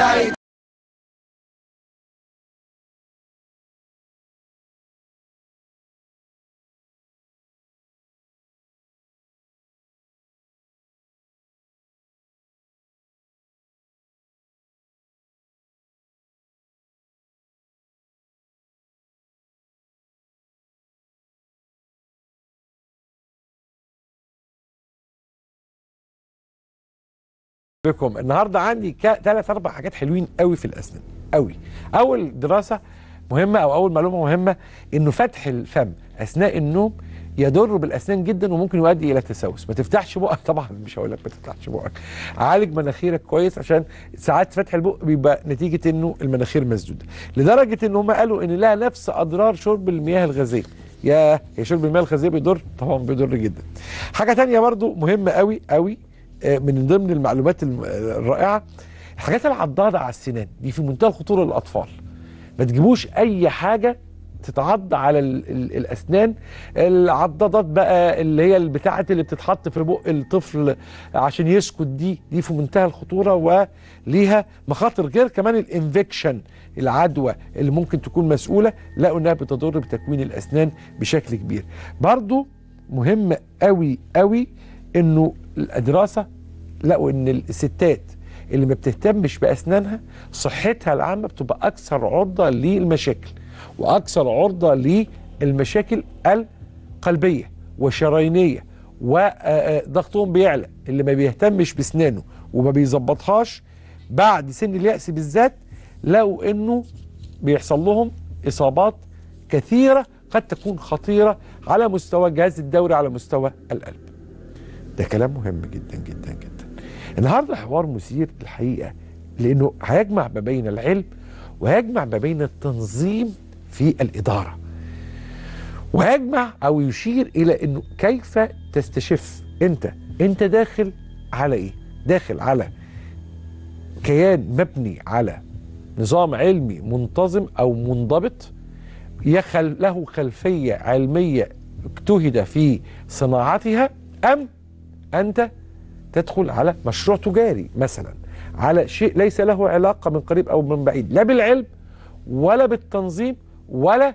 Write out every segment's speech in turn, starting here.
سعيد بكم النهارده عندي ثلاث اربع حاجات حلوين قوي في الاسنان قوي اول دراسه مهمه او اول معلومه مهمه انه فتح الفم اثناء النوم يضر بالاسنان جدا وممكن يؤدي الى تسوس ما تفتحش بقك طبعا مش هقول لك ما تفتحش بقك عالج مناخيرك كويس عشان ساعات فتح البق بيبقى نتيجه انه المناخير مسدوده لدرجه ان هم قالوا ان لها نفس اضرار شرب المياه الغازيه يا هي شرب المياه الغازيه بيضر طبعا بيضر جدا حاجه تانية برضو مهمه قوي قوي آه، من ضمن المعلومات الم- الرائعه الحاجات العضاده على السنان دي في منتهى الخطوره للاطفال ما تجيبوش اي حاجه تتعض على ال ال الاسنان العضادات بقى اللي هي بتاعه اللي بتتحط في بق الطفل عشان يسكت دي دي في منتهى الخطوره وليها مخاطر غير كمان الانفكشن العدوى اللي ممكن تكون مسؤوله لقوا انها بتضر بتكوين الاسنان بشكل كبير برضو مهم قوي قوي انه الدراسه لقوا ان الستات اللي ما بتهتمش باسنانها صحتها العامه بتبقى اكثر عرضه للمشاكل واكثر عرضه للمشاكل القلبيه والشرايينيه وضغطهم بيعلى اللي ما بيهتمش باسنانه وما بيظبطهاش بعد سن اليأس بالذات لقوا انه بيحصل لهم اصابات كثيره قد تكون خطيره على مستوى الجهاز الدوري على مستوى القلب. ده كلام مهم جدا جدا جدا. النهارده حوار مثير الحقيقه لانه هيجمع ما بين العلم وهيجمع ما بين التنظيم في الاداره. وهيجمع او يشير الى انه كيف تستشف انت انت داخل على ايه؟ داخل على كيان مبني على نظام علمي منتظم او منضبط يخل له خلفيه علميه اجتهد في صناعتها ام انت تدخل على مشروع تجاري مثلا على شيء ليس له علاقه من قريب او من بعيد لا بالعلم ولا بالتنظيم ولا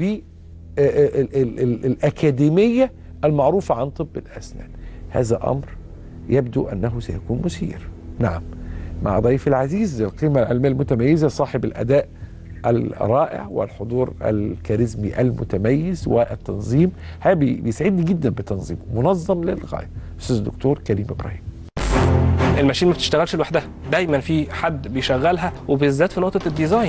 بالاكاديميه المعروفه عن طب الاسنان هذا امر يبدو انه سيكون مثير نعم مع ضيفي العزيز القيمه العلميه المتميزه صاحب الاداء الرائع والحضور الكاريزمي المتميز والتنظيم هذا بي- بيسعدني جدا بتنظيمه منظم للغايه استاذ الدكتور كريم ابراهيم الماشين ما بتشتغلش لوحدها دايما في حد بيشغلها وبالذات في نقطه الديزاين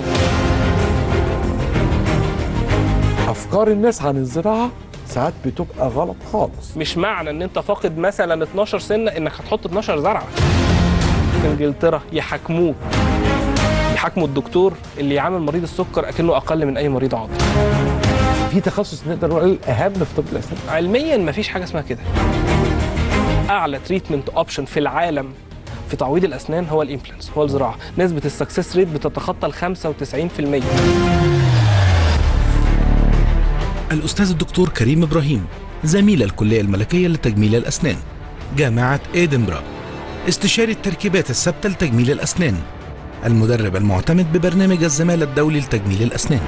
افكار الناس عن الزراعه ساعات بتبقى غلط خالص مش معنى ان انت فاقد مثلا 12 سنه انك هتحط 12 زرعه في انجلترا يحاكموه يحاكموا الدكتور اللي يعامل مريض السكر اكنه اقل من اي مريض عاطل في تخصص نقدر نقول الاهم في طب الاسنان علميا مفيش حاجه اسمها كده اعلى تريتمنت اوبشن في العالم في تعويض الاسنان هو الامبلانس هو الزراعه نسبه السكسس ريت بتتخطى ال 95% الأستاذ الدكتور كريم إبراهيم زميل الكلية الملكية لتجميل الأسنان جامعة إيدنبرا استشاري التركيبات الثابتة لتجميل الأسنان المدرب المعتمد ببرنامج الزمالة الدولي لتجميل الأسنان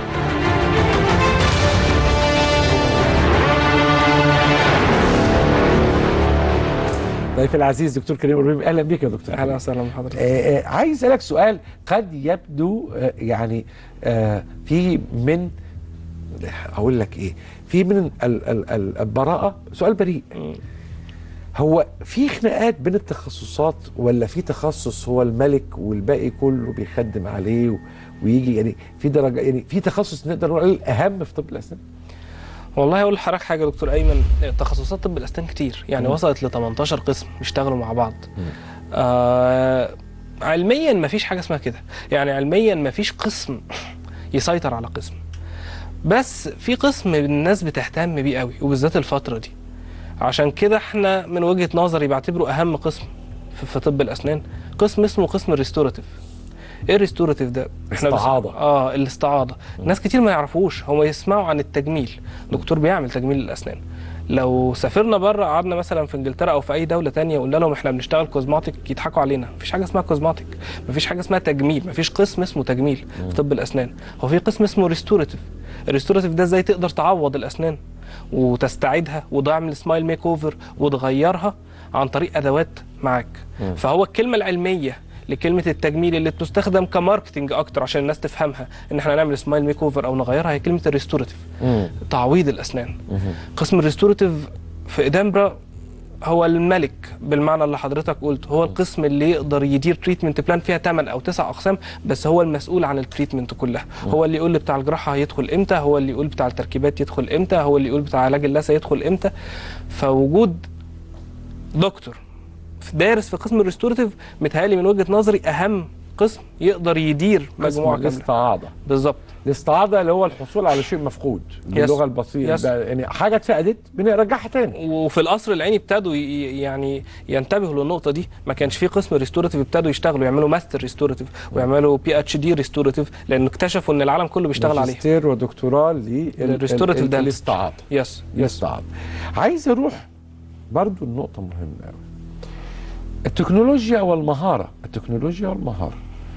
ضيفي العزيز دكتور كريم ابراهيم اهلا بك يا دكتور اهلا وسهلا بحضرتك آه، آه، عايز اسالك سؤال قد يبدو آه، يعني آه، في من اقول لك ايه في من ال- ال- ال- البراءه سؤال بريء هو في خناقات بين التخصصات ولا في تخصص هو الملك والباقي كله بيخدم عليه و- ويجي يعني في درجه يعني في تخصص نقدر نقول الاهم في طب الاسنان والله اقول لحضرتك حاجه يا دكتور ايمن تخصصات طب الاسنان كتير يعني وصلت ل 18 قسم بيشتغلوا مع بعض آه علميا ما فيش حاجه اسمها كده يعني علميا ما فيش قسم يسيطر على قسم بس في قسم الناس بتهتم بيه قوي وبالذات الفتره دي عشان كده احنا من وجهه نظري بعتبره اهم قسم في, في طب الاسنان قسم اسمه قسم الريستوراتيف ايه الريستوراتيف ده بس- استعاضة. اه الاستعاضه ناس كتير ما يعرفوش هم يسمعوا عن التجميل دكتور بيعمل تجميل الاسنان لو سافرنا بره قعدنا مثلا في انجلترا او في اي دوله تانية وقلنا لهم احنا بنشتغل كوزماتيك يضحكوا علينا مفيش حاجه اسمها كوزماتيك مفيش حاجه اسمها تجميل مفيش قسم اسمه تجميل في طب الاسنان هو في قسم اسمه ريستوراتيف الريستوراتيف ده ازاي تقدر تعوض الاسنان وتستعيدها وتعمل سمايل ميك اوفر وتغيرها عن طريق ادوات معاك فهو الكلمه العلميه لكلمه التجميل اللي بتستخدم كماركتنج اكتر عشان الناس تفهمها ان احنا نعمل سمايل ميك اوفر او نغيرها هي كلمه الريستوراتيف تعويض الاسنان قسم الريستوراتيف في ادنبرا هو الملك بالمعنى اللي حضرتك قلت هو القسم اللي يقدر يدير تريتمنت بلان فيها 8 او 9 اقسام بس هو المسؤول عن التريتمنت كلها هو اللي يقول بتاع الجراحه هيدخل امتى هو اللي يقول بتاع التركيبات يدخل امتى هو اللي يقول بتاع علاج اللثه يدخل امتى فوجود دكتور دارس في قسم الريستوراتيف متهيألي من وجهه نظري اهم قسم يقدر يدير مجموعه كامله الاستعاضه بالظبط الاستعاضه اللي هو الحصول على شيء مفقود باللغه البسيطه يس. ده يعني حاجه اتفقدت بنرجعها تاني وفي القصر العيني ابتدوا ي- يعني ينتبهوا للنقطه دي ما كانش في قسم ريستوراتيف ابتدوا يشتغلوا يعملوا ماستر ريستوراتيف ويعملوا بي اتش دي ريستوراتيف لان اكتشفوا ان العالم كله بيشتغل عليه ماجستير ودكتوراه للريستوراتيف لل dentistry. الاستعاضه يس يس الاستعاضه عايز اروح برضو النقطه مهمه قوي التكنولوجيا والمهاره التكنولوجيا والمهاره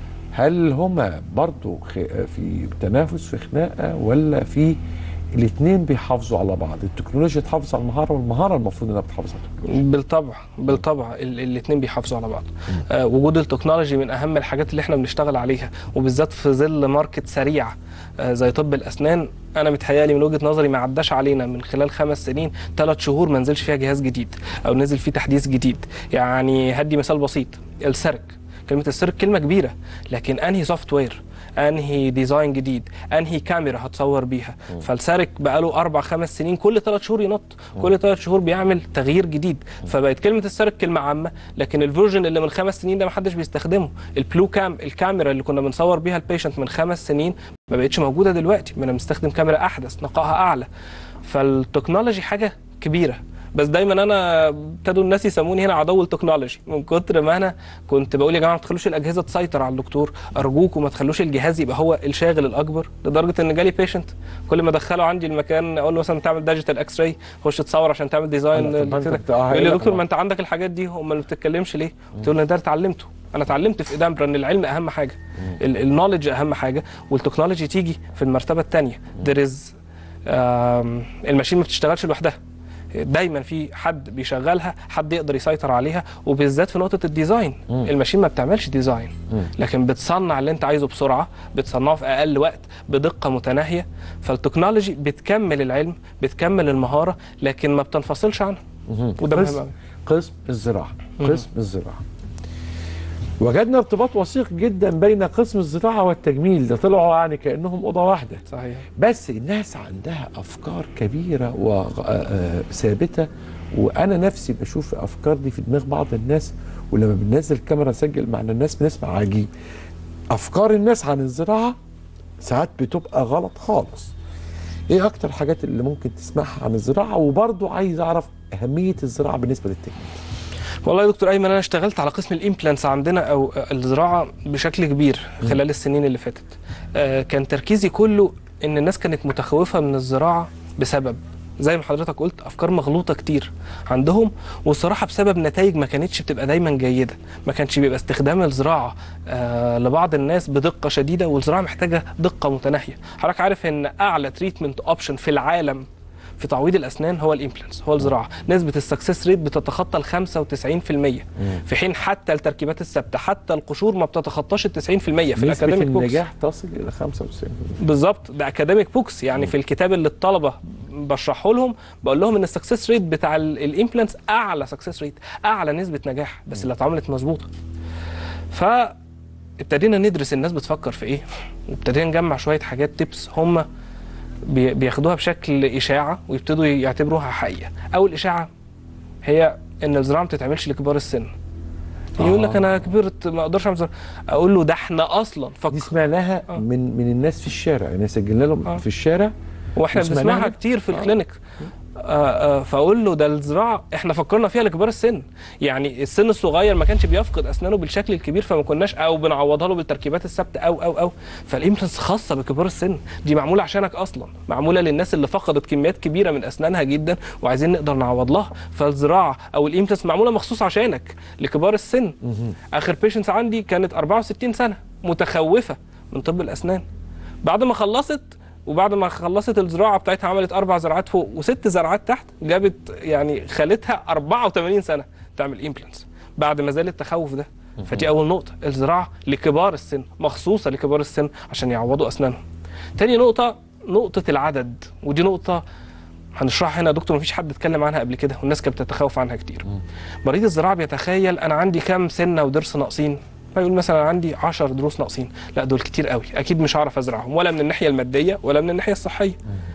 هل هما برضو خ- في تنافس في خناقه ولا في الاثنين بيحافظوا على بعض التكنولوجيا تحافظ على المهاره والمهاره المفروض انها بتحافظ على التكنولوجيا بالطبع بالطبع الاثنين بيحافظوا على بعض آه وجود التكنولوجي من اهم الحاجات اللي احنا بنشتغل عليها وبالذات في ظل ماركت سريع آه زي طب الاسنان انا متهيالي من وجهه نظري ما عداش علينا من خلال خمس سنين ثلاث شهور ما نزلش فيها جهاز جديد او نزل فيه تحديث جديد يعني هدي مثال بسيط السيرك كلمه السيرك كلمه كبيره لكن انهي سوفت وير انهي ديزاين جديد انهي كاميرا هتصور بيها فالسارك بقاله اربع خمس سنين كل ثلاث شهور ينط كل ثلاث شهور بيعمل تغيير جديد فبقت كلمه السارك كلمه عامه لكن الفيرجن اللي من خمس سنين ده ما حدش بيستخدمه البلو كام الكاميرا اللي كنا بنصور بيها البيشنت من خمس سنين ما بقتش موجوده دلوقتي بقينا بنستخدم كاميرا احدث نقائها اعلى فالتكنولوجي حاجه كبيره بس دايما انا ابتدوا الناس يسموني هنا عدو التكنولوجي من كتر ما انا كنت بقول يا جماعه ما تخلوش الاجهزه تسيطر على الدكتور ارجوكم ما تخلوش الجهاز يبقى هو الشاغل الاكبر لدرجه ان جالي بيشنت كل ما ادخله عندي المكان اقول له مثلا تعمل ديجيتال اكس راي خش تصور عشان تعمل ديزاين أنا طب ما أنت كده. بت- آه، يقول لي يا هيقول لك دكتور ما- ما انت عندك الحاجات دي امال ما بتتكلمش ليه؟ قلت له انا ده اتعلمته انا اتعلمت في ادنبرا ان العلم اهم حاجه النولج اهم حاجه والتكنولوجي تيجي في المرتبه الثانيه there is آم، الماشين ما بتشتغلش لوحدها دايما في حد بيشغلها حد يقدر يسيطر عليها وبالذات في نقطه الديزاين الماشين ما بتعملش ديزاين لكن بتصنع اللي انت عايزه بسرعه بتصنعه في اقل وقت بدقه متناهيه فالتكنولوجي بتكمل العلم بتكمل المهاره لكن ما بتنفصلش عنها وده مهم قسم, قوي قسم الزراعه قسم الزراعه وجدنا ارتباط وثيق جدا بين قسم الزراعه والتجميل ده طلعوا يعني كانهم اوضه واحده صحيح بس الناس عندها افكار كبيره وثابته وانا نفسي بشوف الافكار دي في دماغ بعض الناس ولما بننزل الكاميرا نسجل مع الناس بنسمع عجيب افكار الناس عن الزراعه ساعات بتبقى غلط خالص ايه اكتر الحاجات اللي ممكن تسمعها عن الزراعه وبرضه عايز اعرف اهميه الزراعه بالنسبه للتجميل والله يا دكتور ايمن انا اشتغلت على قسم الامبلانتس عندنا او الزراعه بشكل كبير خلال السنين اللي فاتت آه، كان تركيزي كله ان الناس كانت متخوفه من الزراعه بسبب زي ما حضرتك قلت افكار مغلوطه كتير عندهم والصراحه بسبب نتائج ما كانتش بتبقى دايما جيده ما كانش بيبقى استخدام الزراعه آه لبعض الناس بدقه شديده والزراعه محتاجه دقه متناهيه حضرتك عارف ان اعلى تريتمنت اوبشن في العالم في تعويض الاسنان هو الامبلانتس هو الزراعه نسبه السكسس ريت بتتخطى ال 95% في حين حتى التركيبات الثابته حتى القشور ما بتتخطاش ال 90% في نسبه الاكاديميك بوكس النجاح تصل الى 95% بالظبط ده اكاديميك بوكس يعني في الكتاب اللي الطلبه بشرحه لهم بقول لهم ان السكسس ريت بتاع الامبلانتس اعلى سكسس ريت اعلى نسبه نجاح بس اللي اتعملت مظبوطه فابتدينا ندرس الناس بتفكر في ايه وابتدينا نجمع شويه حاجات تيبس هم بي- بياخدوها بشكل اشاعه ويبتدوا يعتبروها حقيقه اول اشاعه هي ان الزراعه ما بتتعملش لكبار السن يقول لك آه. انا كبرت ما اقدرش اعمل زراعه اقول له ده احنا اصلا دي فكر سمعناها آه. من من الناس في الشارع يعني سجلنا لهم آه. واحنا في الشارع واحنا وسمعناها بنسمعها دي؟ كتير في آه. الكلينيك آه، آه، فاقول له ده الزراعه احنا فكرنا فيها لكبار السن يعني السن الصغير ما كانش بيفقد اسنانه بالشكل الكبير فما كناش او بنعوضها له بالتركيبات الثابته او او او فالامبلانس خاصه بكبار السن دي معموله عشانك اصلا معموله للناس اللي فقدت كميات كبيره من اسنانها جدا وعايزين نقدر نعوض لها فالزراعه او الامبلانس معموله مخصوص عشانك لكبار السن اخر بيشنس عندي كانت 64 سنه متخوفه من طب الاسنان بعد ما خلصت وبعد ما خلصت الزراعه بتاعتها عملت اربع زرعات فوق وست زرعات تحت جابت يعني خالتها 84 سنه تعمل امبلانس بعد ما زال التخوف ده فدي اول نقطه الزراعه لكبار السن مخصوصه لكبار السن عشان يعوضوا اسنانهم تاني نقطه نقطه العدد ودي نقطه هنشرحها هنا يا دكتور مفيش حد اتكلم عنها قبل كده والناس كانت بتتخوف عنها كتير مريض الزراعه بيتخيل انا عندي كام سنه ودرس ناقصين فيقول مثلا عندي 10 دروس ناقصين لا دول كتير قوي اكيد مش هعرف ازرعهم ولا من الناحيه الماديه ولا من الناحيه الصحيه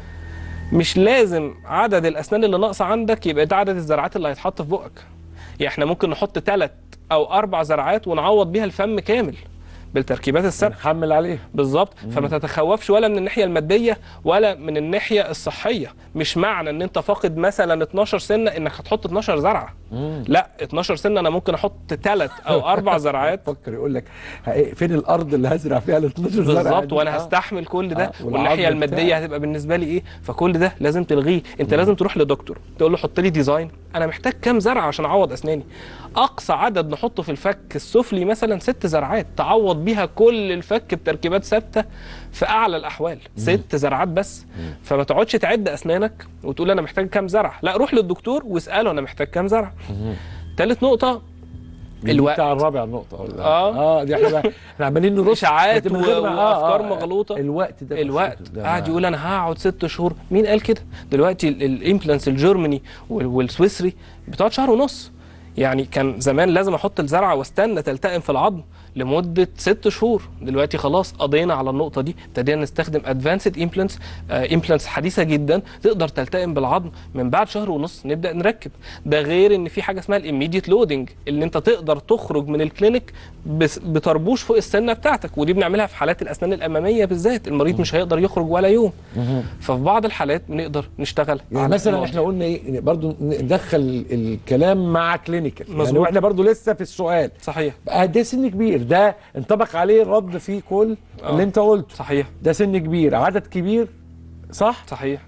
مش لازم عدد الاسنان اللي ناقصه عندك يبقى ده عدد الزرعات اللي هيتحط في بقك يعني احنا ممكن نحط ثلاث او اربع زرعات ونعوض بيها الفم كامل بالتركيبات الثابته نحمل عليه بالظبط فما تتخوفش ولا من الناحيه الماديه ولا من الناحيه الصحيه مش معنى ان انت فاقد مثلا 12 سنه انك هتحط 12 زرعه لا 12 سنه انا ممكن احط ثلاث او اربع زرعات فكر يقول لك ه- فين الارض اللي هزرع فيها ال 12 زرعه بالظبط دي؟ وانا آه. هستحمل كل ده آه، والعظم والناحيه الماديه بتاعك. هتبقى بالنسبه لي ايه فكل ده لازم تلغيه انت لازم تروح لدكتور تقول له حط لي ديزاين انا محتاج كام زرعه عشان اعوض اسناني اقصى عدد نحطه في الفك السفلي مثلا ست زرعات تعوض بيها كل الفك بتركيبات ثابته في اعلى الاحوال ست زرعات بس فما تقعدش تعد اسنانك وتقول انا محتاج كام زرعه لا روح للدكتور واساله انا محتاج كام زرعه ثالث نقطه دي الوقت. بتاع الرابع نقطه ولا آه. اه دي احنا بقى- احنا عمالين نرص إشاعات من غير ما- و- وأفكار مغلوطة. الوقت ده الوقت بسيط، ده قاعد ما- يقول انا هقعد ست شهور مين قال كده دلوقتي الامبلانس الجرماني وال- والسويسري بتقعد شهر ونص يعني كان زمان لازم احط الزرعه واستنى تلتئم في العظم لمده ست شهور دلوقتي خلاص قضينا على النقطه دي ابتدينا نستخدم ادفانسد امبلانس امبلانس حديثه جدا تقدر تلتئم بالعظم من بعد شهر ونص نبدا نركب ده غير ان في حاجه اسمها الاميديت لودنج اللي انت تقدر تخرج من الكلينيك بس- بطربوش فوق السنه بتاعتك ودي بنعملها في حالات الاسنان الاماميه بالذات المريض مش هيقدر يخرج ولا يوم ففي بعض الحالات بنقدر نشتغل يعني على مثلا النوع احنا قلنا ايه برضو ندخل الكلام مع كلينيكال يعني مظبوط. واحنا برضو لسه في السؤال صحيح بقى ده سن كبير ده انطبق عليه الرد في كل آه. اللي انت قلته صحيح ده سن كبير عدد كبير صح صحيح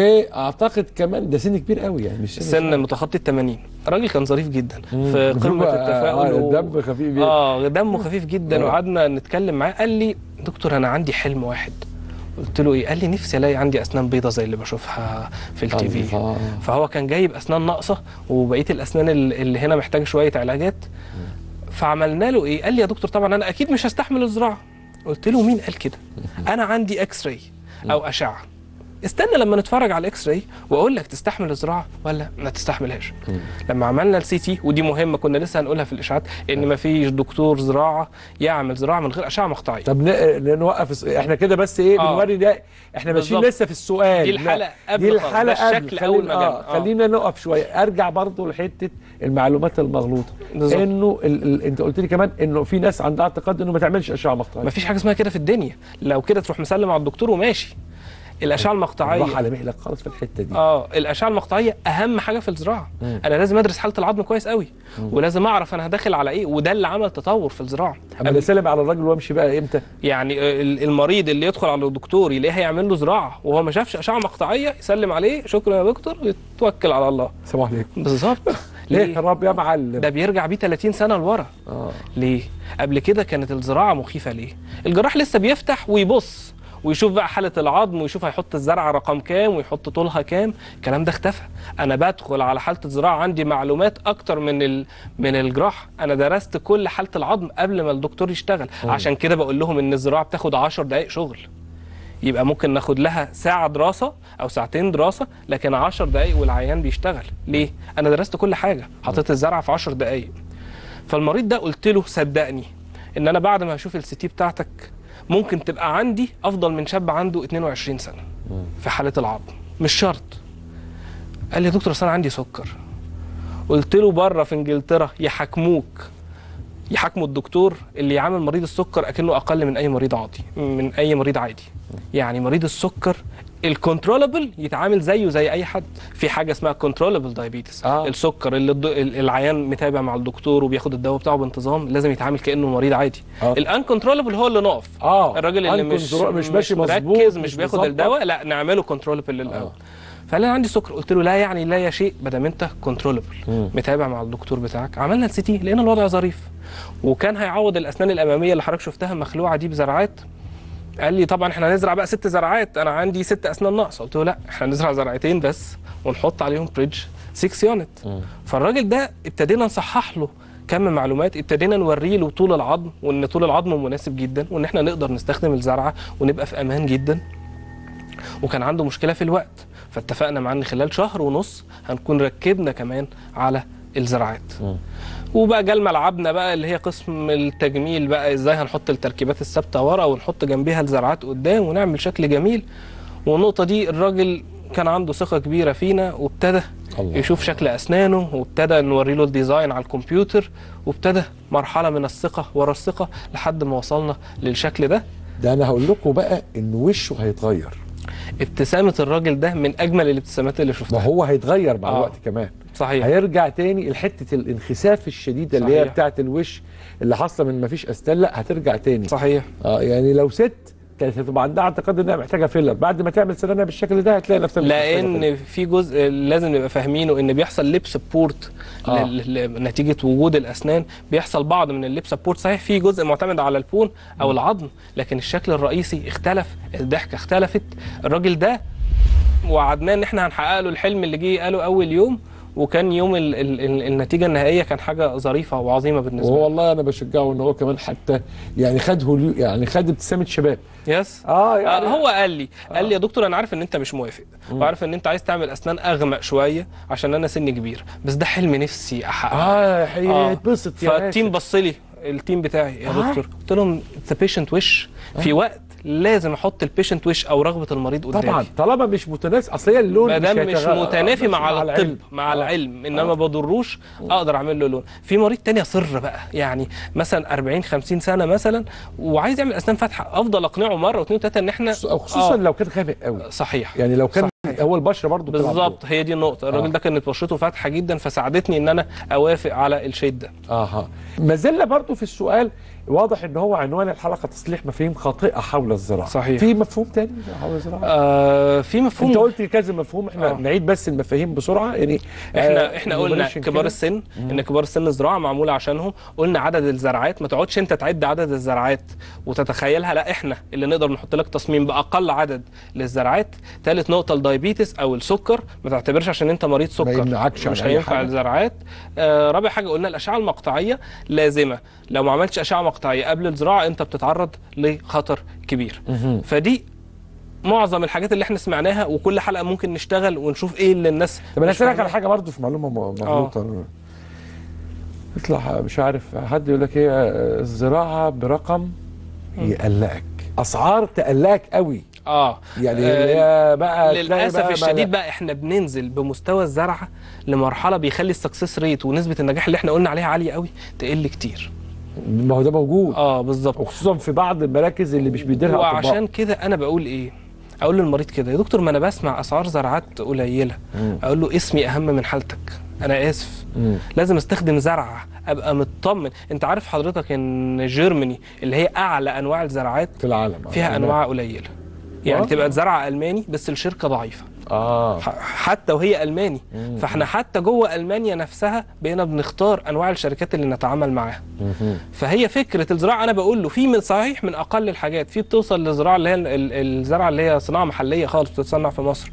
واعتقد كمان ده سن كبير قوي يعني مش سن متخطي ال 80 الراجل كان ظريف جدا مم. في قمه هو- التفاؤل آه، و- دم خفيف جدا. اه دمه خفيف جدا آه. وقعدنا نتكلم معاه قال لي دكتور انا عندي حلم واحد قلت له ايه قال لي نفسي الاقي عندي اسنان بيضه زي اللي بشوفها في التي في الله. فهو كان جايب اسنان ناقصه وبقيه الاسنان ال- اللي هنا محتاجه شويه علاجات فعملنا له ايه قال لي يا دكتور طبعا انا اكيد مش هستحمل الزراعه قلت له مين قال كده انا عندي اكس راي او اشعه استنى لما نتفرج على الاكس راي واقول لك تستحمل الزراعه ولا ما تستحملهاش لما عملنا السي تي ودي مهمه كنا لسه هنقولها في الاشاعات ان ما فيش دكتور زراعه يعمل زراعه من غير اشعه مقطعيه طب ن- نوقف الس- احنا كده بس ايه آه. بنوري ده احنا ماشيين بالظبط. لسه في السؤال دي لا، الحلقة قبل دي خالص. الحلقه ده قبل الشكل خلينا- أول ما جانا. آه. آه. خلينا نقف شويه ارجع برضو لحته المعلومات المغلوطه بالظبط. انه ال... ال... انت قلت لي كمان انه في ناس عندها اعتقاد انه ما تعملش اشعه مقطعيه ما فيش حاجه اسمها كده في الدنيا لو كده تروح مسلم على الدكتور وماشي الاشعه راح المقطعيه على مهلك خالص في الحته دي اه الاشعه المقطعيه اهم حاجه في الزراعه انا لازم ادرس حاله العظم كويس قوي ولازم اعرف انا هداخل على ايه وده اللي عمل تطور في الزراعه اما قبل- اسلم على الراجل وامشي بقى امتى يعني ال- المريض اللي يدخل على الدكتور يلاقيه هيعمل له زراعه وهو ما شافش اشعه مقطعيه يسلم عليه شكرا يا دكتور ويتوكل على الله السلام عليكم بالظبط ليه يا ليه رب يا معلم ده بيرجع بيه 30 سنه لورا اه ليه قبل كده كانت الزراعه مخيفه ليه الجراح لسه بيفتح ويبص ويشوف بقى حاله العظم ويشوف هيحط الزرعه رقم كام ويحط طولها كام الكلام ده اختفى انا بدخل على حاله الزراعه عندي معلومات اكتر من ال... من الجراح انا درست كل حاله العظم قبل ما الدكتور يشتغل عشان كده بقول لهم ان الزراعه بتاخد 10 دقائق شغل يبقى ممكن ناخد لها ساعة دراسة أو ساعتين دراسة لكن 10 دقايق والعيان بيشتغل ليه؟ أنا درست كل حاجة حطيت الزرعة في 10 دقايق فالمريض ده قلت له صدقني ان انا بعد ما اشوف السي تي بتاعتك ممكن تبقى عندي افضل من شاب عنده 22 سنه في حاله العظم مش شرط قال لي يا دكتور أصل انا عندي سكر قلت له بره في انجلترا يحاكموك يحاكموا الدكتور اللي يعامل مريض السكر اكنه اقل من اي مريض عادي من اي مريض عادي يعني مريض السكر الكنترولبل يتعامل زيه زي اي حد في حاجه اسمها كنترولبل دايابيتس آه. السكر اللي الد- ال- العيان متابع مع الدكتور وبياخد الدواء بتاعه بانتظام لازم يتعامل كانه مريض عادي آه. الانكنترولبل هو اللي نقف اه الراجل اللي مش uncontrol- مش ماشي مظبوط مركز مش بياخد مظبط. الدواء لا نعمله كنترولبل الاول آه. فقال لي انا عندي سكر قلت له لا يعني لا يا شيء ما دام انت كنترولبل مم. متابع مع الدكتور بتاعك عملنا السي تي لقينا الوضع ظريف وكان هيعوض الاسنان الاماميه اللي حضرتك شفتها مخلوعه دي بزرعات قال لي طبعا احنا هنزرع بقى ست زرعات انا عندي ست اسنان ناقص قلت له لا احنا هنزرع زرعتين بس ونحط عليهم بريدج 6 يونت فالراجل ده ابتدينا نصحح له كم معلومات ابتدينا نوري له طول العظم وان طول العظم مناسب جدا وان احنا نقدر نستخدم الزرعه ونبقى في امان جدا وكان عنده مشكله في الوقت فاتفقنا معاه ان خلال شهر ونص هنكون ركبنا كمان على الزراعات وبقى جال ملعبنا بقى اللي هي قسم التجميل بقى ازاي هنحط التركيبات الثابته ورا ونحط جنبيها الزرعات قدام ونعمل شكل جميل والنقطه دي الراجل كان عنده ثقه كبيره فينا وابتدى الله. يشوف شكل اسنانه وابتدى نوري له الديزاين على الكمبيوتر وابتدى مرحله من الثقه ورا الثقه لحد ما وصلنا للشكل ده ده انا هقول لكم بقى ان وشه هيتغير ابتسامه الراجل ده من اجمل الابتسامات اللي ما شفتها هو هيتغير مع آه. الوقت كمان صحيح هيرجع تاني لحته الانخساف الشديده اللي هي صحيح. بتاعه الوش اللي حاصله من ما فيش اسنان لا هترجع تاني صحيح اه يعني لو ست كانت هتبقى عندها اعتقاد انها محتاجه فيلر بعد ما تعمل سنانها بالشكل ده هتلاقي نفسها مش محتاجة فيلر. لان في جزء لازم نبقى فاهمينه ان بيحصل ليب سبورت آه. نتيجه وجود الاسنان بيحصل بعض من الليب سبورت صحيح في جزء معتمد على البون او العظم لكن الشكل الرئيسي اختلف الضحكه اختلفت الراجل ده وعدناه ان احنا هنحقق له الحلم اللي جه قاله اول يوم وكان يوم ال ال ال النتيجه النهائيه كان حاجه ظريفه وعظيمه بالنسبه وهو له والله انا بشجعه ان هو كمان حتى يعني خد هوليو يعني خد ابتسامه شباب يس اه آه هو قال لي قال لي يا دكتور انا عارف ان انت مش موافق وعارف ان انت عايز تعمل اسنان اغمق شويه عشان انا سني كبير بس ده حلم نفسي احققه اه هيتبسط يا فالتيم باشا. بص لي التيم بتاعي يا آه. دكتور قلت لهم ذا بيشنت وش في وقت لازم احط البيشنت وش او رغبه المريض قدامي طبعا طالما مش متناسب اصل هي اللون ما دام مش هيتغ- متنافي مش مع الطب العلم. مع آه. العلم انما ما بضروش اقدر اعمل له لون في مريض تاني اصر بقى يعني مثلا 40 50 سنه مثلا وعايز يعمل اسنان فاتحه افضل اقنعه مره واثنين وثلاثه ان احنا أو خصوصا آه. لو كان غامق قوي صحيح يعني لو كان هو البشره برضه بتلعب دور. بالظبط هي دي النقطه الراجل آه. ده كانت بشرته فاتحه جدا فساعدتني ان انا اوافق على الشيد ده اها ما زلنا برضه في السؤال واضح ان هو عنوان الحلقه تصليح مفاهيم خاطئه حول الزراعه صحيح. في مفهوم تاني حول الزراعه آه في مفهوم انت قلت كذا مفهوم احنا آه. نعيد بس المفاهيم بسرعه يعني احنا آه، احنا قلنا enumeration كبار كده. السن ان كبار السن الزراعه معموله عشانهم قلنا عدد الزرعات ما تقعدش انت تعد عدد الزرعات وتتخيلها لا احنا اللي نقدر نحط لك تصميم باقل عدد للزرعات ثالث نقطه الدايبيتس او السكر ما تعتبرش عشان انت مريض سكر يمنعكش مش عن أي هينفع حاجة. الزرعات آه رابع حاجه قلنا الاشعه المقطعيه لازمه لو ما عملتش اشعه مقطعيه قبل الزراعه انت بتتعرض لخطر كبير مهم. فدي معظم الحاجات اللي احنا سمعناها وكل حلقه ممكن نشتغل ونشوف ايه اللي الناس طب انا مش اسالك على فاهماها. حاجه برضه في معلومه م- مغلوطه يطلع مش عارف حد يقول لك ايه آه، الزراعه برقم يقلقك اسعار تقلقك قوي اه يعني آه، اللي هي بقى تلاقي للاسف بقى الشديد بقى بقى احنا بننزل بمستوى الزرعه لمرحله بيخلي السكسس ريت ونسبه النجاح اللي احنا قلنا عليها عاليه قوي تقل كتير ما هو ده موجود اه بالظبط وخصوصا في بعض المراكز اللي مش بيديرها وعشان اطباء كده انا بقول ايه اقول للمريض كده يا دكتور ما انا بسمع اسعار زرعات قليله مم. اقول له اسمي اهم من حالتك انا اسف مم. لازم استخدم زرعه ابقى مطمن انت عارف حضرتك ان جيرماني اللي هي اعلى انواع الزراعات في العالم فيها آه. انواع قليله يعني آه. تبقى زرعه الماني بس الشركه ضعيفه اه ح- حتى وهي الماني مم. فاحنا حتى جوه المانيا نفسها بقينا بنختار انواع الشركات اللي نتعامل معاها مهم. فهي فكره الزراعه انا بقول له في من صحيح من اقل الحاجات في بتوصل للزراعه اللي هي ال- ال- الزراعه اللي هي صناعه محليه خالص بتتصنع في مصر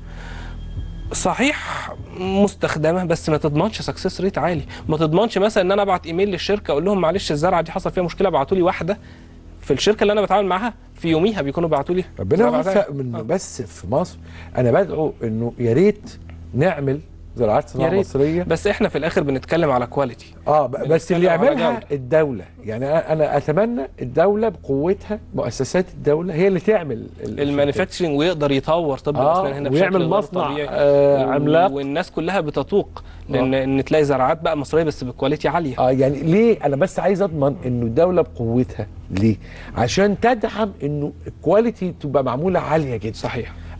صحيح مستخدمه بس ما تضمنش سكسس ريت عالي ما تضمنش مثلا ان انا ابعت ايميل للشركه اقول لهم معلش الزرعه دي حصل فيها مشكله ابعتوا لي واحده في الشركه اللي انا بتعامل معاها في يوميها بيكونوا بعتوا لي ربنا زرعة تانية. يوفق من آه. بس في مصر انا بدعو انه يا ريت نعمل زراعات يا صناعه ريت. مصريه بس احنا في الاخر بنتكلم على كواليتي اه ب- بس اللي بنتكلم على يعملها جودة. الدوله يعني أنا- انا اتمنى الدوله بقوتها مؤسسات الدوله هي اللي تعمل ال- المانيفاكتشرنج ويقدر يطور طب آه، الاسنان هنا ويعمل بشكل غير مصنع، طبيعي. آه، و- عملاق. والناس كلها بتتوق لان ان تلاقي زراعات بقى مصريه بس بكواليتي عاليه اه يعني ليه انا بس عايز اضمن انه الدوله بقوتها ليه عشان تدعم انه الكواليتي تبقى معموله عاليه جدا صحيح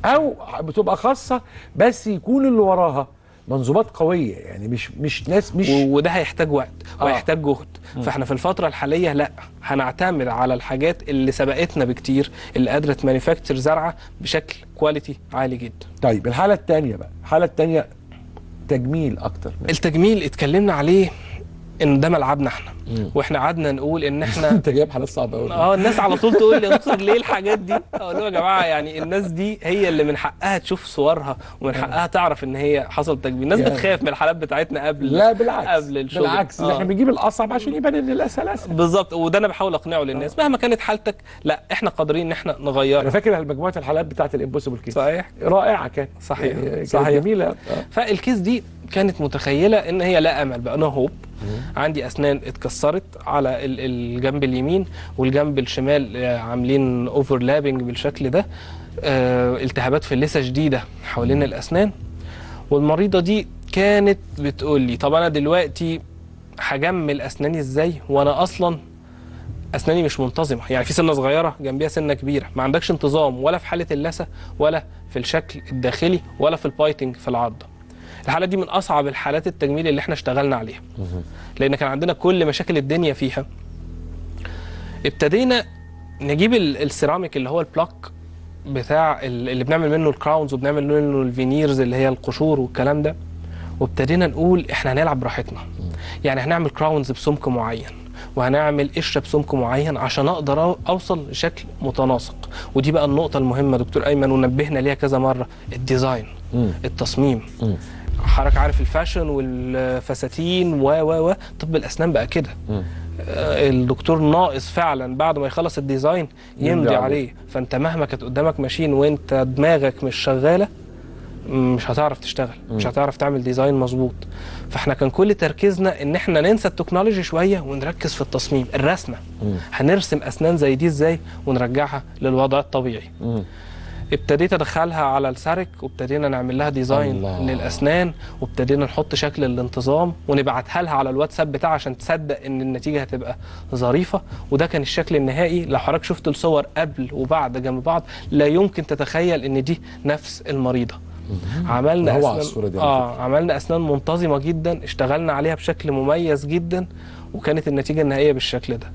او بتبقى خاصه بس يكون اللي وراها منظومات قويه يعني مش مش ناس مش و- وده هيحتاج وقت آه. وهيحتاج جهد فاحنا في الفتره الحاليه لا هنعتمد على الحاجات اللي سبقتنا بكتير اللي قادره تمانيفاكتشر زرعه بشكل كواليتي عالي جدا طيب الحاله الثانيه بقى الحاله الثانيه تجميل اكتر التجميل اتكلمنا عليه ان ده ملعبنا احنا واحنا قعدنا نقول ان احنا انت جايب حالات صعبه قوي اه الناس على طول تقول لي يا دكتور ليه الحاجات دي؟ اقول لهم يا جماعه يعني الناس دي هي اللي من حقها تشوف صورها ومن حقها تعرف ان هي حصل تجميل، الناس يعني- بتخاف من الحالات بتاعتنا قبل لا بالعكس قبل الشغل بالعكس آه. احنا بنجيب الاصعب عشان يبان ان الاسهل اسهل بالظبط وده انا بحاول اقنعه للناس مهما كانت حالتك لا احنا قادرين ان احنا انا نغيرها فاكر مجموعه الحالات بتاعت الامبوسيبل كيس صحيح رائعه كانت صحيح. يعني كانت صحيح. جميله آه. فالكيس دي كانت متخيله ان هي لا امل بقى نو هوب عندي اسنان اتكسرت على ال- الجنب اليمين والجنب الشمال آه، عاملين اوفرلابنج بالشكل ده آه، التهابات في اللثه شديده حوالين الاسنان والمريضه دي كانت بتقول لي طب انا دلوقتي هجمل اسناني ازاي وانا اصلا اسناني مش منتظمه يعني في سنه صغيره جنبيها سنه كبيره ما عندكش انتظام ولا في حاله اللثه ولا في الشكل الداخلي ولا في البايتنج في العضه الحالات دي من اصعب الحالات التجميل اللي احنا اشتغلنا عليها لان كان عندنا كل مشاكل الدنيا فيها ابتدينا نجيب ال- السيراميك اللي هو البلاك بتاع ال- اللي بنعمل منه الكراونز وبنعمل منه الفينيرز اللي هي القشور والكلام ده وابتدينا نقول احنا هنلعب براحتنا يعني هنعمل كراونز بسمك معين وهنعمل قشره بسمك معين عشان اقدر أو- اوصل لشكل متناسق ودي بقى النقطه المهمه دكتور ايمن ونبهنا ليها كذا مره الديزاين مم. التصميم مم. حضرتك عارف الفاشن والفساتين و و و طب الاسنان بقى كده مم. آه، الدكتور ناقص فعلا بعد ما يخلص الديزاين يمضي يمضي عليه. عليه فانت مهما كانت قدامك ماشين وانت دماغك مش شغاله مش هتعرف تشتغل مش هتعرف تعمل ديزاين مظبوط فاحنا كان كل تركيزنا ان احنا ننسى التكنولوجي شويه ونركز في التصميم الرسمه مم. هنرسم اسنان زي دي ازاي ونرجعها للوضع الطبيعي مم. ابتديت ادخلها على السارك وابتدينا نعمل لها ديزاين الله. للاسنان وابتدينا نحط شكل الانتظام ونبعتها لها على الواتساب بتاعها عشان تصدق ان النتيجه هتبقى ظريفه وده كان الشكل النهائي لو حضرتك شفت الصور قبل وبعد جنب بعض لا يمكن تتخيل ان دي نفس المريضه عملنا روعة اسنان الصورة دي على اه عملنا اسنان منتظمه جدا اشتغلنا عليها بشكل مميز جدا وكانت النتيجه النهائيه بالشكل ده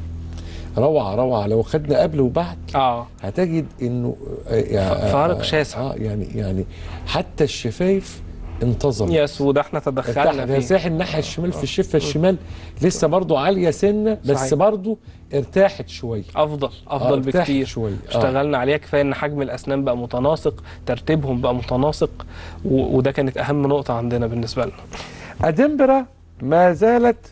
روعه روعه لو خدنا قبل وبعد اه هتجد انه آه، يعني- فارق شاسع. اه يعني يعني حتى الشفايف انتظم يس وده احنا تدخلنا ارتاح فيه ساح الناحيه الشمال في الشفه الشمال لسه برضو عاليه سنه بس صحيح. برضو ارتاحت شويه افضل افضل ارتاحت بكتير شويه آه. اشتغلنا عليها كفايه ان حجم الاسنان بقى متناسق ترتيبهم بقى متناسق و... وده كانت اهم نقطه عندنا بالنسبه لنا ادنبرا ما زالت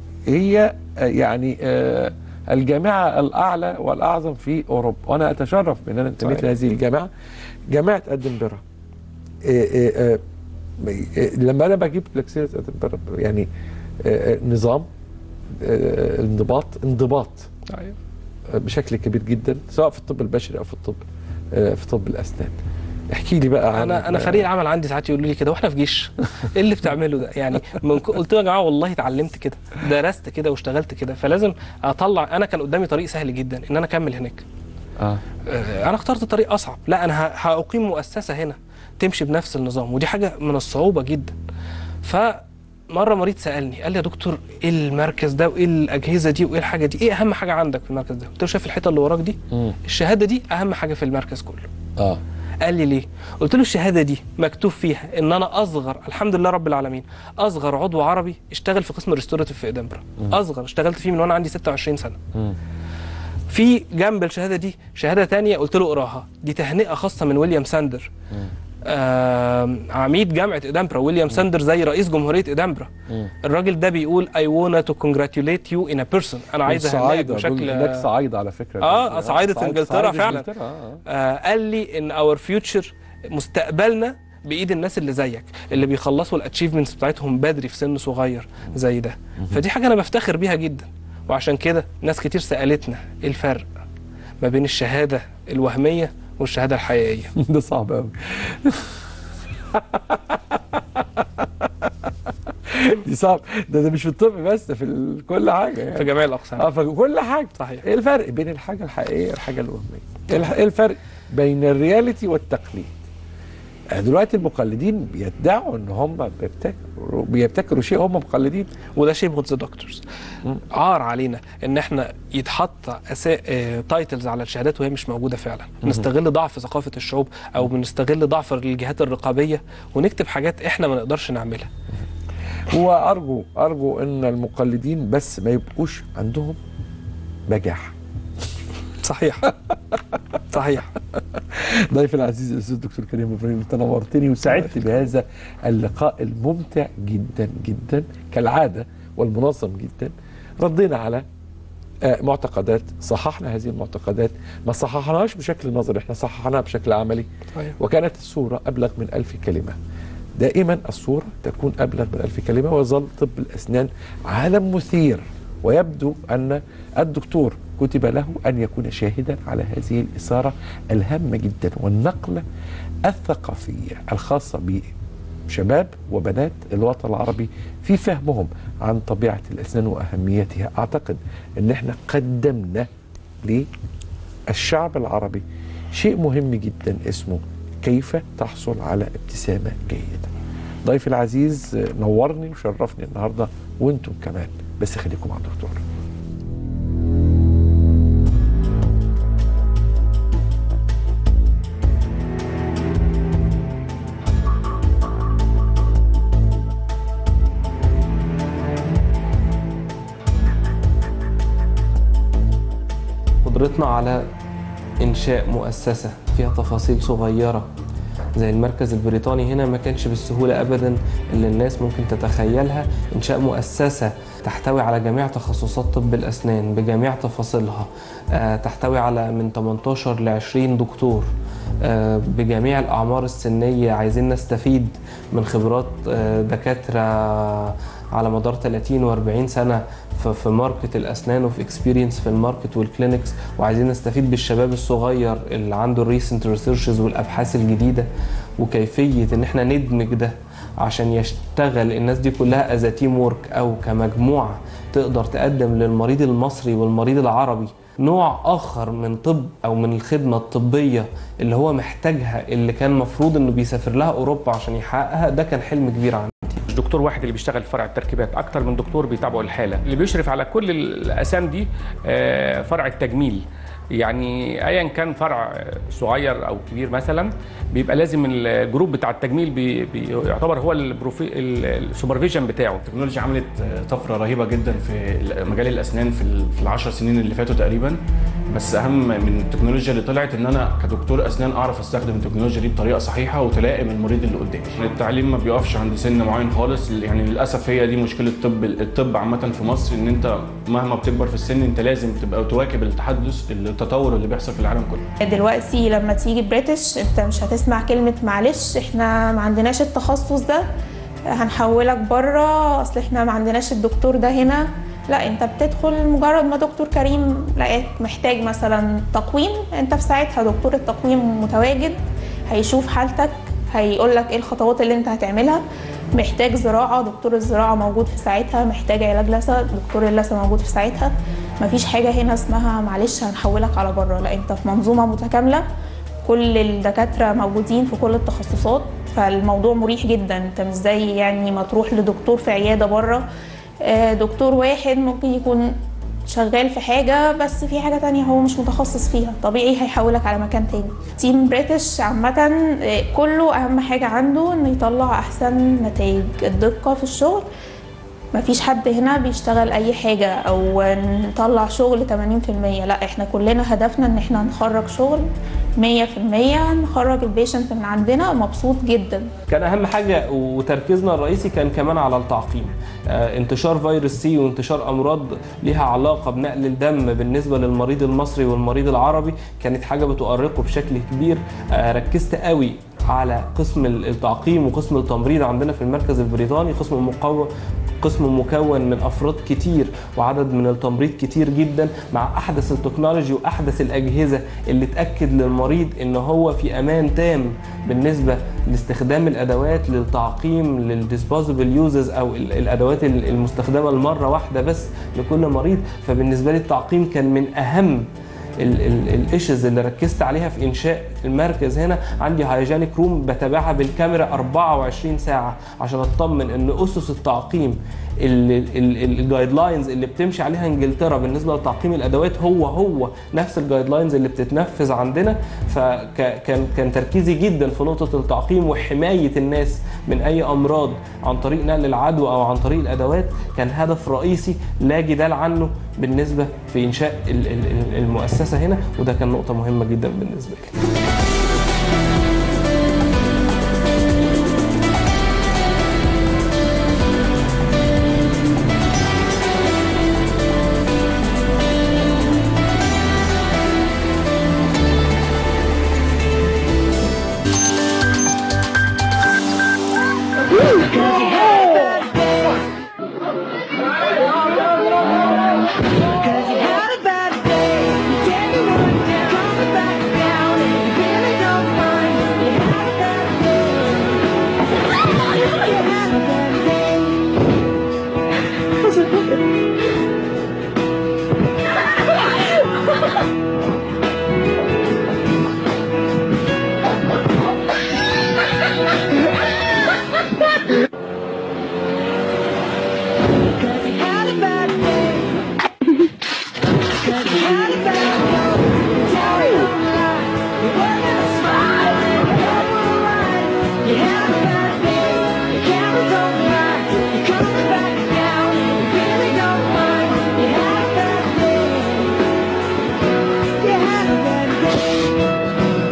هي آه، يعني آه، الجامعه الاعلى والاعظم في اوروبا وانا اتشرف بان انا انتميت صحيح. لهذه الجامعه جامعه ادنبرا آه، آه، آه، آه، لما انا بجيب لك سيره ادنبرا يعني آه، آه، نظام آه، انضباط انضباط بشكل كبير جدا سواء في الطب البشري او في الطب آه، في طب الاسنان احكي لي بقى عن انا انا فريق العمل عندي ساعات يقولوا لي كده واحنا في جيش ايه اللي بتعمله ده يعني من ك- قلت لهم يا جماعه والله اتعلمت كده درست كده واشتغلت كده فلازم اطلع انا كان قدامي طريق سهل جدا ان انا اكمل هناك اه آه، انا اخترت طريق اصعب لا انا ه- هاقيم مؤسسه هنا تمشي بنفس النظام ودي حاجه من الصعوبه جدا فمره مريض سالني قال لي يا دكتور ايه المركز ده وايه الاجهزه دي وايه الحاجه دي ايه اهم حاجه عندك في المركز ده قلت له شايف الحيطه اللي وراك دي مم. الشهاده دي اهم حاجه في المركز كله اه قال لي ليه قلت له الشهاده دي مكتوب فيها ان انا اصغر الحمد لله رب العالمين اصغر عضو عربي اشتغل في قسم ريستوراتيف في ادنبرا اصغر اشتغلت فيه من وانا عندي 26 سنه مم. في جنب الشهاده دي شهاده تانية قلت له اقراها دي تهنئه خاصه من ويليام ساندر آم، عميد جامعه ادنبرا ويليام ساندر زي رئيس جمهوريه ادنبرا مم. الراجل ده بيقول I wanna to congratulate you in a person انا عايز اهنئك صعايدة دول بشكل هناك صعايدة على فكرة آه، صعايدة إنجلترا صعايدة فعلا. إنجلترا، آه. آه قال لي ان اور فيوتشر مستقبلنا بايد الناس اللي زيك اللي بيخلصوا الاتشيفمنتس بتاعتهم بدري في سن صغير زي ده فدي حاجه انا بفتخر بيها جدا وعشان كده ناس كتير سالتنا ايه الفرق ما بين الشهاده الوهميه والشهاده الحقيقيه ده صعب قوي دي صعب ده, ده مش في الطب بس في ال- كل حاجه في يعني جميع الاقسام اه في كل حاجه صحيح. ايه الفرق بين الحاجه الحقيقيه والحاجه الوهميه ايه الح- إيه الفرق بين الرياليتي والتقليد آه، دلوقتي المقلدين بيدعوا ان هم بيبتكروا بيبتكروا شيء هم مقلدين وده شيء ذا دكتورز عار علينا ان احنا يتحط تايتلز على الشهادات وهي مش موجوده فعلا نستغل ضعف ثقافه الشعوب او بنستغل ضعف الجهات الرقابيه ونكتب حاجات احنا ما نقدرش نعملها وارجو ارجو ان المقلدين بس ما يبقوش عندهم بجاحه صحيح صحيح ضيفي العزيز الاستاذ الدكتور كريم ابراهيم انت نورتني وسعدت بهذا اللقاء الممتع جدا جدا كالعاده والمنظم جدا ردينا على آه، معتقدات صححنا هذه المعتقدات ما صححناهاش بشكل نظري احنا صححناها بشكل عملي صحيح. وكانت الصورة أبلغ من ألف كلمة دائما الصورة تكون أبلغ من ألف كلمة ويظل طب الأسنان عالم مثير ويبدو أن الدكتور كتب له أن يكون شاهدا على هذه الإثارة الهامة جدا والنقلة الثقافية الخاصة بشباب وبنات الوطن العربي في فهمهم عن طبيعة الأسنان وأهميتها أعتقد أن احنا قدمنا للشعب العربي شيء مهم جدا اسمه كيف تحصل على ابتسامة جيدة ضيفي العزيز نورني وشرفني النهاردة وانتم كمان بس خليكم مع الدكتور قدرتنا على إنشاء مؤسسة فيها تفاصيل صغيرة زي المركز البريطاني هنا ما كانش بالسهولة أبدا اللي الناس ممكن تتخيلها إنشاء مؤسسة تحتوي على جميع تخصصات طب الأسنان بجميع تفاصيلها آه، تحتوي على من 18 ل 20 دكتور آه، بجميع الأعمار السنية عايزين نستفيد من خبرات آه، دكاترة على مدار 30 و40 سنة في في ماركت الأسنان وفي اكسبيرينس في الماركت والكلينكس وعايزين نستفيد بالشباب الصغير اللي عنده الريسنت ريسيرشز والأبحاث الجديدة وكيفية إن احنا ندمج ده عشان يشتغل الناس دي كلها از تيم وورك أو كمجموعة تقدر تقدم للمريض المصري والمريض العربي نوع اخر من طب او من الخدمه الطبيه اللي هو محتاجها اللي كان مفروض انه بيسافر لها اوروبا عشان يحققها ده كان حلم كبير عندي مش دكتور واحد اللي بيشتغل في فرع التركيبات اكتر من دكتور بيتابعوا الحاله اللي بيشرف على كل الاسام دي آه، فرع التجميل يعني ايا كان فرع صغير او كبير مثلا بيبقى لازم الجروب بتاع التجميل بي بي يعتبر هو البروفي السوبرفيجن بتاعه التكنولوجيا عملت طفره رهيبه جدا في مجال الاسنان في ال- في العشر سنين اللي فاتوا تقريبا بس اهم من التكنولوجيا اللي طلعت ان انا كدكتور اسنان اعرف استخدم التكنولوجيا دي بطريقه صحيحه وتلائم المريض اللي قدامي التعليم ما بيقفش عند سن معين خالص يعني للاسف هي دي مشكله الطب الطب عامه في مصر ان انت مهما بتكبر في السن انت لازم تبقى تواكب التحدث التطور اللي بيحصل في العالم كله دلوقتي لما تيجي بريتش انت مش هتسمع كلمة معلش احنا ما عندناش التخصص ده هنحولك بره اصل احنا ما عندناش الدكتور ده هنا لا انت بتدخل مجرد ما دكتور كريم لقاك محتاج مثلا تقويم انت في ساعتها دكتور التقويم متواجد هيشوف حالتك هيقول لك ايه الخطوات اللي انت هتعملها محتاج زراعة دكتور الزراعة موجود في ساعتها محتاج علاج لثة دكتور اللثة موجود في ساعتها مفيش حاجة هنا اسمها معلش هنحولك على بره لا انت في منظومة متكاملة كل الدكاترة موجودين في كل التخصصات فالموضوع مريح جدا انت مش زي يعني ما تروح لدكتور في عيادة بره آه، دكتور واحد ممكن يكون شغال في حاجة بس في حاجة تانية هو مش متخصص فيها طبيعي هيحولك على مكان تاني تيم بريتش عامة آه، كله أهم حاجة عنده إنه يطلع أحسن نتائج الدقة في الشغل مفيش حد هنا بيشتغل اي حاجة او نطلع شغل 80% لا احنا كلنا هدفنا ان احنا نخرج شغل 100% نخرج البيشنت من عندنا مبسوط جدا كان اهم حاجه وتركيزنا الرئيسي كان كمان على التعقيم آه، انتشار فيروس سي وانتشار امراض ليها علاقه بنقل الدم بالنسبه للمريض المصري والمريض العربي كانت حاجه بتؤرقه بشكل كبير آه، ركزت قوي على قسم التعقيم وقسم التمريض عندنا في المركز البريطاني قسم مكون قسم مكون من افراد كتير وعدد من التمريض كتير جدا مع احدث التكنولوجي واحدث الاجهزه اللي تاكد للمريض ان هو في امان تام بالنسبه لاستخدام الادوات للتعقيم للديسبوزبل يوزز او ال- الادوات ال- المستخدمه لمره واحده بس لكل مريض فبالنسبه لي التعقيم كان من اهم الايشز اللي ركزت عليها في انشاء المركز هنا عندي هايجينيك روم بتابعها بالكاميرا 24 ساعه عشان اطمن ان اسس التعقيم الجايد لاينز اللي بتمشي عليها انجلترا بالنسبه لتعقيم الادوات هو هو نفس الجايد لاينز اللي بتتنفذ عندنا فكان كان تركيزي جدا في نقطه التعقيم وحمايه الناس من اي امراض عن طريق نقل العدوى او عن طريق الادوات كان هدف رئيسي لا جدال عنه بالنسبه في انشاء ال- ال- ال- المؤسسه هنا وده كان نقطه مهمه جدا بالنسبه لي Cause you had a bad day, you didn't want to come back down, and you really don't mind. You had a bad day. You had a bad day. Cause you had a bad day. Cause you had a bad day. Tell me don't lie. You weren't gonna smile. You were right. You had a bad day. The cameras don't lie. You're coming back down. You really don't mind. You had a bad day. You had a bad day.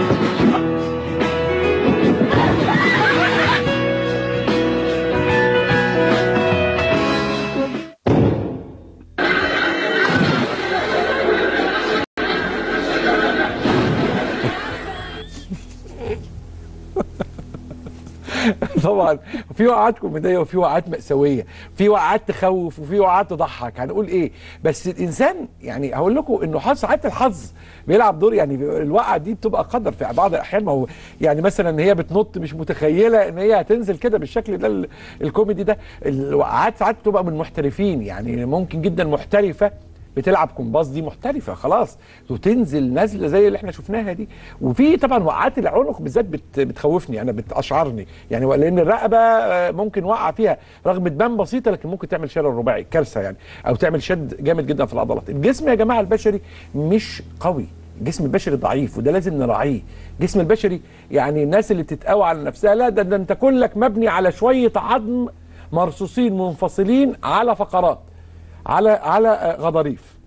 طبعا في وقعات كوميديه وفي وقعات مأساويه في وقعات تخوف وفي وقعات تضحك هنقول ايه بس الانسان يعني هقول لكم انه حظ ساعات الحظ بيلعب دور يعني الوقعه دي بتبقى قدر في بعض الاحيان ما هو يعني مثلا ان هي بتنط مش متخيله ان هي هتنزل كده بالشكل ده ال- الكوميدي ده الوقعات ساعات بتبقى من محترفين يعني ممكن جدا محترفه بتلعب كومباس دي محترفه خلاص وتنزل نازله زي اللي احنا شفناها دي وفي طبعا وقعات العنق بالذات بت بتخوفني انا بتاشعرني يعني لان الرقبه آه، ممكن وقع فيها رغم تبان بسيطه لكن ممكن تعمل شلل رباعي كارثه يعني او تعمل شد جامد جدا في العضلات الجسم يا جماعه البشري مش قوي الجسم البشري ضعيف وده لازم نراعيه الجسم البشري يعني الناس اللي بتتقوى على نفسها لا ده, ده انت كلك مبني على شويه عظم مرصوصين منفصلين على فقرات على على آه، غضاريف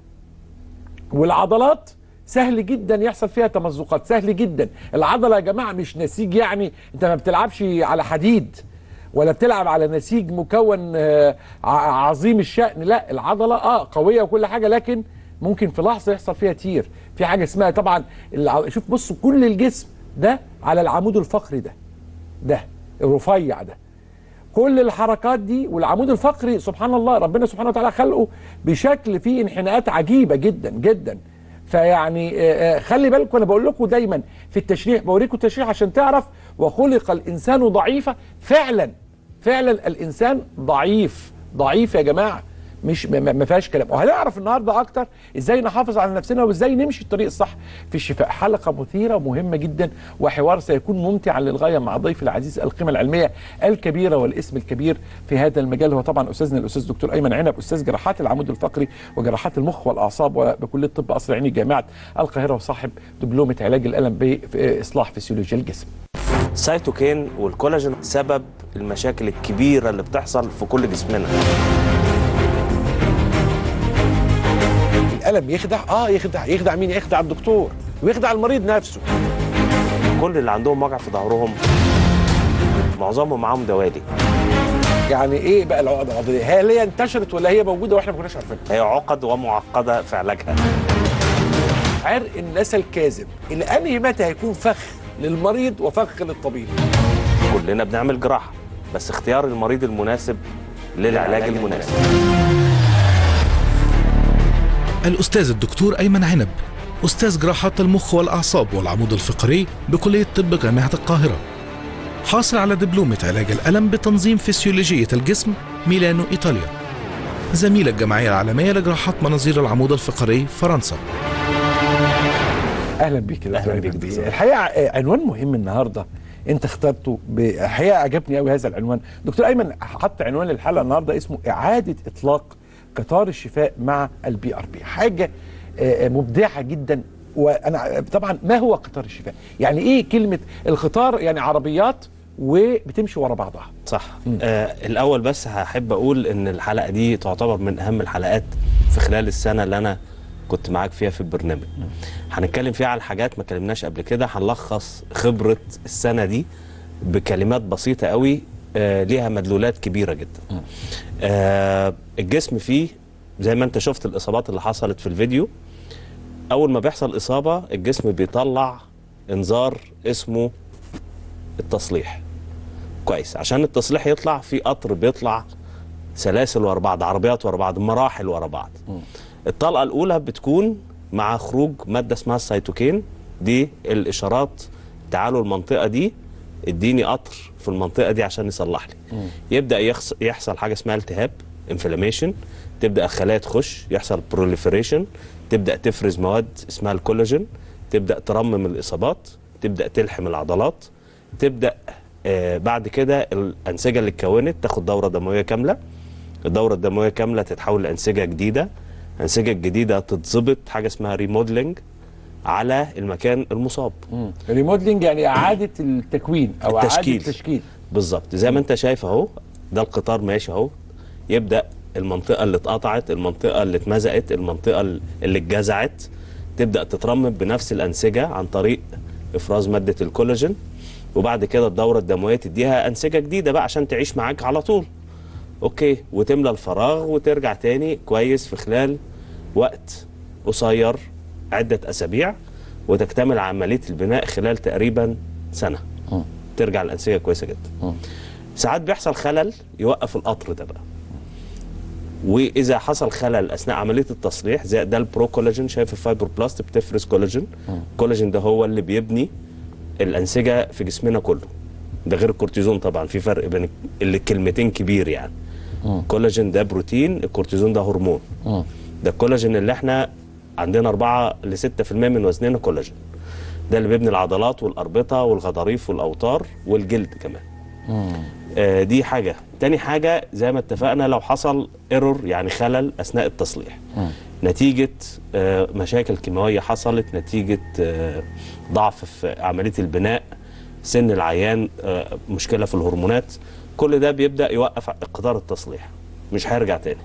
والعضلات سهل جدا يحصل فيها تمزقات سهل جدا العضله يا جماعه مش نسيج يعني انت ما بتلعبش على حديد ولا بتلعب على نسيج مكون آه، ع- عظيم الشأن لا العضله اه قويه وكل حاجه لكن ممكن في لحظه يحصل فيها تير في حاجه اسمها طبعا الع- شوف بصوا كل الجسم ده على العمود الفقري ده ده الرفيع ده كل الحركات دي والعمود الفقري سبحان الله ربنا سبحانه وتعالى خلقه بشكل فيه انحناءات عجيبه جدا جدا فيعني آه، آه، خلي بالكم انا بقول لكم دايما في التشريح بوريكم التشريح عشان تعرف وخلق الانسان ضعيفا فعلا فعلا الانسان ضعيف ضعيف يا جماعه مش ما- ما ما فيهاش كلام وهنعرف النهارده اكتر ازاي نحافظ على نفسنا وازاي نمشي الطريق الصح في الشفاء حلقه مثيره ومهمه جدا وحوار سيكون ممتعا للغايه مع ضيف العزيز القيمه العلميه الكبيره والاسم الكبير في هذا المجال هو طبعا استاذنا الاستاذ دكتور ايمن عنب استاذ جراحات العمود الفقري وجراحات المخ والاعصاب وبكليه طب قصر عيني جامعه القاهره وصاحب دبلومه علاج الالم باصلاح فسيولوجيا الجسم السيتوكين والكولاجين سبب المشاكل الكبيرة اللي بتحصل في كل جسمنا الالم يخدع اه يخدع يخدع مين يخدع الدكتور ويخدع المريض نفسه كل اللي عندهم وجع في ظهرهم معظمهم معاهم دوالي يعني ايه بقى العقده العضليه هل هي انتشرت ولا هي موجوده واحنا ما كناش عارفينها هي عقد ومعقدة في علاجها عرق النسا الكاذب اللي انهي متى هيكون فخ للمريض وفخ للطبيب كلنا بنعمل جراحه بس اختيار المريض المناسب للعلاج المناسب الأستاذ الدكتور أيمن عنب أستاذ جراحات المخ والأعصاب والعمود الفقري بكلية طب جامعة القاهرة حاصل على دبلومة علاج الألم بتنظيم فسيولوجية الجسم ميلانو إيطاليا زميل الجمعية العالمية لجراحات مناظير العمود الفقري فرنسا اهلا بيك يا دكتور أهلاً أيمن بيك بيه. دكتور. الحقيقه آه، عنوان مهم النهارده انت اخترته الحقيقه عجبني قوي هذا العنوان دكتور ايمن حط عنوان للحلقه النهارده اسمه اعاده اطلاق قطار الشفاء مع البي ار بي حاجه آه، مبدعه جدا وانا طبعا ما هو قطار الشفاء يعني ايه كلمه القطار يعني عربيات وبتمشي ورا بعضها صح آه الاول بس هحب اقول ان الحلقه دي تعتبر من اهم الحلقات في خلال السنه اللي انا كنت معاك فيها في البرنامج هنتكلم فيها على حاجات ما كلمناش قبل كده هنلخص خبره السنه دي بكلمات بسيطه قوي آه ليها مدلولات كبيره جدا آه الجسم فيه زي ما انت شفت الاصابات اللي حصلت في الفيديو اول ما بيحصل اصابه الجسم بيطلع انذار اسمه التصليح كويس عشان التصليح يطلع في قطر بيطلع سلاسل ورا بعض عربيات ورا بعض مراحل ورا بعض الطلقه الاولى بتكون مع خروج ماده اسمها السيتوكين دي الاشارات تعالوا المنطقه دي اديني قطر في المنطقه دي عشان يصلح لي يبدا يخص يحصل حاجه اسمها التهاب انفلاميشن تبدا الخلايا تخش يحصل بروليفريشن تبدا تفرز مواد اسمها الكولاجين تبدا ترمم الاصابات تبدا تلحم العضلات تبدا آه بعد كده الانسجه اللي اتكونت تاخد دوره دمويه كامله الدوره الدمويه كامله تتحول لانسجه جديده الانسجه الجديده تتظبط حاجه اسمها ريموديلنج على المكان المصاب ريموديلنج يعني اعاده التكوين او التشكيل. اعاده التشكيل بالظبط زي ما انت شايف اهو ده القطار ماشي اهو يبدا المنطقه اللي اتقطعت المنطقه اللي اتمزقت المنطقه اللي اتجزعت تبدا تترمم بنفس الانسجه عن طريق افراز ماده الكولاجين وبعد كده الدوره الدمويه تديها انسجه جديده بقى عشان تعيش معاك على طول اوكي وتملى الفراغ وترجع تاني كويس في خلال وقت قصير عده اسابيع وتكتمل عمليه البناء خلال تقريبا سنه ترجع الانسجه كويسه جدا ساعات بيحصل خلل يوقف القطر ده بقى واذا حصل خلل اثناء عمليه التصليح زي ده البرو كولاجين شايف الفايبروبلاست بتفرز كولاجين الكولاجين ده هو اللي بيبني الانسجه في جسمنا كله ده غير الكورتيزون طبعا في فرق بين الكلمتين كبير يعني الكولاجين ده بروتين الكورتيزون ده هرمون ده الكولاجين اللي احنا عندنا 4 ل 6% من وزننا كولاجين ده اللي بيبني العضلات والاربطه والغضاريف والاوتار والجلد كمان آه دي حاجه تاني حاجه زي ما اتفقنا لو حصل ايرور يعني خلل اثناء التصليح نتيجه آه مشاكل كيماويه حصلت نتيجه آه ضعف في عمليه البناء سن العيان آه مشكله في الهرمونات كل ده بيبدا يوقف قطار التصليح مش هيرجع تاني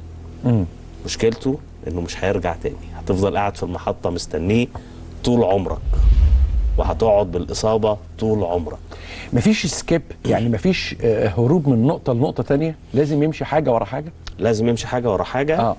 مشكلته انه مش هيرجع تاني هتفضل قاعد في المحطه مستنيه طول عمرك وهتقعد بالاصابه طول عمرك مفيش سكيب يعني مفيش آه، هروب من نقطه لنقطه تانية لازم يمشي حاجه ورا حاجه لازم يمشي حاجه ورا حاجه اه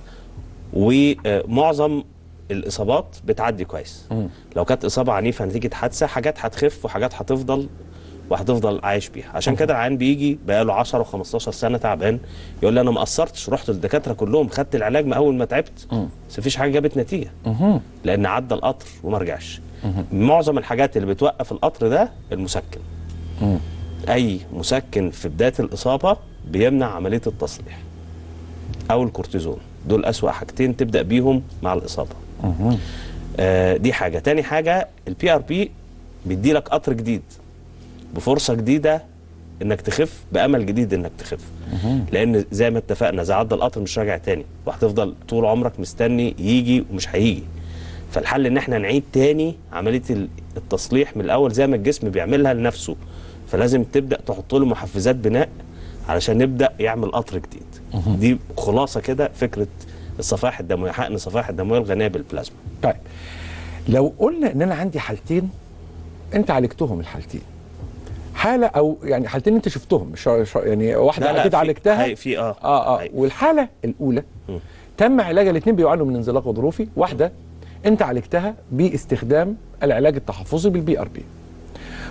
ومعظم الاصابات بتعدي كويس مم. لو كانت اصابه عنيفه نتيجه حادثه حاجات هتخف وحاجات هتفضل وهتفضل عايش بيها عشان كده العيان بيجي بقاله 10 و15 سنه تعبان يقول لي انا ما قصرتش رحت للدكاتره كلهم خدت العلاج من اول ما تعبت مم. بس مفيش حاجه جابت نتيجه مهم. لان عدى القطر وما رجعش معظم الحاجات اللي بتوقف القطر ده المسكن مم. اي مسكن في بدايه الاصابه بيمنع عمليه التصليح او الكورتيزون دول اسوا حاجتين تبدا بيهم مع الاصابه مهم. آه دي حاجه تاني حاجه البي ار بي بيدي لك قطر جديد بفرصه جديده انك تخف بامل جديد انك تخف لان زي ما اتفقنا اذا عدى القطر مش راجع تاني وهتفضل طول عمرك مستني يجي ومش هيجي فالحل ان احنا نعيد تاني عمليه ال- التصليح من الاول زي ما الجسم بيعملها لنفسه فلازم تبدا تحط له محفزات بناء علشان نبدا يعمل قطر جديد دي خلاصه كده فكره الصفائح الدمويه حقن الصفائح الدمويه الغنيه بالبلازما طيب لو قلنا ان انا عندي حالتين انت عالجتهم الحالتين حاله او يعني حالتين انت شفتهم مش مش- يعني واحده اكيد في- عالجتها هي- في اه اه اه هي. والحاله الاولى مم. تم علاج الاثنين بيعانوا من انزلاق غضروفي واحده انت عالجتها باستخدام العلاج التحفظي بالبي ار بي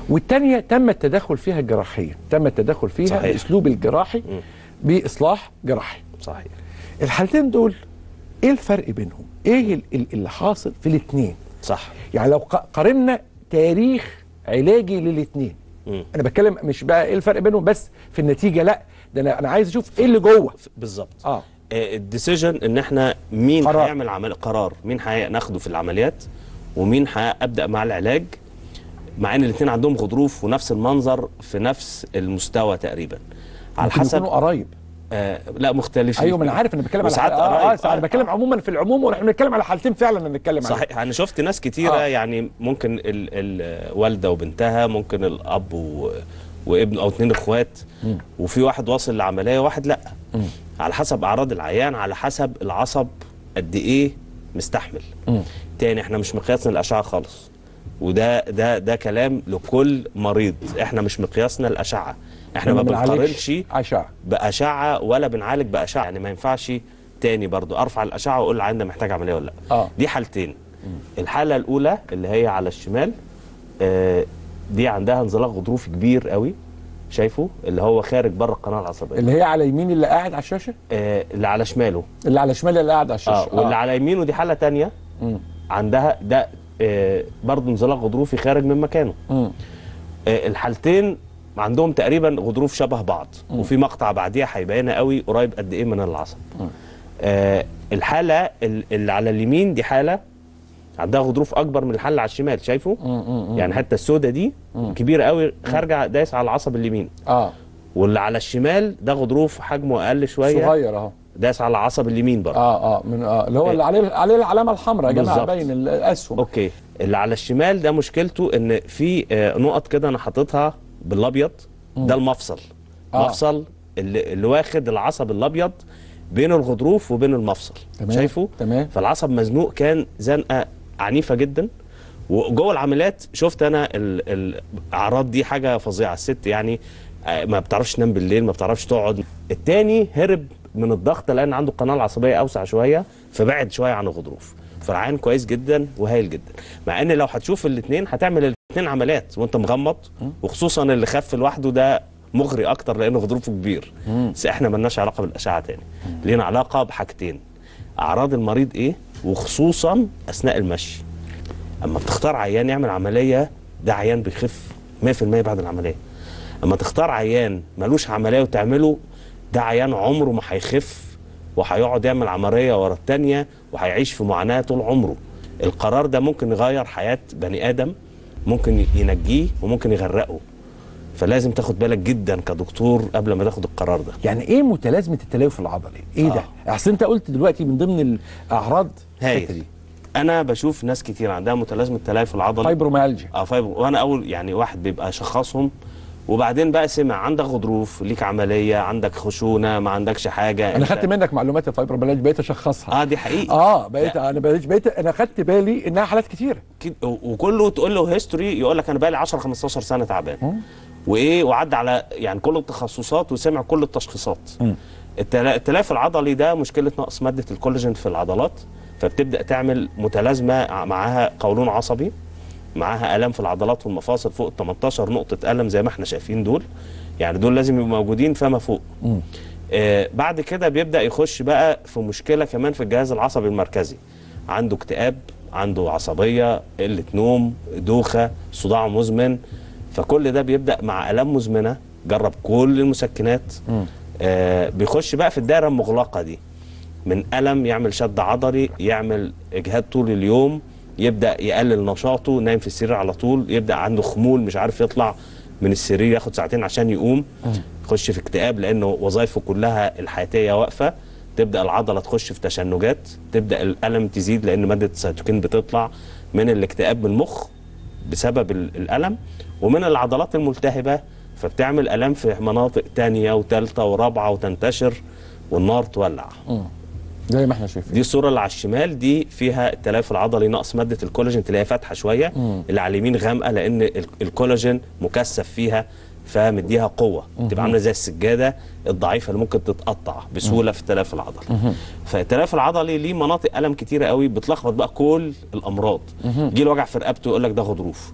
والتانية تم التدخل فيها جراحيا تم التدخل فيها صحيح. الاسلوب الجراحي مم. باصلاح جراحي صحيح الحالتين دول ايه الفرق بينهم ايه ال- ال- اللي حاصل في الاثنين صح يعني لو ق- قارنا تاريخ علاجي للاثنين مم. انا بتكلم مش بقى ايه الفرق بينهم بس في النتيجه لا ده انا انا عايز اشوف ايه اللي جوه بالظبط اه الديسيجن ان احنا مين قرار. هيعمل عمل قرار مين هناخده في العمليات ومين هابدا مع العلاج مع ان الاثنين عندهم غضروف ونفس المنظر في نفس المستوى تقريبا على ممكن حسب يكونوا قرايب آه لا مختلفين ايوه ما انا عارف انا بتكلم على وساعات حال- اه, قرايب. آه, آه انا بتكلم عموما في العموم واحنا بنتكلم على حالتين فعلا بنتكلم عليهم صحيح انا شفت ناس كتيره آه. آه. يعني ممكن ال- الوالده وبنتها ممكن الاب و... وابنه او اتنين اخوات وفي واحد واصل لعمليه وواحد لا على حسب اعراض العيان على حسب العصب قد ايه مستحمل تاني احنا مش مقياسنا الاشعه خالص وده ده ده كلام لكل مريض احنا مش مقياسنا الاشعه احنا ما بنقارنش اشعه باشعه ولا بنعالج باشعه يعني ما ينفعش تاني برضو ارفع الاشعه واقول العيان ده محتاج عمليه ولا لا اه دي حالتين الحاله الاولى اللي هي على الشمال آه، دي عندها انزلاق غضروفي كبير قوي شايفه اللي هو خارج بره القناه العصبيه اللي هي على يمين اللي قاعد على الشاشه آه، اللي على شماله اللي على شمال اللي قاعد على الشاشه اه واللي على يمينه دي حاله تانية مم. عندها ده آه، برضه انزلاق غضروفي خارج من مكانه مم. آه، الحالتين عندهم تقريبا غضروف شبه بعض وفي مقطع بعديها هيبينها قوي قريب قد ايه من العصب آه الحاله ال- اللي على اليمين دي حاله عندها غضروف اكبر من الحاله على الشمال شايفه يعني حتى السودة دي كبيره قوي خارجه دايس على العصب اليمين اه واللي على الشمال ده غضروف حجمه اقل شويه صغير اهو دايس على العصب اليمين برضه اه اه من اه اللي هو اللي عليه عليه العلامه الحمراء يا جماعه بالظبط. باين الاسهم اوكي اللي على الشمال ده مشكلته ان في آه، نقط كده انا حاططها بالابيض ده المفصل آه. مفصل اللي, اللي واخد العصب الابيض بين الغضروف وبين المفصل تمام. شايفه تمام. فالعصب مزنوق كان زنقه عنيفه جدا وجوه العمليات شفت انا ال- الاعراض دي حاجه فظيعه الست يعني آه، ما بتعرفش تنام بالليل ما بتعرفش تقعد التاني هرب من الضغط لان عنده القناه العصبيه اوسع شويه فبعد شويه عن الغضروف فالعين كويس جدا وهايل جدا مع ان لو هتشوف الاثنين هتعمل الاثنين عمليات وانت مغمض وخصوصا اللي خف لوحده ده مغري اكتر لانه غضروفه كبير بس احنا ملناش علاقه بالاشعه تاني لينا علاقه بحاجتين اعراض المريض ايه وخصوصا اثناء المشي اما بتختار عيان يعمل عمليه ده عيان بيخف 100% بعد العمليه اما تختار عيان ملوش عمليه وتعمله ده عيان عمره ما هيخف وهيقعد يعمل عمليه ورا التانيه وهيعيش في معاناه طول عمره القرار ده ممكن يغير حياه بني ادم ممكن ينجيه وممكن يغرقه فلازم تاخد بالك جدا كدكتور قبل ما تاخد القرار ده يعني ايه متلازمه التليف العضلي ايه ده اصل انت قلت دلوقتي من ضمن الاعراض الحته هايل دي انا بشوف ناس كتير عندها متلازمه تليف العضلي فايبروميالجيا اه فايبر وانا اول يعني واحد بيبقى شخصهم وبعدين بقى سمع عندك غضروف ليك عمليه عندك خشونه ما عندكش حاجه انا أنت- خدت منك معلومات الفايبروميالجيا بقيت اشخصها اه دي حقيقه اه بقيت انا بقيت, بقيت انا خدت بالي انها حالات كتيره كده- و- وكله تقول له هيستوري يقول لك انا بقى لي 10 15 سنه تعبان وايه وعدى على يعني كل التخصصات وسمع كل التشخيصات التلا- التلاف العضلي ده مشكله نقص ماده الكولاجين في العضلات فبتبدا تعمل متلازمه ع- معاها قولون عصبي معاها الام في العضلات والمفاصل فوق 18 نقطه الم زي ما احنا شايفين دول يعني دول لازم يبقوا موجودين فما فوق آه بعد كده بيبدا يخش بقى في مشكله كمان في الجهاز العصبي المركزي عنده اكتئاب عنده عصبيه قله نوم دوخه صداع مزمن فكل ده بيبدا مع الام مزمنه جرب كل المسكنات آه بيخش بقى في الدائره المغلقه دي من الم يعمل شد عضلي يعمل اجهاد طول اليوم يبدا يقلل نشاطه نايم في السرير على طول يبدا عنده خمول مش عارف يطلع من السرير ياخد ساعتين عشان يقوم يخش في اكتئاب لانه وظائفه كلها الحياتيه واقفه تبدا العضله تخش في تشنجات تبدا الالم تزيد لان ماده السيتوكين بتطلع من الاكتئاب من المخ بسبب ال- الالم ومن العضلات الملتهبه فبتعمل الام في مناطق تانية وثالثه ورابعه وتنتشر والنار تولع زي ما احنا شايفين دي الصوره اللي على الشمال دي فيها التليف العضلي نقص ماده الكولاجين تلاقيها فاتحه شويه اللي على اليمين غامقه لان ال- الكولاجين مكثف فيها فمديها قوه تبقى عامله زي السجاده الضعيفه اللي ممكن تتقطع بسهوله في التليف العضلي فالتليف العضلي ليه مناطق الم كتيره قوي بتلخبط بقى كل الامراض يجي له وجع في رقبته يقول لك ده غضروف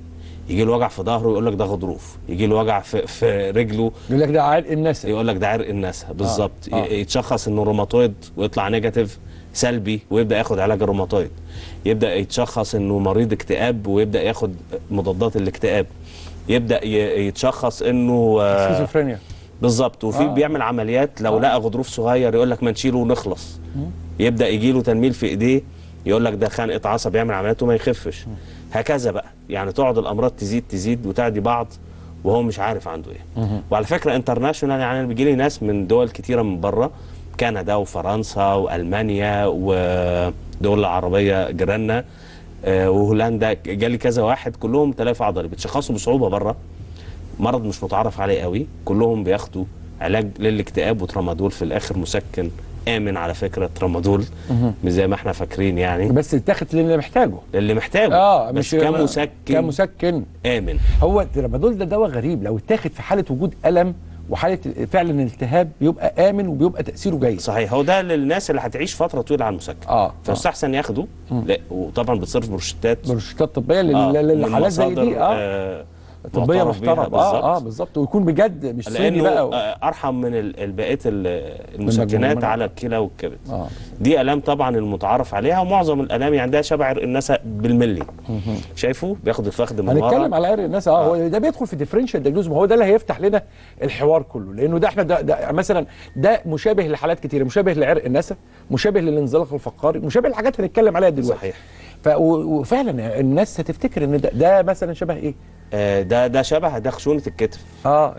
يجي له وجع في ظهره يقول لك ده غضروف يجي له وجع في, في رجله يقول لك ده عرق الناس يقول لك ده عرق النسا بالظبط آه. ي- يتشخص انه روماتويد ويطلع نيجاتيف سلبي ويبدا ياخد علاج الروماتويد يبدا يتشخص انه مريض اكتئاب ويبدا ياخد مضادات الاكتئاب يبدا ي- يتشخص انه آه، سكيزوفرينيا بالظبط وفي آه. آه. بيعمل عمليات لو آه. آه. لقى غضروف صغير يقول لك ما نشيله ونخلص يبدا يجي له تنميل في ايديه يقول لك ده خنقه عصب يعمل عمليات وما يخفش هكذا بقى يعني تقعد الامراض تزيد تزيد وتعدي بعض وهو مش عارف عنده ايه وعلى فكره انترناشونال يعني أنا بيجي لي ناس من دول كتيره من بره كندا وفرنسا والمانيا ودول العربيه جيراننا آه، وهولندا جالي كذا واحد كلهم تلف عضلي بتشخصوا بصعوبه بره مرض مش متعرف عليه قوي كلهم بياخدوا علاج للاكتئاب وترامادول في الاخر مسكن امن على فكره ترامادول مش زي ما احنا فاكرين يعني بس اتاخد للي محتاجه اللي محتاجه اه بس مش كمسكن كمسكن امن هو الترامادول ده دواء غريب لو اتاخد في حاله وجود الم وحاله فعلا التهاب بيبقى امن وبيبقى تاثيره جيد صحيح هو ده للناس اللي هتعيش فتره طويله على المسكن اه فيستحسن ياخده لا وطبعا بتصرف بروشتات بروشتات طبيه لل- آه، لل- من للحالات زي مصادر، دي اه آه طبيه معترف بيها محترمه اه اه بالظبط. بالظبط ويكون بجد مش صيني لانه بقى و... آه، ارحم من ال- البقيه ال- المسكنات المجموعة. على الكلى والكبد اه دي الام طبعا المتعارف عليها ومعظم الالام يعني ده شبه عرق النسا بالملي شايفه بياخد الفخذ من هنتكلم ورا على عرق الناس اه هو ده بيدخل في ديفرنشال دياجنوز ما هو ده اللي هيفتح لنا الحوار كله لانه ده احنا ده, ده مثلا ده مشابه لحالات كتيره مشابه لعرق النسا مشابه للانزلاق الفقاري مشابه لحاجات هنتكلم عليها دلوقتي صحيح ف و- وفعلا الناس هتفتكر ان ده, ده مثلا شبه ايه آه، ده ده شبه ده خشونه الكتف اه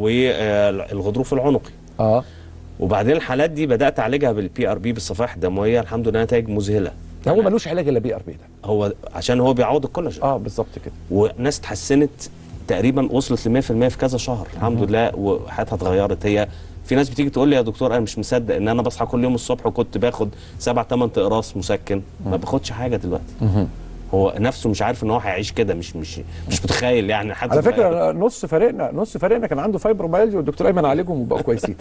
والغضروف العنقي اه وبعدين الحالات دي بدات اعالجها بالبي ار بي بالصفائح الدمويه الحمد لله نتائج مذهله ده هو ملوش علاج الا بي ار بي ده هو عشان هو بيعوض الكولاجين اه بالظبط كده وناس اتحسنت تقريبا وصلت ل 100% في كذا شهر الحمد لله وحياتها اتغيرت هي في ناس بتيجي تقول لي يا دكتور انا مش مصدق ان انا بصحى كل يوم الصبح وكنت باخد سبع ثمان اقراص مسكن ما باخدش حاجه دلوقتي هو نفسه مش عارف ان هو هيعيش كده مش مش مش متخيل يعني حد على صغير. فكره نص فريقنا نص فريقنا كان عنده فايبروميالجيا والدكتور ايمن عالجهم وبقوا كويسين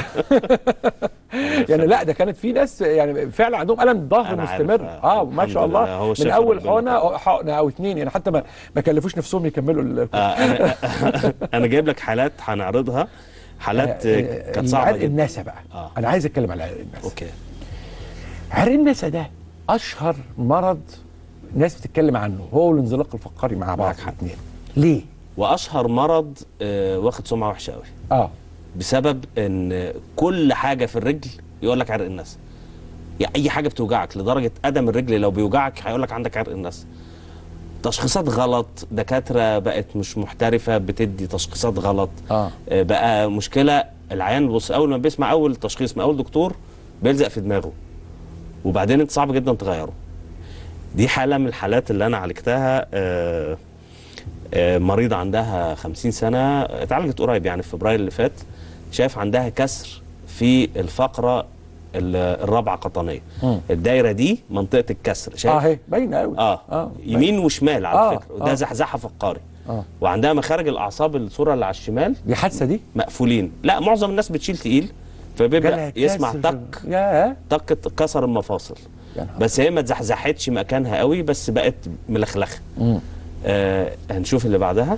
يعني لا ده كانت في ناس يعني فعلا عندهم الم ظهر أنا عارف، مستمر آه، اه ما الحمد شاء لله، الله هو من شاف اول ربنا حقنه طبعا. أو حقنه او اتنين يعني حتى ما ما كلفوش نفسهم يكملوا ال- آه انا انا جايب لك حالات هنعرضها حالات آه، آه، كانت صعبه عرق جدا الناسا بقى آه. انا عايز اتكلم على عرق الناسا اوكي عرق الناسا ده اشهر مرض ناس بتتكلم عنه هو والانزلاق الفقري مع بعض معاك حق. الاثنين ليه؟ واشهر مرض آه، واخد سمعه وحشه قوي اه بسبب ان كل حاجه في الرجل يقول لك عرق الناس يعني اي حاجه بتوجعك لدرجه قدم الرجل لو بيوجعك هيقول لك عندك عرق الناس تشخيصات غلط دكاتره بقت مش محترفه بتدي تشخيصات غلط اه آه، بقى مشكله العيان بص اول ما بيسمع اول تشخيص من اول دكتور بيلزق في دماغه وبعدين انت صعب جدا تغيره دي حاله من الحالات اللي انا عالجتها آه، آه، مريضه عندها 50 سنه اتعالجت قريب يعني في فبراير اللي فات شايف عندها كسر في الفقره ال- الرابعه قطنيه مم. الدايره دي منطقه الكسر شايف اه هي باينه قوي اه, آه، يمين وشمال على آه، فكره وده آه. زحزحه فقاري اه وعندها مخارج الاعصاب الصوره اللي على الشمال دي حادثه دي مقفولين لا معظم الناس بتشيل تقيل فبيبدا جالها يسمع كسر. طق ياه طق كسر المفاصل يا نهار. بس هي ما اتزحزحتش مكانها قوي بس بقت ملخلخه مم. آه هنشوف اللي بعدها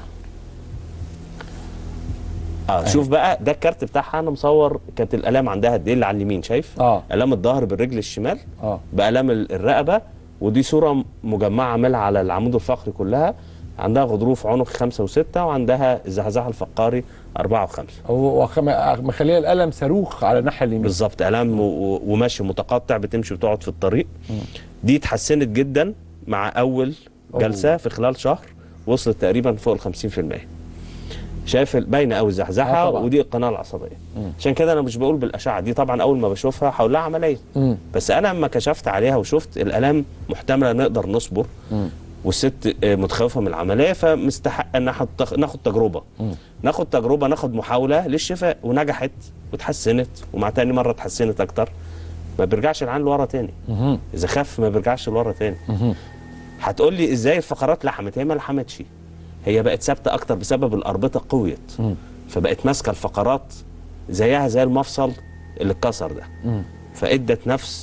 اه شوف بقى ده الكارت بتاعها انا مصور كانت الالام عندها قد ايه اللي على اليمين شايف اه الام الظهر بالرجل الشمال اه بالام ال- الرقبه ودي صوره مجمعه عاملها على العمود الفقري كلها عندها غضروف عنق خمسة وستة وعندها الزحزحة الفقاري أربعة وخمسة هو وخم- مخليه الالم صاروخ على الناحيه اليمين بالظبط الام و- و- وماشي متقطع بتمشي وتقعد في الطريق دي اتحسنت جدا مع اول جلسه أوه. في خلال شهر وصلت تقريبا فوق ال 50% شايف ال- باينه قوي الزحزحه آه طبعا. ودي القناه العصبيه عشان كده انا مش بقول بالاشعه دي طبعا اول ما بشوفها هقول لها عمليه مم. بس انا لما كشفت عليها وشفت الالام محتمله نقدر نصبر مم. والست آه، متخوفه من العمليه فمستحق ان ناخد ناخد تجربه مم. ناخد تجربه ناخد محاوله للشفاء ونجحت وتحسنت ومع تاني مره اتحسنت اكتر ما بيرجعش العين لورا تاني مهم. اذا خف ما بيرجعش لورا تاني مهم. هتقول لي ازاي الفقرات لحمت هي ما لحمتش هي بقت ثابته اكتر بسبب الاربطه قويت مم. فبقت ماسكه الفقرات زيها زي المفصل اللي اتكسر ده مم. فادت نفس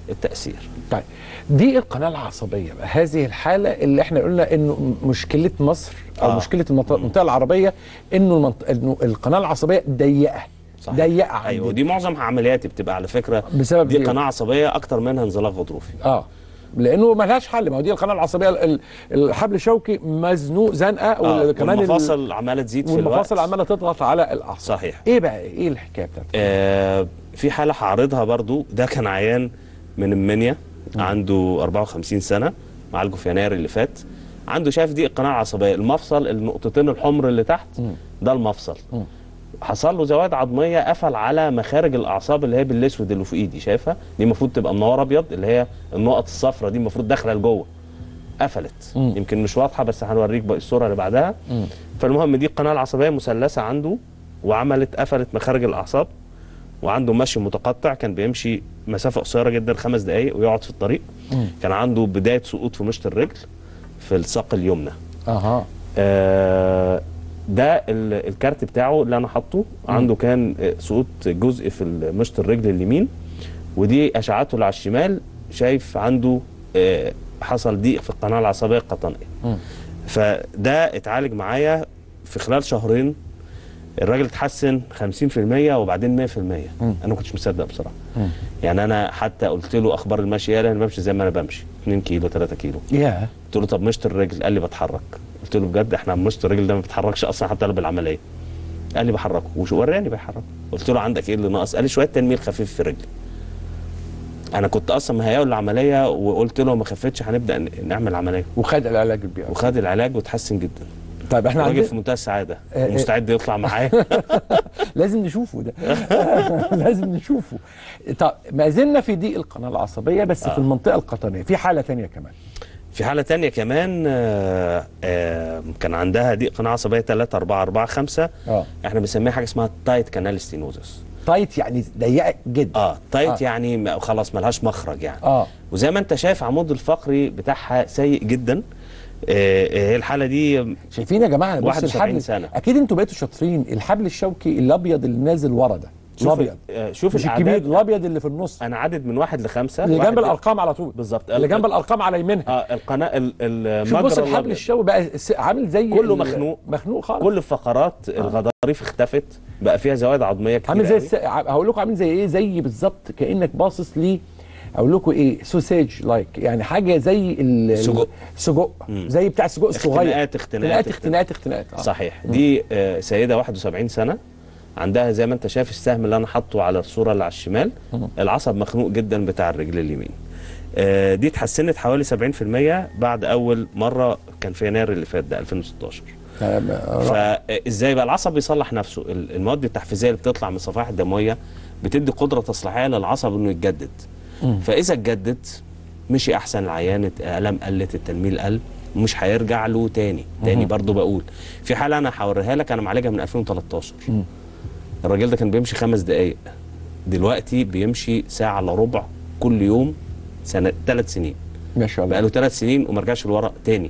التاثير طيب دي القناه العصبيه بقى هذه الحاله اللي احنا قلنا انه م- مشكله مصر او آه. مشكله المنط- المنطقه العربيه انه المنط... انه القناه العصبيه ضيقه صحيح. ضيقه عندنا. ايوه ودي معظم عملياتي بتبقى على فكره بسبب دي دي. قناه عصبيه اكتر منها انزلاق غضروفي اه لانه ما لهاش حل ما هو دي القناه العصبيه ال- الحبل الشوكي مزنوق زنقه آه وكمان ال- والمفاصل عماله تزيد في والمفاصل الوقت عماله تضغط على الاعصاب صحيح ايه بقى ايه الحكايه بتاعتك آه في حاله هعرضها برضو ده كان عيان من المنيا عنده 54 سنه معالجه في يناير اللي فات عنده شايف دي القناه العصبيه المفصل النقطتين الحمر اللي تحت ده المفصل حصل له زوائد عظميه قفل على مخارج الاعصاب اللي هي بالاسود اللي في ايدي شايفها دي المفروض تبقى منوره ابيض اللي هي النقط الصفراء دي المفروض داخله لجوه قفلت مم. يمكن مش واضحه بس هنوريك بقى الصوره اللي بعدها فالمهم دي القناه العصبيه مثلثه عنده وعملت قفلت مخارج الاعصاب وعنده مشي متقطع كان بيمشي مسافه قصيره جدا خمس دقائق ويقعد في الطريق كان عنده بدايه سقوط في مشط الرجل في الساق اليمنى اها آه، ده ال- الكارت بتاعه اللي انا حاطه عنده كان آه، سقوط جزء في مشط الرجل اليمين ودي اشعته اللي على الشمال شايف عنده آه، حصل ضيق في القناه العصبيه القطنيه فده اتعالج معايا في خلال شهرين الراجل اتحسن 50% وبعدين 100% انا ما كنتش مصدق بصراحه يعني انا حتى قلت له اخبار المشي قال انا بمشي زي ما انا بمشي 2 كيلو 3 كيلو يا قلت له طب مشط الرجل قال لي بتحرك قلت له بجد احنا مشط الرجل ده ما بيتحركش اصلا حتى لو بالعمليه قال لي بحركه وش وراني بيحركه قلت له عندك ايه اللي ناقص قال لي شويه تنميل خفيف في رجلي انا كنت اصلا مهيئه العمليه وقلت له ما خفتش هنبدا ن- نعمل عمليه وخد العلاج البيئي وخد العلاج وتحسن جدا طيب احنا راجل عندنا في منتهى السعاده آه، آه. ومستعد يطلع معايا لازم نشوفه ده لازم نشوفه طب ما زلنا في ضيق القناه العصبيه بس في المنطقه القطنيه في حاله تانية كمان في حالة تانية كمان آه، آه، كان عندها ضيق قناة عصبية 3 4 4 5 اه احنا بنسميها حاجة اسمها تايت كانال ستينوزس تايت يعني ضيقه جدا اه تايت آه. آه. يعني م- خلاص ملهاش مخرج يعني اه وزي ما انت شايف عمود الفقري بتاعها سيء جدا آه، آه، هي الحالة دي شايفين يا جماعه بص 71 الحبل سنة. اكيد انتوا بقيتوا شاطرين الحبل الشوكي الابيض اللي نازل ورا ده شوف الابيض آه، شوف مش الكبير الأعداد. الابيض اللي في النص انا عدد من واحد لخمسة اللي واحد جنب الارقام على طول بالظبط اللي جنب الارقام على يمينها اه القناة ال- شوف بص المجرى الحبل الأبيض. الشوكي بقى الس- عامل زي كله ال- مخنوق. مخنوق خالص كل الفقرات الغضاريف اختفت بقى فيها زوائد عظمية كتير عامل زي قوي. الس... ع- هقول لكم عامل زي ايه زي بالظبط كانك باصص ليه اقول لكم ايه سوسيج لايك يعني حاجه زي ال- ال- سجق. سجق زي بتاع السجق الصغير اختناقات اختناقات اختناقات اختناقات اختناقات آه. صحيح دي آه، سيده 71 سنه عندها زي ما انت شايف السهم اللي انا حاطه على الصوره اللي على الشمال العصب مخنوق جدا بتاع الرجل اليمين آه، دي اتحسنت حوالي 70% بعد اول مره كان في يناير اللي فات ده 2016 تمام. آه، فازاي بقى العصب بيصلح نفسه ال- المواد التحفيزيه اللي بتطلع من الصفائح الدمويه بتدي قدره تصليحيه للعصب انه يتجدد فاذا اتجدد مشي احسن العيان الالم قلت التنميل قل مش هيرجع له تاني تاني برضو بقول في حاله انا هوريها لك انا معالجها من 2013 الراجل ده كان بيمشي خمس دقايق دلوقتي بيمشي ساعه الا ربع كل يوم سنه ثلاث سنين ما شاء الله بقى له ثلاث سنين وما رجعش لورا تاني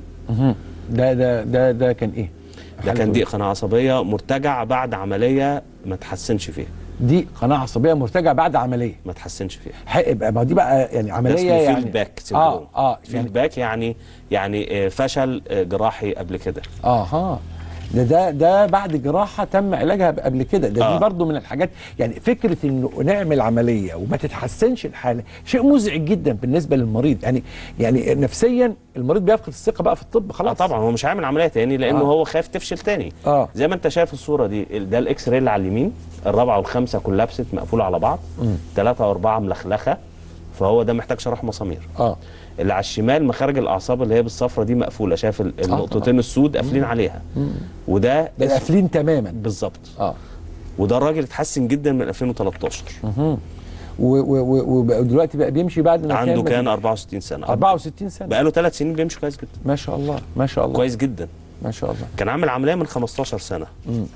ده ده ده ده كان ايه ده كان ضيق قناه عصبيه مرتجع بعد عمليه ما تحسنش فيها دي قناه عصبيه مرتجعه بعد عمليه ما تحسنش فيها حق- يبقى ما دي بقى يعني ده عمليه اسمه يعني فيدباك سيندروم اه اه يعني فيدباك يعني يعني آه، فشل آه، جراحي قبل كده اها ده ده ده بعد جراحه تم علاجها قبل كده ده آه. دي برضو من الحاجات يعني فكره انه نعمل عمليه وما تتحسنش الحاله شيء مزعج جدا بالنسبه للمريض يعني يعني نفسيا المريض بيفقد الثقه بقى في الطب اه خلاص طبعا هو مش هيعمل عمليه تاني لانه آه. هو خايف تفشل تاني اه زي ما انت شايف الصوره دي ال- ده الاكس راي اللي على اليمين الرابعه والخامسه كولابست مقفوله على بعض ثلاثه واربعه ملخلخه فهو ده محتاج شرح مسامير اه اللي على الشمال مخارج الاعصاب اللي هي بالصفرة دي مقفوله شايف ال- النقطتين السود قافلين عليها وده ده قافلين تماما بالظبط اه وده الراجل اتحسن جدا من 2013 و- و- و- ودلوقتي بقى بيمشي بعد ما عنده كان كان 64 سنه 64 سنه بقاله ثلاث سنين بيمشي كويس جدا ما شاء الله ما شاء الله كويس جدا ما شاء الله كان عامل عمليه من 15 سنه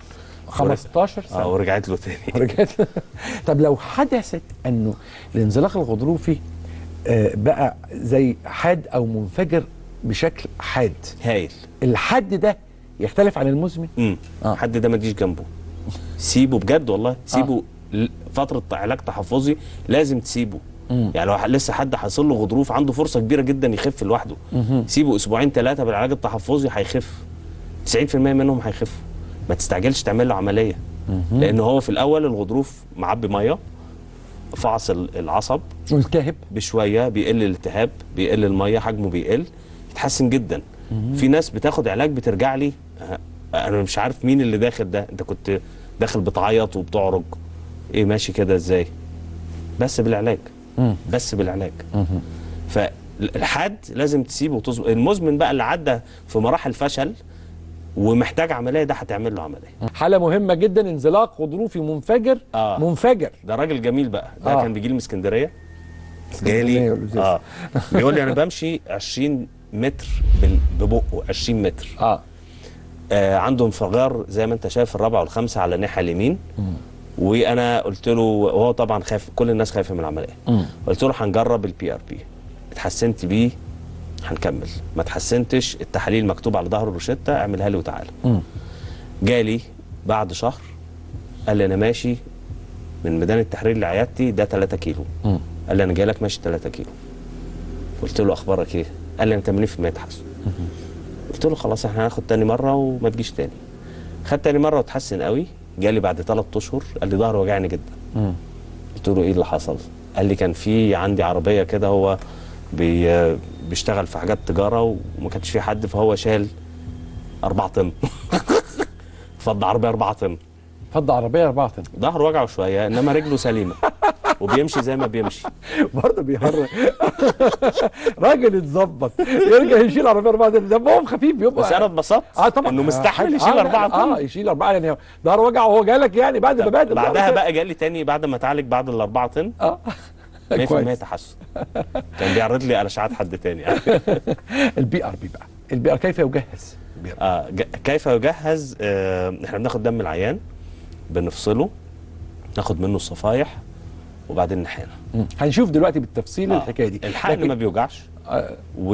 15 اه سنه ورجعت له تاني رجعت طب لو حدثت انه الانزلاق الغضروفي آه، بقى زي حاد او منفجر بشكل حاد هايل الحد ده يختلف عن المزمن امم آه. حد ده ما تجيش جنبه سيبه بجد والله سيبه ل- فتره علاج تحفظي لازم تسيبه يعني لو لسه حد حاصل له غضروف عنده فرصه كبيره جدا يخف لوحده سيبه اسبوعين ثلاثه بالعلاج التحفظي هيخف 90% منهم هيخفوا ما تستعجلش تعمل له عمليه لان هو في الاول الغضروف معبي ميه فعص ال- العصب والتهب بشويه بيقل الالتهاب بيقل الميه حجمه بيقل يتحسن جدا في ناس بتاخد علاج بترجع لي آه، انا مش عارف مين اللي داخل ده انت كنت داخل بتعيط وبتعرج ايه ماشي كده ازاي بس بالعلاج بس بالعلاج فالحاد لازم تسيبه وتظبط المزمن بقى اللي عدى في مراحل فشل ومحتاج عمليه ده هتعمل له عمليه حاله مهمه جدا انزلاق غضروفي منفجر آه. منفجر ده راجل جميل بقى ده آه. كان بيجي لي من اسكندريه اسكندرية جالي والأزاز. اه بيقول لي انا بمشي 20 متر بال- ببقه 20 متر اه آه عنده انفجار زي ما انت شايف الرابعه والخامسه على الناحيه اليمين وانا قلت له وهو طبعا خايف كل الناس خايفه من العمليه قلت له هنجرب البي ار بي اتحسنت بيه هنكمل ما اتحسنتش التحاليل مكتوب على ظهر الروشته اعملها لي وتعالى جالي بعد شهر قال لي انا ماشي من ميدان التحرير لعيادتي ده 3 كيلو قال لي انا جاي لك ماشي 3 كيلو قلت له اخبارك ايه قال لي انا 80% تحسن قلت له خلاص احنا هناخد تاني مره وما تجيش تاني خد تاني مره وتحسن قوي جالي بعد ثلاث اشهر قال لي ظهري وجعني جدا قلت له ايه اللي حصل قال لي كان في عندي عربيه كده هو بي بيشتغل في حاجات تجاره وما كانش في حد فهو شال 4 طن فض عربيه 4 طن فض عربيه 4 طن ظهره وجعه شويه انما رجله سليمه وبيمشي زي ما بيمشي برضه بيهرج راجل اتظبط يرجع يشيل عربيه 4 طن دمهم خفيف بيبقى بس انا اتبسطت اه طبعا انه مستحمل آه، يشيل آه، 4 لا، طن اه يشيل 4 يعني ظهره وجع وهو جالك يعني بعد ما بات بعدها بقى جالي تاني بعد ما اتعالج بعد ال 4 طن اه 100% كويس تحسن كان بيعرض لي على اشعاعات حد تاني يعني البي ار بي بقى البي ار كيف يجهز البي ار آه ج- كيف يجهز آه احنا بناخد دم العيان بنفصله ناخد منه الصفايح وبعدين نحقنه مم. هنشوف دلوقتي بالتفصيل آه، الحكايه دي الحقن لكن- ما بيوجعش آه،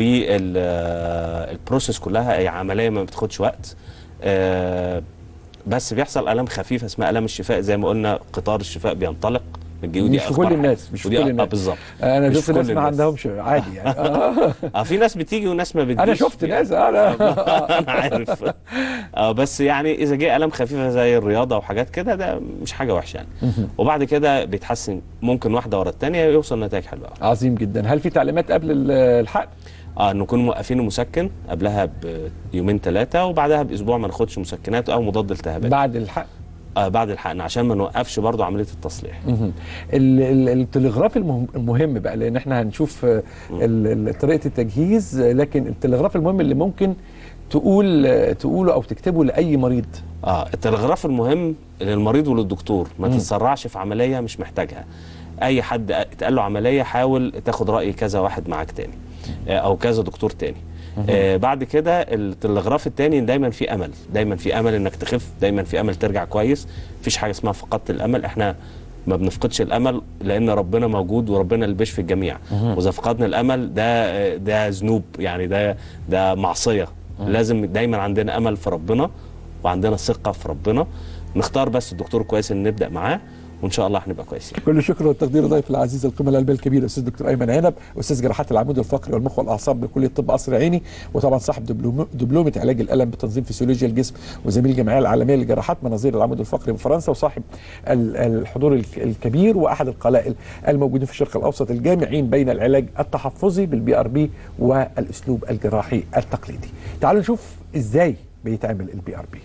والبروسيس كلها هي عمليه ما بتاخدش وقت آه، بس بيحصل الام خفيفه اسمها الام الشفاء زي ما قلنا قطار الشفاء بينطلق من الجيوب مش في كل الناس مش في كل اه الناس بالظبط انا مش شفت في كل ناس ما الناس. عندهمش عادي يعني آه. اه في ناس بتيجي وناس ما بتجيش انا شفت ناس انا انا عارف اه بس يعني اذا جه الم خفيفه زي الرياضه وحاجات كده ده مش حاجه وحشه يعني وبعد كده بيتحسن ممكن واحده ورا الثانيه يوصل نتائج حلوه أوي. عظيم جدا هل في تعليمات قبل ال- الحقن اه نكون موقفين المسكن قبلها بيومين ثلاثه وبعدها باسبوع ما ناخدش مسكنات او مضاد التهابات بعد الحقن آه بعد الحقن عشان ما نوقفش برضو عمليه التصليح مهم. ال- ال- التلغراف المهم, المهم بقى لان احنا هنشوف آه، ال- ال- طريقه التجهيز آه، لكن التلغراف المهم اللي ممكن تقول آه، تقوله او تكتبه لاي مريض اه التلغراف المهم للمريض وللدكتور ما تتسرعش في عمليه مش محتاجها اي حد اتقال له عمليه حاول تاخد راي كذا واحد معاك تاني آه، او كذا دكتور تاني آه بعد كده التلغراف التاني دايما في امل دايما في امل انك تخف دايما في امل ترجع كويس مفيش حاجه اسمها فقدت الامل احنا ما بنفقدش الامل لان ربنا موجود وربنا اللي بيشفي الجميع واذا فقدنا الامل ده ده ذنوب يعني ده ده معصيه لازم دايما عندنا امل في ربنا وعندنا ثقه في ربنا نختار بس الدكتور كويس اللي نبدا معاه وان شاء الله هنبقى كويسين كل الشكر والتقدير ضيف العزيز القيمه القلبيه الكبير الاستاذ دكتور ايمن عنب استاذ جراحات العمود الفقري والمخ والاعصاب بكليه طب قصر عيني وطبعا صاحب دبلوم دبلومه علاج الالم بتنظيم فسيولوجيا الجسم وزميل الجمعيه العالميه للجراحات مناظير العمود الفقري بفرنسا وصاحب ال- الحضور الك- الكبير واحد القلائل الموجودين في الشرق الاوسط الجامعين بين العلاج التحفظي بالبي ار بي والاسلوب الجراحي التقليدي تعالوا نشوف ازاي بيتعمل البي ار بي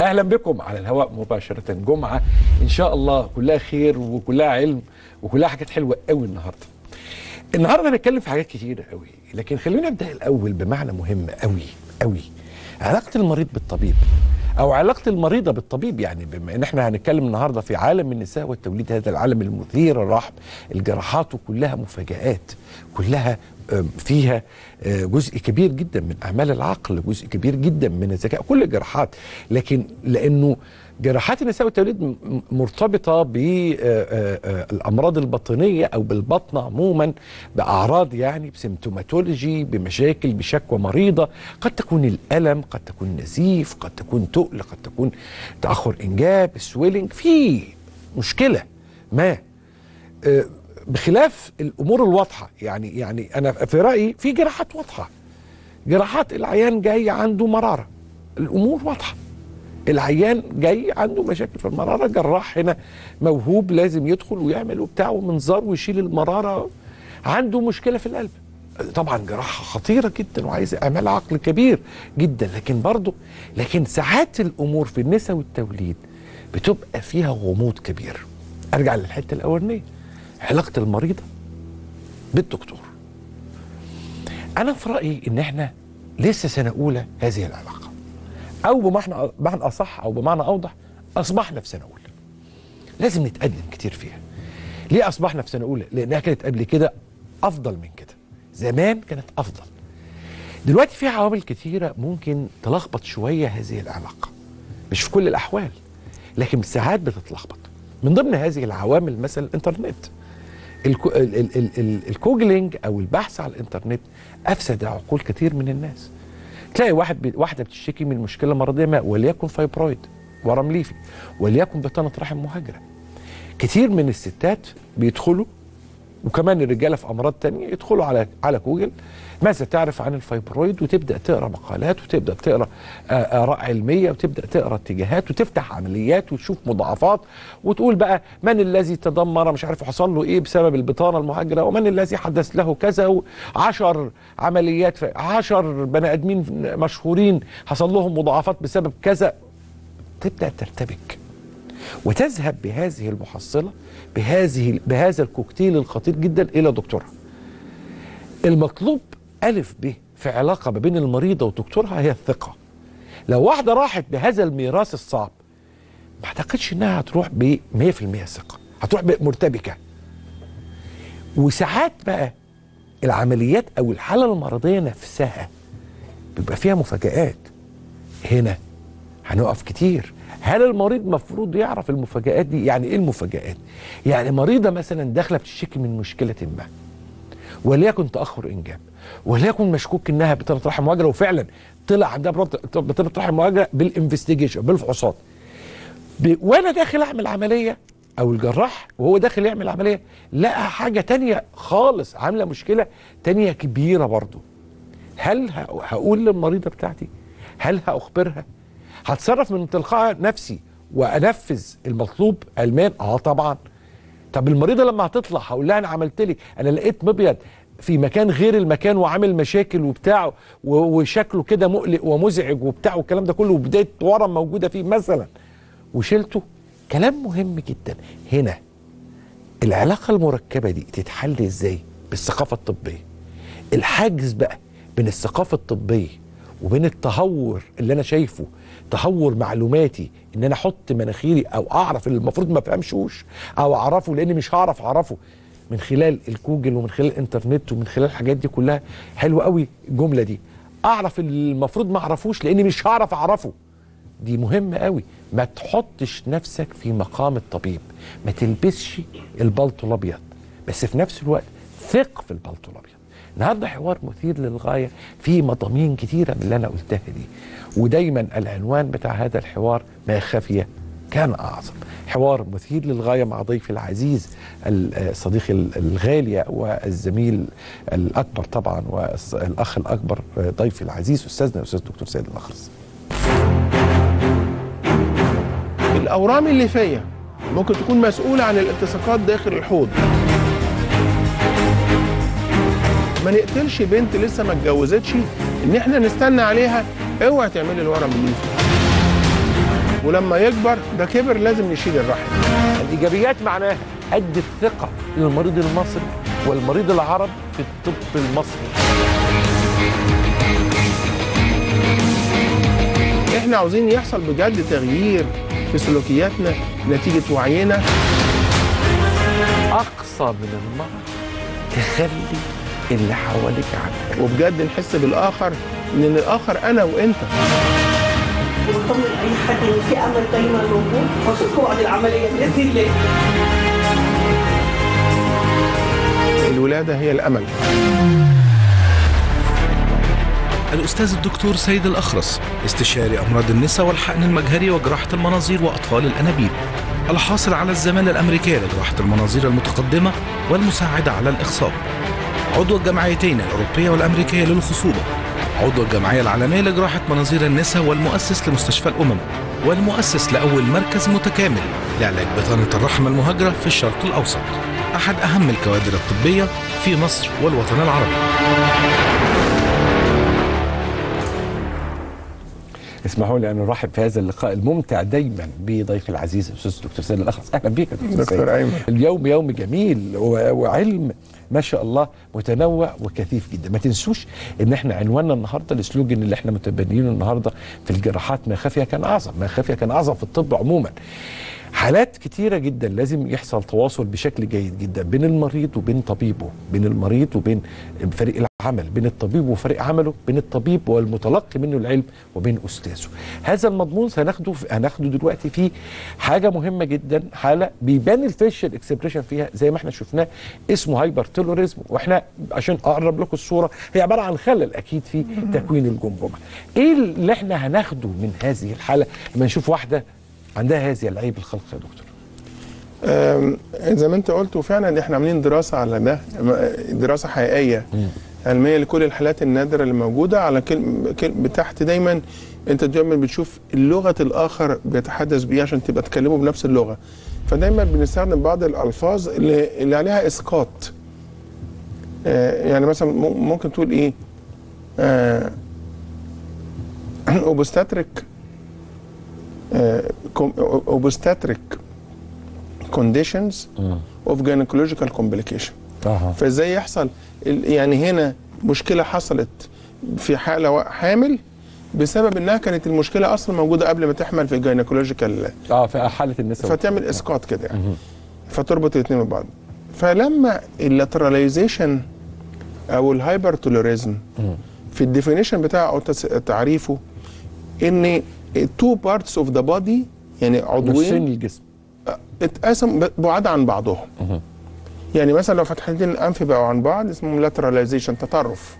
اهلا بكم على الهواء مباشره جمعه ان شاء الله كلها خير وكلها علم وكلها حاجات حلوه قوي النهارده النهارده هنتكلم في حاجات كتيره قوي لكن خلينا نبدا الاول بمعنى مهم قوي قوي علاقه المريض بالطبيب او علاقه المريضه بالطبيب يعني بما ان احنا هنتكلم النهارده في عالم النساء والتوليد هذا العالم المثير الرحب الجراحات كلها مفاجآت كلها آم، فيها آه، جزء كبير جدا من اعمال العقل جزء كبير جدا من الذكاء كل الجراحات لكن لانه جراحات النساء والتوليد م- م- مرتبطه بالامراض الباطنيه او بالبطن عموما باعراض يعني بسيمتوماتولوجي بمشاكل بشكوى مريضه قد تكون الالم قد تكون نزيف قد تكون تقل قد تكون تاخر انجاب سويلنج في مشكله ما آه، بخلاف الامور الواضحه يعني يعني انا في رايي في جراحات واضحه جراحات العيان جاي عنده مراره الامور واضحه العيان جاي عنده مشاكل في المراره جراح هنا موهوب لازم يدخل ويعمل وبتاع ومنظار ويشيل المراره عنده مشكله في القلب طبعا جراحه خطيره جدا وعايز اعمال عقل كبير جدا لكن برضه لكن ساعات الامور في النساء والتوليد بتبقى فيها غموض كبير ارجع للحته الاولانيه علاقه المريضه بالدكتور انا في رايي ان احنا لسه سنه اولى هذه العلاقه او بمعنى بمعنى اصح او بمعنى اوضح اصبحنا في سنه اولى لازم نتقدم كتير فيها ليه اصبحنا في سنه اولى لانها كانت قبل كده افضل من كده زمان كانت افضل دلوقتي في عوامل كتيره ممكن تلخبط شويه هذه العلاقه مش في كل الاحوال لكن ساعات بتتلخبط من ضمن هذه العوامل مثلا الانترنت الكو ال ال ال ال الكوجلينج او البحث على الانترنت افسد عقول كتير من الناس تلاقي واحد ب... واحده بتشتكي من مشكله مرضيه ما وليكن فايبرويد ورم ليفي وليكن بطانه رحم مهاجره كتير من الستات بيدخلوا وكمان الرجاله في امراض تانية يدخلوا على على جوجل ماذا تعرف عن الفايبرويد وتبدا تقرا مقالات وتبدا تقرا آه، اراء علميه وتبدا تقرا اتجاهات وتفتح عمليات وتشوف مضاعفات وتقول بقى من الذي تدمر مش عارف حصل له ايه بسبب البطانه المهاجره ومن الذي حدث له كذا وعشر عمليات في عشر بني ادمين مشهورين حصل لهم مضاعفات بسبب كذا تبدا ترتبك وتذهب بهذه المحصله بهذه بهذا الكوكتيل الخطير جدا الى دكتورها. المطلوب الف ب في علاقه ما بين المريضه ودكتورها هي الثقه. لو واحده راحت بهذا الميراث الصعب ما اعتقدش انها هتروح ب 100% ثقه، هتروح ب- مرتبكه. وساعات بقى العمليات او الحاله المرضيه نفسها بيبقى فيها مفاجآت. هنا هنقف كتير هل المريض مفروض يعرف المفاجآت دي يعني ايه المفاجآت يعني مريضة مثلا داخلة بتشتكي من مشكلة ما وليكن تأخر إنجاب وليكن مشكوك إنها بطانة رحم مهاجرة وفعلا طلع عندها برط- بطانة رحم مهاجرة بالانفستيجيشن بالفحوصات ب... وانا داخل اعمل عمليه او الجراح وهو داخل يعمل عمليه لقى حاجه تانية خالص عامله مشكله تانية كبيره برضو هل ه- هقول للمريضه بتاعتي هل هاخبرها هتصرف من تلقاء نفسي وانفذ المطلوب علميا اه طبعا طب المريضه لما هتطلع هقول لها انا عملت لك انا لقيت مبيض في مكان غير المكان وعامل مشاكل وبتاع و- وشكله كده مقلق ومزعج وبتاع والكلام ده كله وبدايه ورم موجوده فيه مثلا وشلته كلام مهم جدا هنا العلاقه المركبه دي تتحل ازاي بالثقافه الطبيه الحاجز بقى بين الثقافه الطبيه وبين التهور اللي انا شايفه تهور معلوماتي ان انا احط مناخيري او اعرف اللي المفروض ما افهمشوش او اعرفه لاني مش هعرف اعرفه من خلال الجوجل ومن خلال الانترنت ومن خلال الحاجات دي كلها حلوه قوي الجمله دي اعرف اللي المفروض ما اعرفوش لاني مش هعرف اعرفه دي مهمة قوي ما تحطش نفسك في مقام الطبيب ما تلبسش البلطو الابيض بس في نفس الوقت ثق في البلطو الابيض النهارده حوار مثير للغايه فيه مضامين كتيره من اللي انا قلتها دي ودايما العنوان بتاع هذا الحوار ما خفي كان اعظم حوار مثير للغايه مع ضيفي العزيز الصديق الغالي والزميل الاكبر طبعا والاخ الاكبر ضيفي العزيز استاذنا الاستاذ الدكتور سيد الاخرس الاورام الليفيه ممكن تكون مسؤوله عن الالتصاقات داخل الحوض ما نقتلش بنت لسه ما اتجوزتش ان احنا نستنى عليها اوعي تعملي الورم الليفي ولما يكبر ده كبر لازم نشيل الرحم الايجابيات معناها قد الثقه للمريض المصري والمريض العربي في الطب المصري احنا عاوزين يحصل بجد تغيير في سلوكياتنا نتيجه وعينا اقصى من المرض تخلي اللي حواليك عنك وبجد نحس بالاخر ان الاخر انا وانت وبطمن اي حد ان في امل دايما موجود واشوفكم بعد العمليه باذن الله الولاده هي الامل الأستاذ الدكتور سيد الأخرس استشاري أمراض النساء والحقن المجهري وجراحة المناظير وأطفال الأنابيب الحاصل على الزمالة الأمريكية لجراحة المناظير المتقدمة والمساعدة على الإخصاب عضو الجمعيتين الأوروبية والأمريكية للخصوبة عضو الجمعية العالمية لجراحة مناظير النساء والمؤسس لمستشفى الأمم والمؤسس لأول مركز متكامل لعلاج بطانة الرحم المهاجرة في الشرق الأوسط أحد أهم الكوادر الطبية في مصر والوطن العربي اسمحوا لي ان نرحب في هذا اللقاء الممتع دايما بضيفي العزيز الاستاذ الدكتور سيد الاخرس اهلا بك يا دكتور دكتور سيد. أيمن. اليوم يوم جميل و- وعلم ما شاء الله متنوع وكثيف جدا ما تنسوش ان احنا عنواننا النهارده السلوجن اللي احنا متبنيينه النهارده في الجراحات ما خفي كان اعظم ما خفي كان اعظم في الطب عموما حالات كتيرة جدا لازم يحصل تواصل بشكل جيد جدا بين المريض وبين طبيبه بين المريض وبين فريق العمل بين الطبيب وفريق عمله بين الطبيب والمتلقي منه العلم وبين أستاذه هذا المضمون هناخده في هناخده دلوقتي في حاجة مهمة جدا حالة بيبان الفيشل اكسبريشن فيها زي ما احنا شفناه اسمه هايبر تيلوريزم واحنا عشان اقرب لكم الصورة هي عبارة عن خلل اكيد في تكوين الجمجمة ايه اللي احنا هناخده من هذه الحالة لما نشوف واحدة عندها هذه العيب الخلق يا دكتور أم، زي ما انت قلت وفعلا احنا عاملين دراسه على ده م- دراسه حقيقيه علميه لكل الحالات النادره اللي موجوده على كلمه كلمة تحت دايما انت دايما بتشوف لغه الاخر بيتحدث بيه عشان تبقى تكلمه بنفس اللغه فدايما بنستخدم بعض الالفاظ اللي, اللي عليها اسقاط آه، يعني مثلا م- ممكن تقول ايه آه اوبستاتريك اوبستاتريك كونديشنز اوف جينيكولوجيكال كومبليكيشن اها فازاي يحصل ال- يعني هنا مشكله حصلت في حاله وا- حامل بسبب انها كانت المشكله اصلا موجوده قبل ما تحمل في الجينيكولوجيكال اه في حالة النساء فتعمل اسقاط كده يعني فتربط الاثنين ببعض فلما اللاتراليزيشن او الهايبر توليريزم في الديفينيشن بتاعه او تس- تعريفه ان تو بارتس اوف ذا بودي يعني نصين عضوين الجسم اتقسم ب- بعاد عن بعضهم يعني مثلا لو فتحتين الانف بقوا عن بعض اسمه لاتراليزيشن تطرف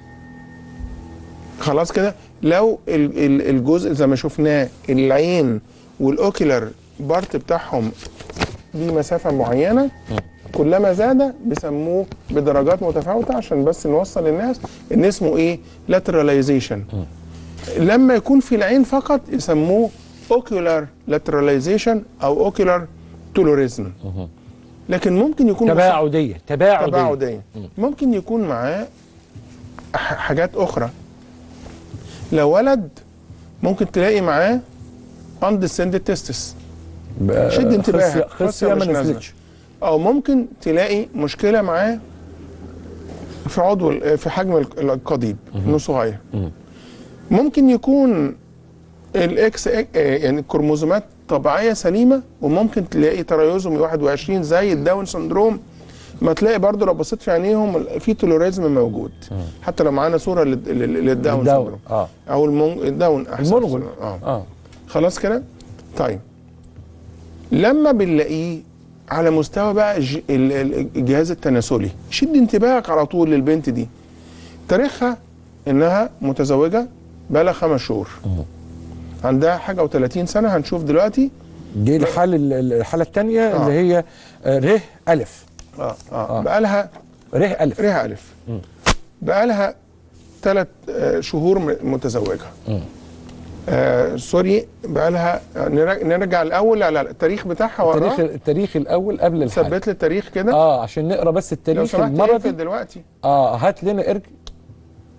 خلاص كده لو ال- ال- الجزء زي ما شفناه العين والاوكيلر بارت بتاعهم دي مسافه معينه كلما زاد بيسموه بدرجات متفاوته عشان بس نوصل للناس ان اسمه ايه لاتراليزيشن لما يكون في العين فقط يسموه اوكيولار لاتراليزيشن او اوكيولار تولوريزم لكن ممكن يكون تباعدية تباعدية تباعدية ممكن يكون معاه ح- حاجات أخرى لو ولد ممكن تلاقي معاه undescended testis ب- شد انتباهك خصية- خصية مش ما نازلة. نزلتش أو ممكن تلاقي مشكلة معاه في عضو ال- في حجم ال- القضيب انه صغير ممكن يكون الاكس يعني الكروموزومات طبيعيه سليمه وممكن تلاقي تريزومي 21 زي الداون سندروم ما تلاقي برضو لو بصيت في عينيهم في تولوريزم موجود حتى لو معانا صوره لل- لل- للداون الداون سندروم اه او المون الداون احسن المونغول. اه اه خلاص كده طيب لما بنلاقيه على مستوى بقى الج- ال- ال- الجهاز التناسلي شد انتباهك على طول للبنت دي تاريخها انها متزوجه بقى خمس شهور عندها حاجه و30 سنه هنشوف دلوقتي دي الحالة ال- الحالة الثانية آه. اللي هي آه، ره ألف اه اه بقى لها ره ألف ريها الف بقى لها ثلاث شهور م- متزوجه آه سوري بقى لها نرا- نرجع الاول على التاريخ بتاعها التاريخ وراه التاريخ الأول قبل الحالة ثبت لي التاريخ كده اه عشان نقرا بس لو التاريخ سمحت المرضي اقفل دلوقتي اه هات لنا ارجع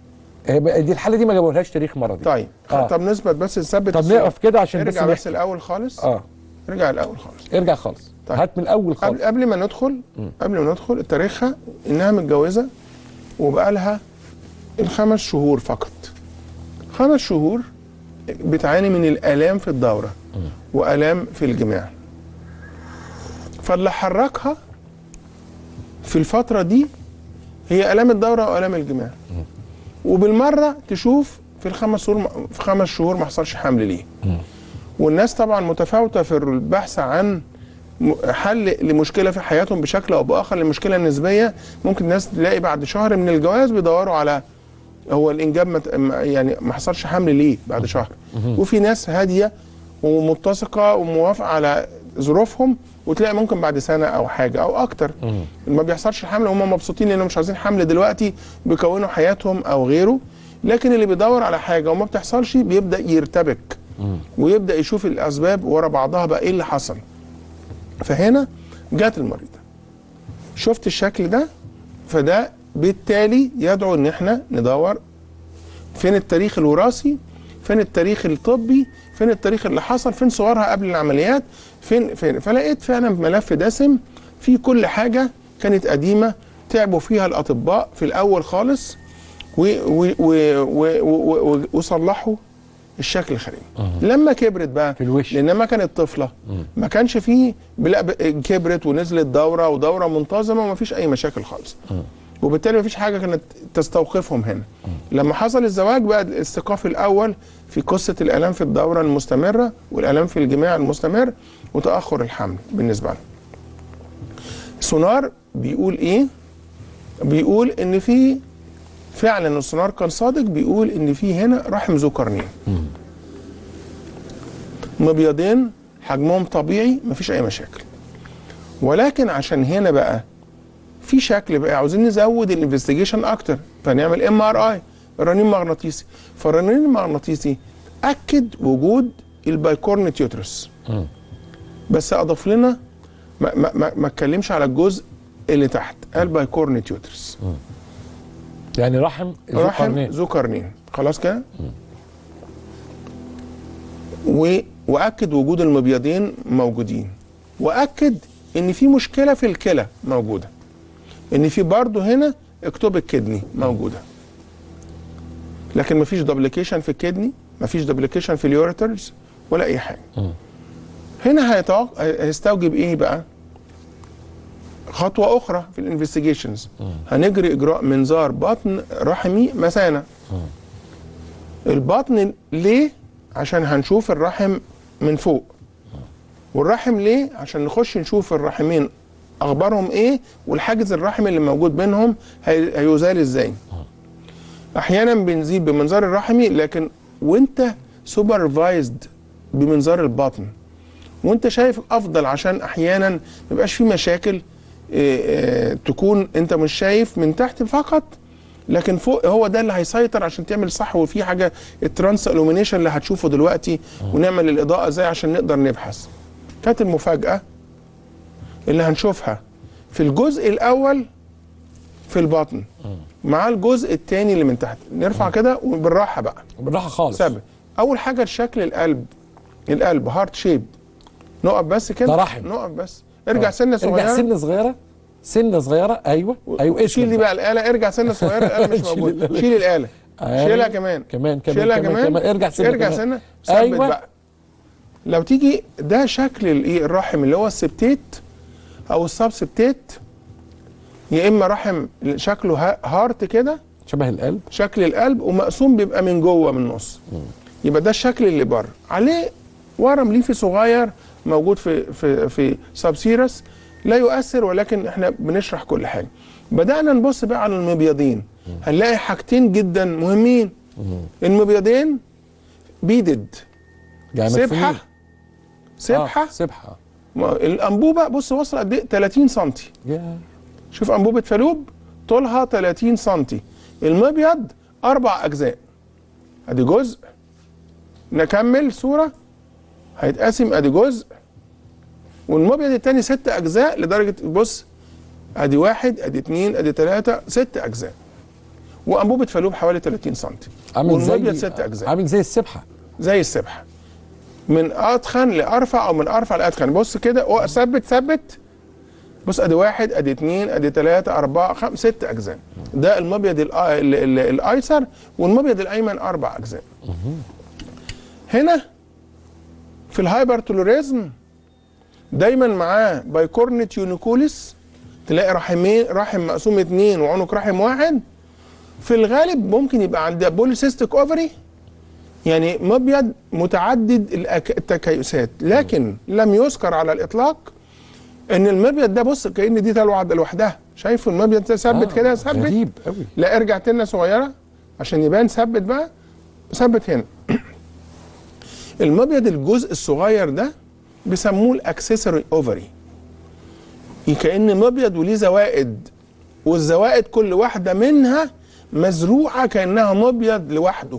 آه، دي الحاله دي ما جابولهاش تاريخ مرضي طيب آه. طب نثبت بس نثبت طب الصورة. نقف كده عشان بس ارجع بس نحكي. الاول خالص اه ارجع الاول خالص ارجع خالص طيب. هات من الاول خالص قبل قبل ما ندخل قبل ما ندخل تاريخها انها متجوزه وبقى لها الخمس شهور فقط خمس شهور بتعاني من الالام في الدوره والام في الجماع فاللي حركها في الفتره دي هي الام الدوره والام الجماع وبالمره تشوف في الخمس شهور في خمس شهور ما حصلش حمل ليه والناس طبعا متفاوته في البحث عن م- حل لمشكله في حياتهم بشكل او باخر المشكله النسبيه ممكن الناس تلاقي بعد شهر من الجواز بيدوروا على هو الانجاب مت... م- يعني ما حصلش حمل ليه بعد شهر وفي ناس هاديه ومتسقه وموافقه على ظروفهم وتلاقي ممكن بعد سنه او حاجه او اكتر ما بيحصلش حمل هم مبسوطين لانهم مش عايزين حمل دلوقتي بيكونوا حياتهم او غيره لكن اللي بيدور على حاجه وما بتحصلش بيبدا يرتبك ويبدا يشوف الاسباب ورا بعضها بقى ايه اللي حصل فهنا جت المريضه شفت الشكل ده فده بالتالي يدعو ان احنا ندور فين التاريخ الوراثي فين التاريخ الطبي فين التاريخ اللي حصل فين صورها قبل العمليات فين فين فلقيت فعلا ملف دسم فيه كل حاجه كانت قديمه تعبوا فيها الاطباء في الاول خالص و- و- و- و- و- و- وصلحوا الشكل الخارجي لما كبرت بقى في الوش. لان ما كانت طفله ما كانش فيه بلا ب- كبرت ونزلت دوره ودوره منتظمه وما فيش اي مشاكل خالص وبالتالي ما فيش حاجه كانت تستوقفهم هنا لما حصل الزواج بقى الاستيقاف الاول في قصه الالام في الدوره المستمره والالام في الجماع المستمر وتاخر الحمل بالنسبه لهم سونار بيقول ايه بيقول ان في فعلا السونار كان صادق بيقول ان في هنا رحم ذو قرنين مبيضين حجمهم طبيعي مفيش اي مشاكل ولكن عشان هنا بقى في شكل بقى عاوزين نزود الانفستيجيشن اكتر فنعمل ام ار اي الرنين المغناطيسي فالرنين المغناطيسي اكد وجود البايكورنت يوترس بس اضاف لنا ما ما ما, ما اتكلمش على الجزء اللي تحت قال بايكورنت يوترس يعني رحم ذو رحم قرنين. ذو قرنين خلاص كده و... واكد وجود المبيضين موجودين واكد ان في مشكله في الكلى موجوده ان في برضه هنا اكتوب الكدني موجوده لكن مفيش دوبليكيشن في الكدني مفيش دوبليكيشن في اليوريترز ولا اي حاجه هنا هيتوق... هيستوجب ايه بقى خطوه اخرى في الانفستيجيشنز هنجري اجراء منظار بطن رحمي مثانه البطن ليه عشان هنشوف الرحم من فوق والرحم ليه عشان نخش نشوف الرحمين اخبارهم ايه والحاجز الرحمي اللي موجود بينهم هي- هيزال ازاي احيانا بنزيد بمنظار الرحمي لكن وانت سوبرفايزد بمنظار البطن وانت شايف افضل عشان احيانا ما يبقاش في مشاكل إيه، إيه، تكون انت مش شايف من تحت فقط لكن فوق هو ده اللي هيسيطر عشان تعمل صح وفي حاجه الترانس الومينيشن اللي هتشوفه دلوقتي ونعمل الاضاءه ازاي عشان نقدر نبحث كانت المفاجاه اللي هنشوفها في الجزء الاول في البطن مع الجزء الثاني اللي من تحت نرفع كده وبالراحه بقى بالراحه خالص ثابت اول حاجه شكل القلب القلب هارت شيب نقف بس كده ده رحم. نقف بس ارجع سنه صغيره ارجع سنه صغيره سنه صغيره ايوه ايوه اسم شيل دي بقى الاله ارجع سنه صغيره الاله مش شيل موجوده الآلة. شيل الاله أيوة. شيلها كمان كمان كمان شيلها كمان, كمان, كمان. ارجع سنه ارجع كمان. سنه ثبت أيوة. بقى لو تيجي ده شكل الايه الرحم اللي هو السبتيت او السب سبتيت يا اما رحم شكله ها- هارت كده شبه القلب شكل القلب ومقسوم بيبقى من جوه من النص يبقى ده الشكل اللي بره عليه ورم ليفي صغير موجود في في في سبسيرس لا يؤثر ولكن احنا بنشرح كل حاجه بدانا نبص بقى على المبيضين هنلاقي حاجتين جدا مهمين المبيضين بيدد يعني سبحه مدفونين. سبحه آه. سبحه ما- الانبوبه بص وصل قد ايه 30 سم يا شوف انبوبه فالوب طولها 30 سم المبيض اربع اجزاء ادي جزء نكمل صوره هيتقسم ادي جزء والمبيض التاني ست اجزاء لدرجه بص ادي واحد ادي اتنين ادي تلاته ست اجزاء وانبوبه فالوب حوالي 30 سم عامل زي والمبيض ست اجزاء عامل زي السبحه زي السبحه من اتخن لارفع او من ارفع لاتخن بص كده أو- ثبت ثبت بص ادي واحد ادي اثنين ادي ثلاثة أربعة خمسة ست أجزاء ده المبيض الأ- ال- ال- الأيسر والمبيض الأيمن أربع أجزاء هنا في الهايبرتولوريزم دايما معاه بايكورنت يونيكوليس تلاقي رحمين رحم مقسوم اتنين وعنق رحم واحد في الغالب ممكن يبقى عندها بوليسيستيك اوفري يعني مبيض متعدد الأك- التكيسات لكن لم يذكر على الاطلاق ان المبيض ده بص كان دي تلوع لوحدها شايف المبيض ده ثبت كده ثبت غريب قوي لا ارجع تنه صغيره عشان يبان ثبت بقى ثبت هنا المبيض الجزء الصغير ده بيسموه الاكسسوري اوفري كأن مبيض وليه زوائد والزوائد كل واحده منها مزروعه كانها مبيض لوحده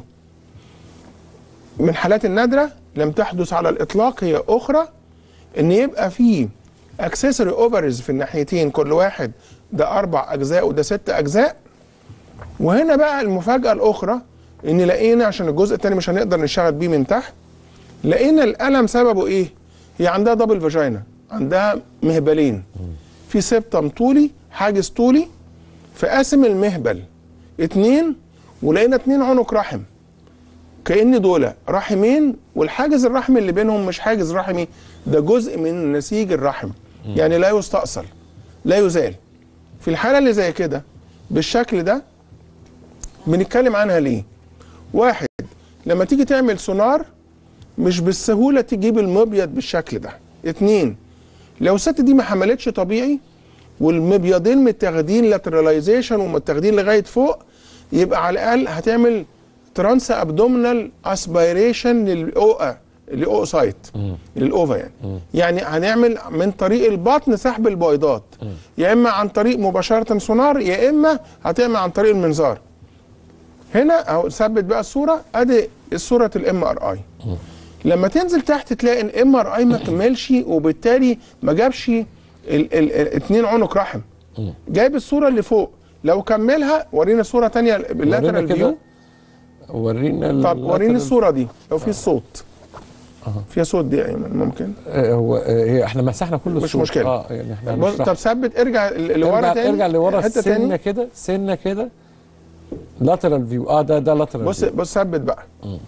من الحالات النادره لم تحدث على الاطلاق هي اخرى ان يبقى فيه اكسسوري اوفرز في الناحيتين كل واحد ده اربع اجزاء وده ست اجزاء وهنا بقى المفاجاه الاخرى ان لقينا عشان الجزء الثاني مش هنقدر نشتغل بيه من تحت لقينا الالم سببه ايه هي عندها دبل فاجينا عندها مهبلين في سبتم طولي حاجز طولي فقاسم المهبل اتنين ولقينا اتنين عنق رحم كأن دول رحمين والحاجز الرحمي اللي بينهم مش حاجز رحمي ده جزء من نسيج الرحم يعني لا يستأصل لا يزال في الحالة اللي زي كده بالشكل ده بنتكلم عنها ليه واحد لما تيجي تعمل سونار مش بالسهولة تجيب المبيض بالشكل ده اتنين لو الست دي ما حملتش طبيعي والمبيضين متاخدين لاتراليزيشن ومتاخدين لغايه فوق يبقى على الاقل هتعمل ترانس ابدومينال اسبيريشن للاوقا الاوسايت للاوفا يعني يعني هنعمل من طريق البطن سحب البويضات يا اما عن طريق مباشره سونار يا اما هتعمل عن طريق المنظار هنا اهو ثبت بقى الصوره ادي صوره الام ار اي لما تنزل تحت تلاقي الام ار اي ما كملش وبالتالي ما جابش ال- ال- ال- اتنين عنق رحم جايب الصوره اللي فوق لو كملها ورينا صوره تانية ورينا باللاترال كده. فيو ورينا ال- طب وريني lateral- الصوره دي لو في صوت فيها صوت دي يا ايمن ممكن آه، هو آه، هي احنا مسحنا كل مش الصوت. مشكلة. اه يعني احنا بص هنشرح. طب ثبت ارجع ل- لورا ارجع تاني ارجع لورا حته سنه تاني كده سنه كده لاترال فيو اه ده ده لاترال بص بص ثبت بقى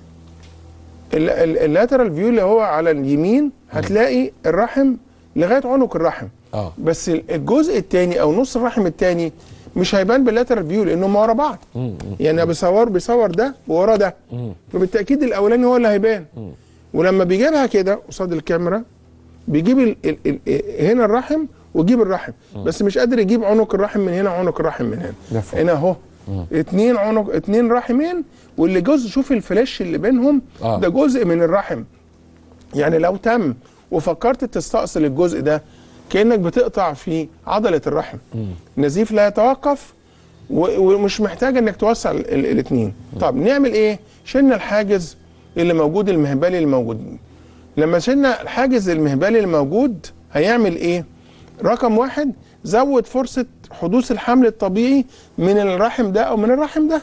اللاترال فيو اللي هو على اليمين هتلاقي الرحم لغايه عنق الرحم اه بس الجزء الثاني او نص الرحم الثاني مش هيبان باللاترال فيو لانهم ورا بعض يعني بيصور بيصور ده وورا ده فبالتاكيد الاولاني هو اللي هيبان ولما بيجيبها كده قصاد الكاميرا بيجيب ال ال ال هنا الرحم ويجيب الرحم بس مش قادر يجيب عنق الرحم من هنا عنق الرحم من هنا ده فوق. هنا اهو اتنين عنق اتنين رحمين واللي جزء شوف الفلاش اللي بينهم آه. ده جزء من الرحم يعني لو تم وفكرت تستأصل الجزء ده كأنك بتقطع في عضلة الرحم نزيف لا يتوقف و- ومش محتاج انك توسع الاثنين طب نعمل ايه شلنا الحاجز اللي موجود المهبلي اللي موجود لما شلنا الحاجز المهبلي اللي موجود هيعمل ايه رقم واحد زود فرصة حدوث الحمل الطبيعي من الرحم ده او من الرحم ده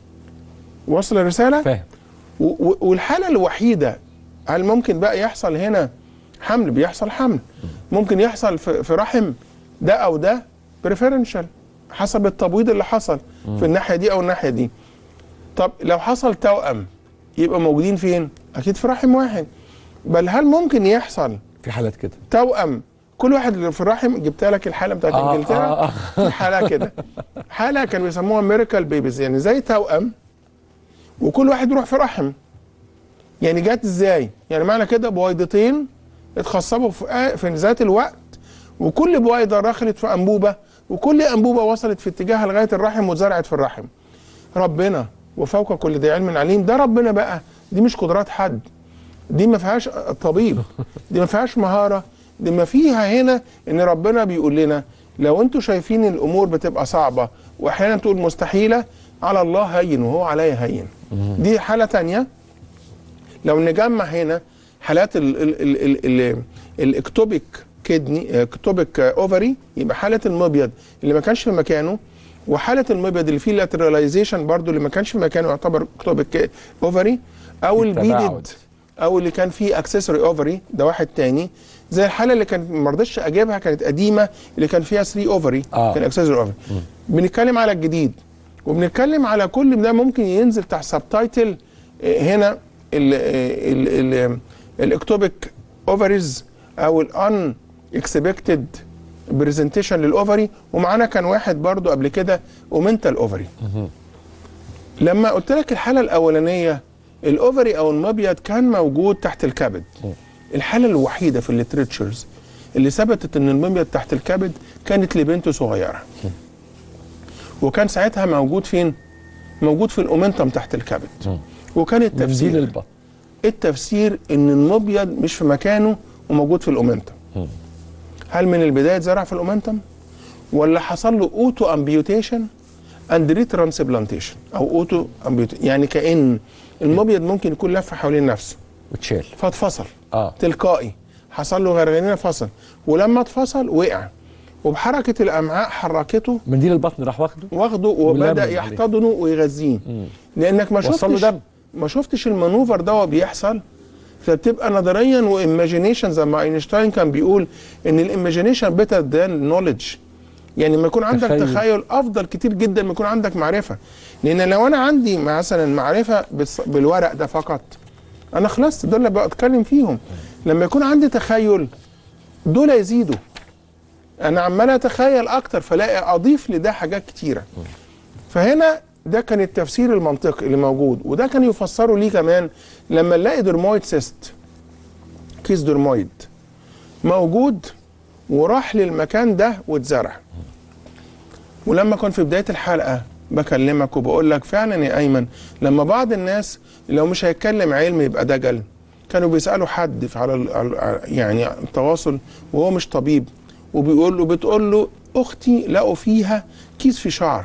وصل الرسالة فاهم و- و- والحاله الوحيده هل ممكن بقى يحصل هنا حمل بيحصل حمل ممكن يحصل في في رحم ده او ده بريفرنشال حسب التبويض اللي حصل في الناحيه دي او الناحيه دي طب لو حصل توأم يبقى موجودين فين اكيد في رحم واحد بل هل ممكن يحصل في حالات كده توأم كل واحد اللي في الرحم جبت لك الحاله بتاعت آه، انجلترا آه، آه. في حاله كده حاله كانوا بيسموها ميريكال بيبيز يعني زي توأم وكل واحد يروح في رحم يعني جت ازاي يعني معنى كده بويضتين اتخصبوا في في ذات الوقت وكل بويضه دخلت في انبوبه وكل انبوبه وصلت في اتجاه لغايه الرحم واتزرعت في الرحم ربنا وفوق كل ذي علم عليم ده ربنا بقى دي مش قدرات حد دي ما فيهاش طبيب دي ما فيهاش مهاره دي ما فيها هنا ان ربنا بيقول لنا لو انتوا شايفين الامور بتبقى صعبه واحيانا تقول مستحيله على الله هين وهو عليا هين دي حاله تانية لو نجمع هنا حالات ال ال ال ال ال الاكتوبيك كدني اكتوبيك اوفري يبقى حاله المبيض اللي ما كانش في مكانه وحاله المبيض اللي فيه لاتراليزيشن برضو اللي ما كانش في مكانه يعتبر اكتوبيك اوفري او البيدد التباعد. او اللي كان فيه اكسسوري اوفري ده واحد تاني زي الحاله اللي كانت ما رضيتش اجيبها كانت قديمه اللي كان فيها 3 اوفري آه. كان اكسسوري اوفري بنتكلم على الجديد وبنتكلم على كل ده ممكن ينزل تحت سبتايتل هنا ال ال ال الاكتوبيك اوفريز او الان اكسبكتد برزنتيشن للاوفري ومعانا كان واحد برضو قبل كده اومنتال اوفري لما قلت لك الحاله الاولانيه الاوفري او المبيض كان موجود تحت الكبد الحاله الوحيده في الليتريتشرز اللي ثبتت ان المبيض تحت الكبد كانت لبنت صغيره وكان ساعتها موجود فين موجود في الاومنتم تحت الكبد وكان منديل التفسير البطن التفسير ان المبيض مش في مكانه وموجود في الاومنتم هل من البدايه اتزرع في الاومنتم ولا حصل له اوتو امبيوتيشن اند ريترانسبلانتيشن او اوتو امبيوتيشن يعني كان المبيض ممكن يكون لف حوالين نفسه وتشال فاتفصل اه تلقائي حصل له غرغرينه فصل ولما اتفصل وقع وبحركه الامعاء حركته منديل البطن راح واخده واخده ولمم وبدا عليه. يحتضنه ويغذيه لانك ما وصل له شفتش دم. ما شفتش المانوفر ده وهو بيحصل فبتبقى نظريا وايماجينيشن زي ما اينشتاين كان بيقول ان الايماجينيشن بيتر ذان نوليدج يعني لما يكون عندك تخيل. تخيل, تخيل افضل كتير جدا ما يكون عندك معرفه لان لو انا عندي مثلا معرفه بالص- بالورق ده فقط انا خلصت دول اللي بتكلم فيهم لما يكون عندي تخيل دول يزيدوا انا عمال اتخيل اكتر فلاقي اضيف لده حاجات كتيره فهنا ده كان التفسير المنطقي اللي موجود وده كان يفسره ليه كمان لما نلاقي درمويد سيست كيس درمويد موجود وراح للمكان ده واتزرع ولما كنت في بدايه الحلقه بكلمك وبقول لك فعلا يا ايمن لما بعض الناس لو مش هيتكلم علم يبقى دجل كانوا بيسالوا حد في على ال- على- يعني التواصل وهو مش طبيب وبيقول له بتقول له اختي لقوا فيها كيس في شعر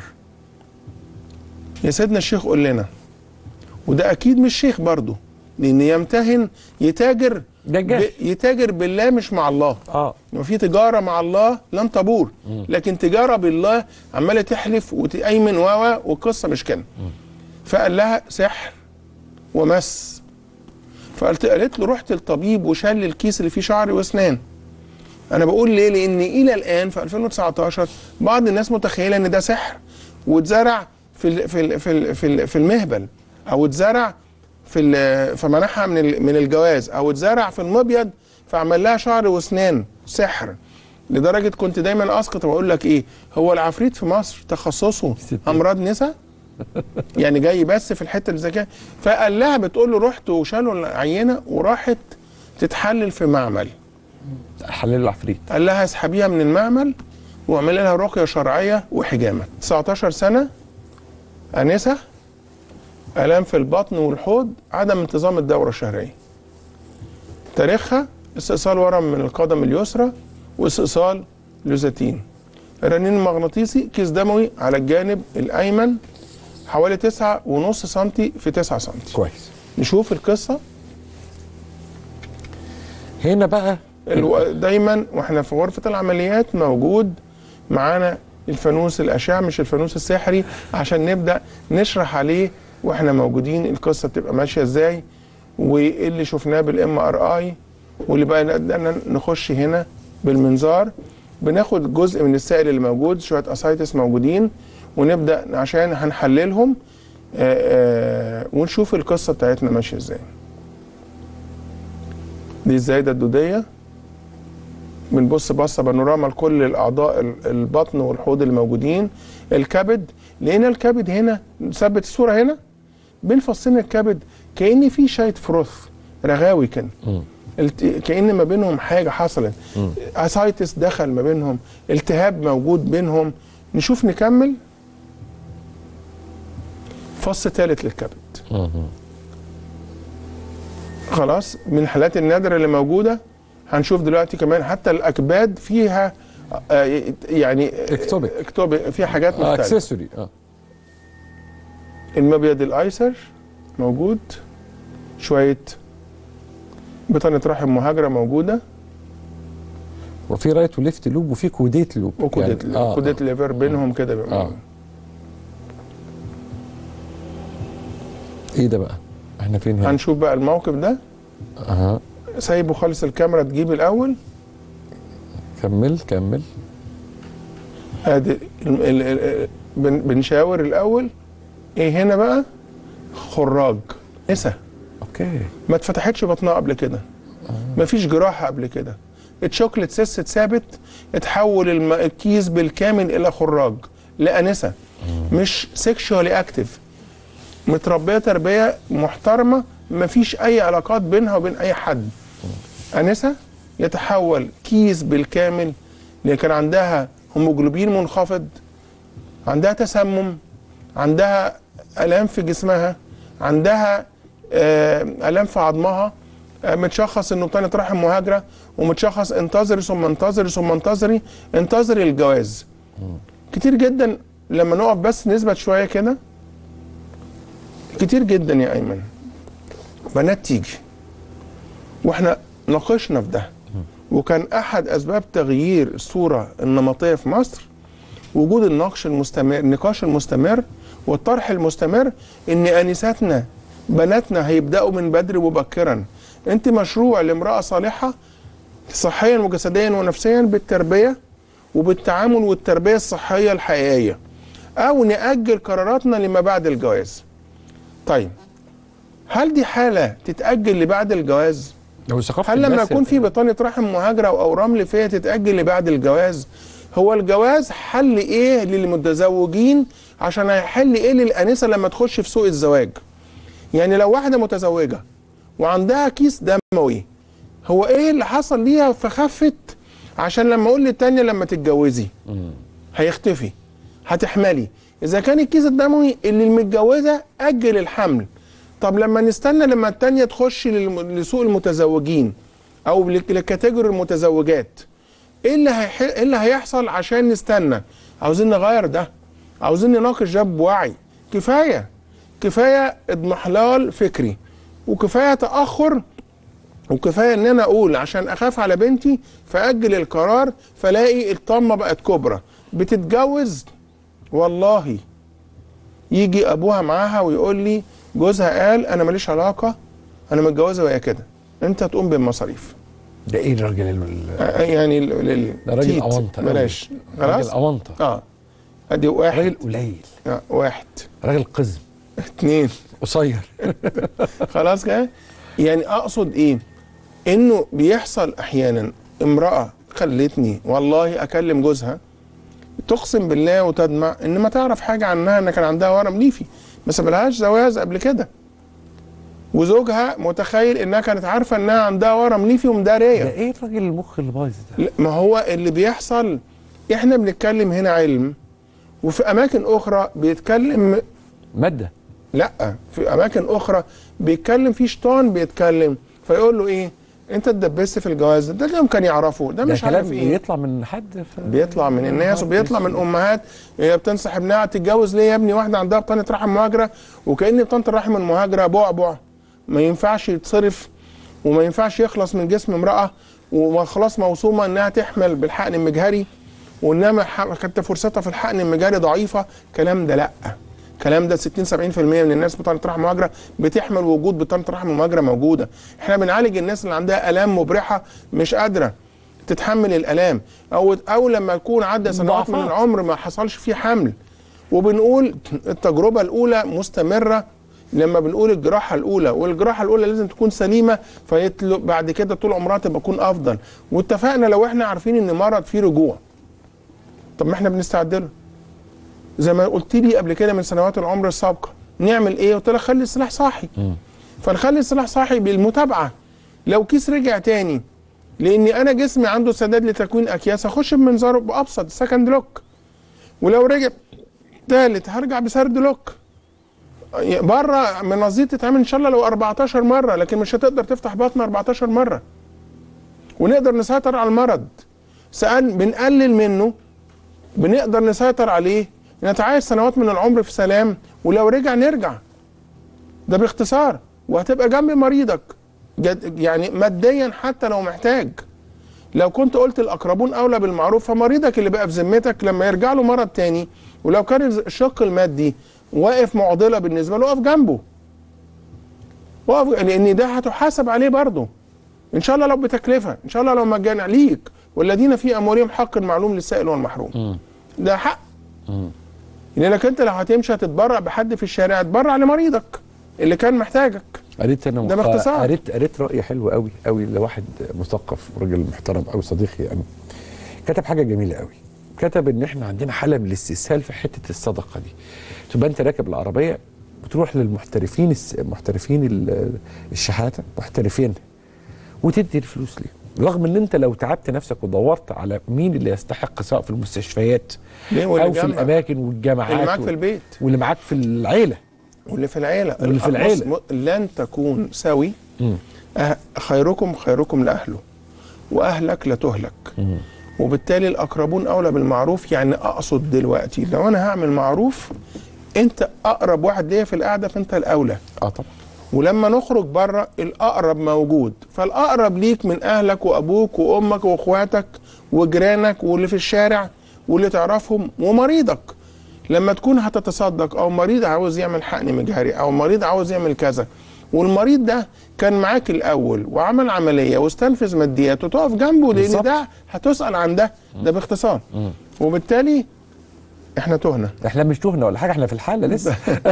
يا سيدنا الشيخ قول لنا وده اكيد مش شيخ برضه لان يمتهن يتاجر دجال. ب- يتاجر بالله مش مع الله اه وفي تجاره مع الله لن تبور لكن تجاره بالله عماله تحلف وتأيمن و و والقصه مش كده فقال لها سحر ومس فقالت قالت له رحت الطبيب وشال الكيس اللي فيه شعر واسنان انا بقول ليه لان الى الان في 2019 بعض الناس متخيله ان ده سحر واتزرع في ال في ال في ال في, ال في المهبل او اتزرع في ال- فمنحها من ال- من الجواز او اتزرع في المبيض فعمل لها شعر واسنان سحر لدرجه كنت دايما اسقط واقول لك ايه هو العفريت في مصر تخصصه امراض نساء يعني جاي بس في الحته اللي زي كده فقال لها بتقول له رحت وشالوا العينه وراحت تتحلل في معمل حلل العفريت قال لها اسحبيها من المعمل واعملي لها رقيه شرعيه وحجامه 19 سنه انسه الام في البطن والحوض عدم انتظام الدوره الشهريه تاريخها استئصال ورم من القدم اليسرى واستئصال لوزاتين الرنين المغناطيسي كيس دموي على الجانب الايمن حوالي تسعة ونص سنتي في تسعة سنتي كويس نشوف القصه هنا بقى الو- دايما واحنا في غرفه العمليات موجود معانا الفانوس الاشعه مش الفانوس السحري عشان نبدا نشرح عليه واحنا موجودين القصه بتبقى ماشيه ازاي وايه اللي شفناه بالام ار اي واللي بقى نقدر نخش هنا بالمنظار بناخد جزء من السائل اللي موجود شويه اسايتس موجودين ونبدا عشان هنحللهم آآ آآ ونشوف القصه بتاعتنا ماشيه ازاي دي الزايده الدوديه بنبص بصه بانوراما لكل الاعضاء ال- البطن والحوض اللي موجودين الكبد لقينا الكبد هنا نثبت الصوره هنا بين فصين الكبد كان في شويه فروث رغاوي كده الت... كان ما بينهم حاجه حصلت اسايتس دخل ما بينهم التهاب موجود بينهم نشوف نكمل فص ثالث للكبد خلاص من الحالات النادره اللي موجوده هنشوف دلوقتي كمان حتى الاكباد فيها آه، يعني اكتوبيك. اكتوبيك فيها حاجات آه مختلفه اكسسوري اه المبيض الايسر موجود شويه بطانه رحم مهاجره موجوده وفي رايت وليفت لوب وفي كوديت لوب وكوديت يعني آه كوديت ليفر بينهم كده بيبقى آه. موجود. ايه ده بقى احنا فين هنا هنشوف بقى الموقف ده اها سايبه خالص الكاميرا تجيب الاول كمل كمل ادي ال- ال- ال- بن- بنشاور الاول ايه هنا بقى خراج نسا اوكي ما اتفتحتش بطنها قبل كده ما فيش جراحه قبل كده الشوكليت سيس اتثابت اتحول الم- الكيس بالكامل الى خراج لانسه مش سيكشوالي اكتف متربيه تربيه محترمه ما فيش اي علاقات بينها وبين اي حد انسه يتحول كيس بالكامل اللي كان عندها هيموجلوبين منخفض عندها تسمم عندها الام في جسمها عندها آه، الام في عظمها آه، متشخص انه بطانه رحم مهاجره ومتشخص انتظري ثم انتظري ثم انتظري انتظري الجواز كتير جدا لما نقف بس نثبت شويه كده كتير جدا يا ايمن بنات تيجي واحنا ناقشنا في ده وكان احد اسباب تغيير الصوره النمطيه في مصر وجود النقش المستمر النقاش المستمر والطرح المستمر ان انساتنا بناتنا هيبداوا من بدري مبكرا انت مشروع لامراه صالحه صحيا وجسديا ونفسيا بالتربيه وبالتعامل والتربيه الصحيه الحقيقيه او ناجل قراراتنا لما بعد الجواز طيب هل دي حاله تتاجل لبعد الجواز لو ثقافه هل لما الناس يكون في بطانه رحم مهاجره او رمل فيها تتاجل لبعد الجواز هو الجواز حل ايه للمتزوجين عشان هيحل ايه للانسه لما تخش في سوق الزواج يعني لو واحده متزوجه وعندها كيس دموي هو ايه اللي حصل ليها فخفت عشان لما اقول للتانيه لما تتجوزي هيختفي هتحملي اذا كان الكيس الدموي اللي المتجوزه اجل الحمل طب لما نستنى لما التانية تخش للم- لسوق المتزوجين او لك- لكاتيجوري المتزوجات ايه اللي هيح... ايه اللي هيحصل عشان نستنى عاوزين نغير ده عاوزين نناقش ده بوعي كفايه كفايه اضمحلال فكري وكفايه تاخر وكفايه ان انا اقول عشان اخاف على بنتي فاجل القرار فلاقي الطامه بقت كبرى بتتجوز والله يجي ابوها معاها ويقول لي جوزها قال انا ماليش علاقه انا متجوزه وهي كده انت تقوم بالمصاريف ده ايه الراجل ال- آه، يعني ال- ال- ده راجل تيت. أونطة أوي. بلاش راجل خلاص اونطه اه ادي واحد راجل قليل آه، واحد راجل قزم اتنين قصير خلاص كده يعني اقصد ايه انه بيحصل احيانا امراه خلتني والله اكلم جوزها تقسم بالله وتدمع ان ما تعرف حاجه عنها ان كان عندها ورم ليفي ما سابلهاش زواج قبل كده وزوجها متخيل انها كانت عارفه انها عندها ورم ليفي ده ومداريه ايه الراجل المخ اللي بايظ ده لا، ما هو اللي بيحصل احنا بنتكلم هنا علم وفي اماكن اخرى بيتكلم ماده لا في اماكن اخرى بيتكلم في شيطان بيتكلم فيقول له ايه انت اتدبست في الجواز ده ده كان يعرفه ده ده مش كلام عارف ايه بيطلع من حد ف... بيطلع من الناس وبيطلع من امهات هي بتنصح ابنها تتجوز ليه يا ابني واحده عندها بطانه رحم مهاجره وكان بطانه الرحم المهاجره بعبع ما ينفعش يتصرف وما ينفعش يخلص من جسم امراه وخلاص موصومه انها تحمل بالحقن المجهري وانما ح- كانت فرصتها في الحقن المجهري ضعيفه الكلام ده لا الكلام ده 60 70% من الناس بطانه رحم مهاجره بتحمل وجود بطانه رحم مهاجره موجوده احنا بنعالج الناس اللي عندها الام مبرحه مش قادره تتحمل الالام او او لما يكون عدى سنوات من ضعفات. العمر ما حصلش فيه حمل وبنقول التجربه الاولى مستمره لما بنقول الجراحه الاولى والجراحه الاولى لازم تكون سليمه فيطلق بعد كده طول عمرها تبقى تكون افضل واتفقنا لو احنا عارفين ان مرض فيه رجوع طب ما احنا بنستعد له زي ما قلت لي قبل كده من سنوات العمر السابقه نعمل ايه قلت لك خلي السلاح صاحي فنخلي السلاح صاحي بالمتابعه لو كيس رجع تاني لاني انا جسمي عنده سداد لتكوين اكياس هخش بمنظار بابسط سكند لوك ولو رجع تالت هرجع بسرد لوك بره مناظير تتعمل ان شاء الله لو 14 مره لكن مش هتقدر تفتح بطن 14 مره ونقدر نسيطر على المرض سأل بنقلل منه بنقدر نسيطر عليه نتعايش سنوات من العمر في سلام ولو رجع نرجع ده باختصار وهتبقى جنب مريضك جد يعني ماديا حتى لو محتاج لو كنت قلت الاقربون اولى بالمعروف فمريضك اللي بقى في ذمتك لما يرجع له مرض تاني ولو كان الشق المادي واقف معضله بالنسبه له اقف جنبه وقف لان ده هتحاسب عليه برضه ان شاء الله لو بتكلفه ان شاء الله لو مجانا ليك والذين في اموالهم حق معلوم للسائل والمحروم ده حق لانك انت لو هتمشي هتتبرع بحد في الشارع تبرع لمريضك اللي كان محتاجك قريت انا ده باختصار. قريت قريت راي حلو قوي قوي لواحد مثقف وراجل محترم قوي صديقي يعني كتب حاجه جميله قوي كتب ان احنا عندنا حاله من الاستسهال في حته الصدقه دي تبقى انت راكب العربيه بتروح للمحترفين الس- محترفين ال- الشحاته محترفين وتدي الفلوس ليه رغم ان انت لو تعبت نفسك ودورت على مين اللي يستحق سواء في المستشفيات ليه واللي او في جنبك؟ الاماكن والجامعات اللي معاك وال- في البيت واللي معاك في العيله واللي في العيله واللي في بص، العيلة. م- لن تكون سوي أه خيركم خيركم لاهله واهلك لا تهلك وبالتالي الاقربون اولى بالمعروف يعني اقصد دلوقتي لو انا هعمل معروف انت اقرب واحد ليا في القعده فانت الاولى اه طبعا ولما نخرج بره الاقرب موجود فالاقرب ليك من اهلك وابوك وامك واخواتك وجيرانك واللي في الشارع واللي تعرفهم ومريضك لما تكون هتتصدق او مريض عاوز يعمل حقن مجهري او مريض عاوز يعمل كذا والمريض ده كان معاك الاول وعمل عمليه واستنفذ ماديات وتقف جنبه لان بالظبط. ده هتسال عن ده ده باختصار وبالتالي احنا تهنا احنا مش تهنا ولا حاجه احنا في الحاله لسه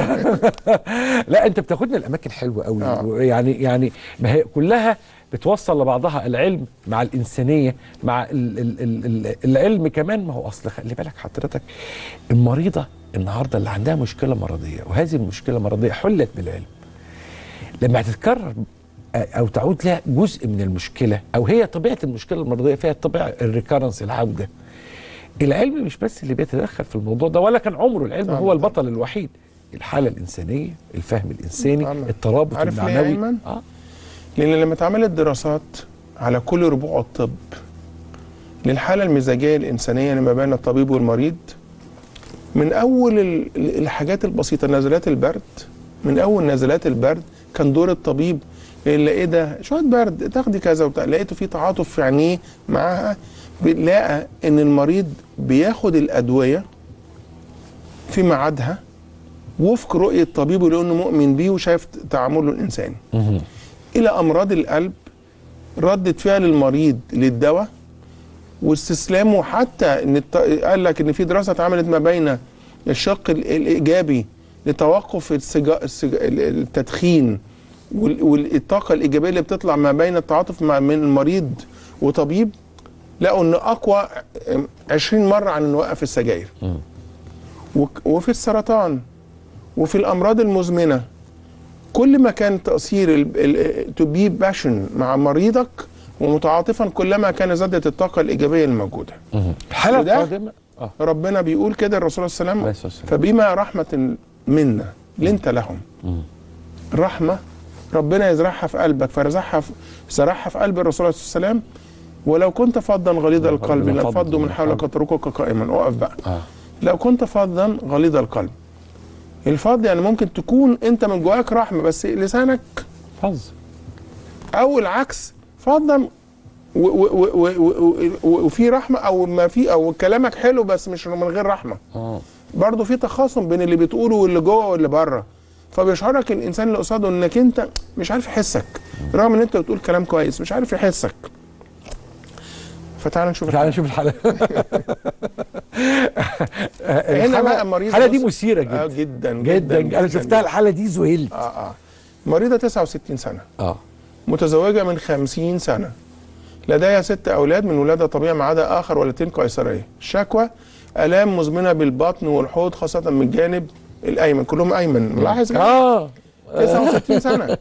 لا انت بتاخدنا الاماكن حلوه قوي آه. يعني يعني ما هي كلها بتوصل لبعضها العلم مع الانسانيه مع ال ال ال ال العلم كمان ما هو اصل خلي بالك حضرتك المريضه النهارده اللي عندها مشكله مرضيه وهذه المشكله المرضيه حلت بالعلم لما هتتكرر او تعود لها جزء من المشكله او هي طبيعه المشكله المرضيه فيها طبيعه الريكارنس العوده العلم مش بس اللي بيتدخل في الموضوع ده ولا كان عمره العلم طبعاً. هو البطل الوحيد الحاله الانسانيه الفهم الانساني طبعاً. الترابط عارف ليه يا المعنوي أيمن؟ اه لان لما اتعملت دراسات على كل ربوع الطب للحاله المزاجيه الانسانيه اللي ما بين الطبيب والمريض من اول ال- ال- الحاجات البسيطه نزلات البرد من اول نزلات البرد كان دور الطبيب اللي ايه ده شويه برد تاخدي كذا وبتاع لقيته في تعاطف في عينيه معاها بنلاقى ان المريض بياخد الادويه في ميعادها وفق رؤيه طبيبه لانه مؤمن بيه وشايف تعامله الانساني الى امراض القلب ردة فعل المريض للدواء واستسلامه حتى ان الت- قال لك ان في دراسه اتعملت ما بين الشق ال- الايجابي لتوقف السجا... السجا... ال- التدخين وال- والطاقه الايجابيه اللي بتطلع ما بين التعاطف مع من المريض وطبيب لقوا ان اقوى 20 مره عن انه يوقف السجاير وك- وفي السرطان وفي الامراض المزمنه كل ما كان تأثير تو بي باشن مع مريضك ومتعاطفا كلما كان زادت الطاقة الإيجابية الموجودة الحلقه وده القادمه اه ربنا بيقول كده الرسول صلى الله عليه عليه وسلم الصلاة والسلام. فبما رحمة منا لنت لهم رحمة ربنا يزرعها في قلبك فرزعها في زرعها في قلب الرسول صلى الله عليه وسلم ولو كنت فظا غليظ القلب لانفضوا لانفضوا من من حولك حولك. وتركوك قائما اقف بقى اه لو كنت فظا غليظ القلب الفض يعني ممكن تكون انت من جواك رحمه بس لسانك فظ او العكس فضلا و- و- و- و- و- و- وفي رحمه او ما في او كلامك حلو بس مش من غير رحمه اه برضه في تخاصم بين اللي بتقوله واللي جوه واللي بره فبيشعرك الانسان اللي قصاده انك انت مش عارف يحسك رغم ان انت بتقول كلام كويس مش عارف يحسك فتعال نشوف تعال نشوف الحلقه هنا بقى مريض الحلقه دي بص- مثيره آه جدا جدا جدا انا شفتها الحلقه دي ذهلت اه اه مريضه 69 سنه اه متزوجة من خمسين سنة لديها ست أولاد من ولادة طبيعي ما عدا آخر ولدتين قيصرية شكوى آلام مزمنة بالبطن والحوض خاصة من الجانب الأيمن كلهم أيمن ملاحظ كده؟ اه 69 سنة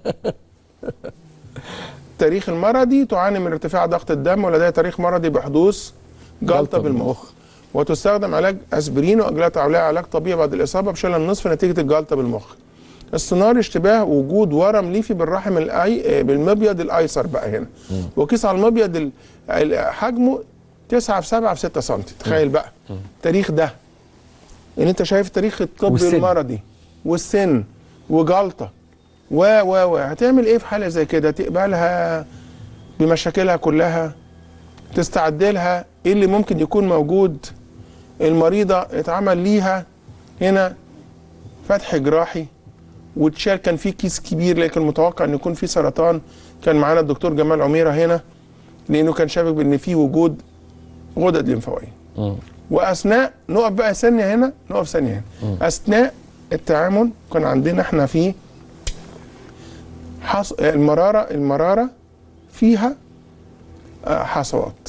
تاريخ المرضي تعاني من ارتفاع ضغط الدم ولديها تاريخ مرضي بحدوث جلطة جلطة بالمخ وتستخدم علاج اسبرين واجلها تعليق علاج طبيعي بعد الاصابه بشلل النصف نتيجه الجلطه بالمخ. استنار اشتباه وجود ورم ليفي بالرحم الأي... بالمبيض الايسر بقى هنا. وقيس على المبيض ال- ال- حجمه 9 في 7 في 6 سم تخيل بقى التاريخ ده ان انت شايف تاريخ الطب والسن. المرضي والسن وجلطه و و و هتعمل ايه في حاله زي كده تقبلها بمشاكلها كلها تستعد لها ايه اللي ممكن يكون موجود المريضه اتعمل ليها هنا فتح جراحي واتشال كان في كيس كبير لكن متوقع ان يكون في سرطان كان معانا الدكتور جمال عميره هنا لانه كان شاكك بان في وجود غدد لمفاويه واثناء نقف بقى ثانيه هنا نقف ثانيه هنا اثناء التعامل كان عندنا احنا في حص... المراره المراره فيها آه، حصوات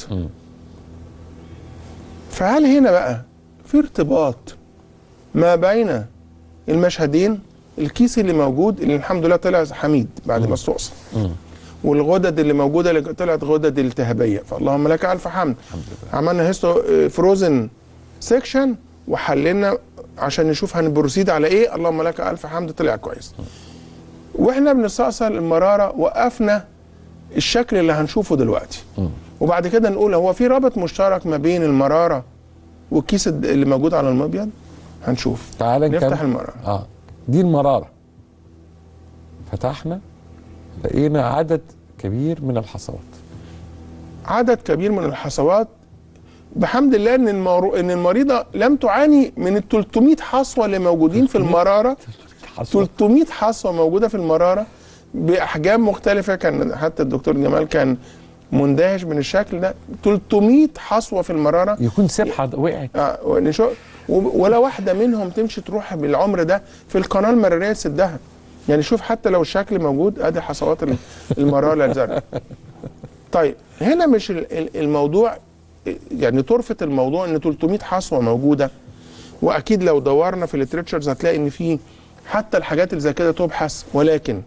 فهل هنا بقى في ارتباط ما بين المشهدين الكيس اللي موجود اللي الحمد لله طلع حميد بعد ما استؤصل والغدد اللي موجوده اللي طلعت غدد التهابيه فاللهم لك الف حمد عملنا هيستو فروزن سيكشن وحللنا عشان نشوف هنبروسيد على ايه اللهم لك الف حمد طلع كويس واحنا بنستأصل المراره وقفنا الشكل اللي هنشوفه دلوقتي وبعد كده نقول هو في رابط مشترك ما بين المراره والكيس الد- اللي موجود على المبيض هنشوف تعال نفتح نكمل. المراره اه دي المراره فتحنا لقينا عدد كبير من الحصوات عدد كبير من الحصوات بحمد الله ان المرو... ان المريضه لم تعاني من ال 300 حصوه اللي موجودين في المراره 300 حصوه موجوده في المراره باحجام مختلفه كان حتى الدكتور جمال كان مندهش من الشكل ده 300 حصوه في المراره يكون سبحه وقعت آه ونشو... و- ولا واحده منهم تمشي تروح بالعمر ده في القناه المراريه تسدها يعني شوف حتى لو الشكل موجود ادي حصوات ال- المراره الزرقاء طيب هنا مش ال- ال- الموضوع يعني طرفه الموضوع ان 300 حصوه موجوده واكيد لو دورنا في الليتريتشرز هتلاقي ان في حتى الحاجات اللي زي كده تبحث ولكن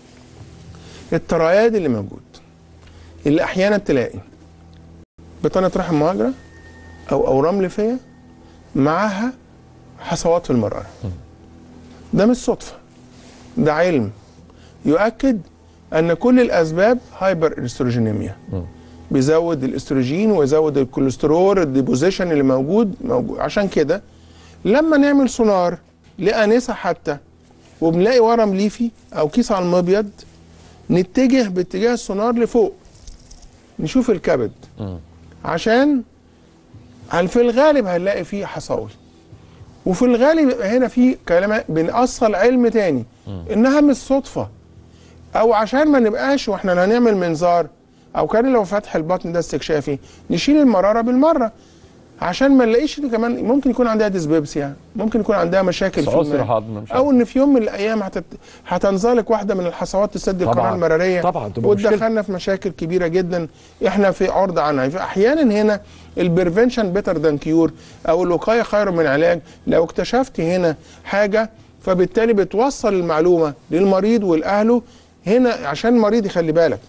الترياد اللي موجود اللي احيانا تلاقي بطانه رحم مهاجره او اورام ليفيه معاها حصوات في المراره ده مش صدفه ده علم يؤكد ان كل الاسباب هايبر استروجينيميا بيزود الاستروجين ويزود الكوليسترول الديبوزيشن اللي موجود موجود عشان كده لما نعمل سونار لانسه حتى وبنلاقي ورم ليفي او كيس على المبيض نتجه باتجاه السونار لفوق نشوف الكبد عشان هل في الغالب هنلاقي فيه حصاوي وفي الغالب يبقى هنا في كلام بنأصل علم تاني انها مش صدفه او عشان ما نبقاش واحنا هنعمل منظار او كان لو فتح البطن ده استكشافي نشيل المراره بالمره عشان ما نلاقيش إن كمان ممكن يكون عندها ديسبيبسيا ممكن يكون عندها مشاكل في عسر الماء. هضم مش او ان في يوم من الايام هتت... هتنزلق واحده من الحصوات تسد طبعاً. القناه المراريه طبعاً، تبقى مشكلة. وتدخلنا في مشاكل كبيره جدا احنا في عرض عنها فاحيانا هنا البريفنشن بيتر ذان كيور او الوقايه خير من علاج لو اكتشفت هنا حاجه فبالتالي بتوصل المعلومه للمريض ولاهله هنا عشان المريض يخلي بالك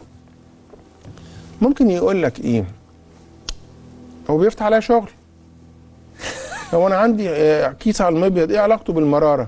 ممكن يقول لك ايه هو بيفتح عليا شغل هو انا عندي آه، كيس على المبيض ايه علاقته بالمراره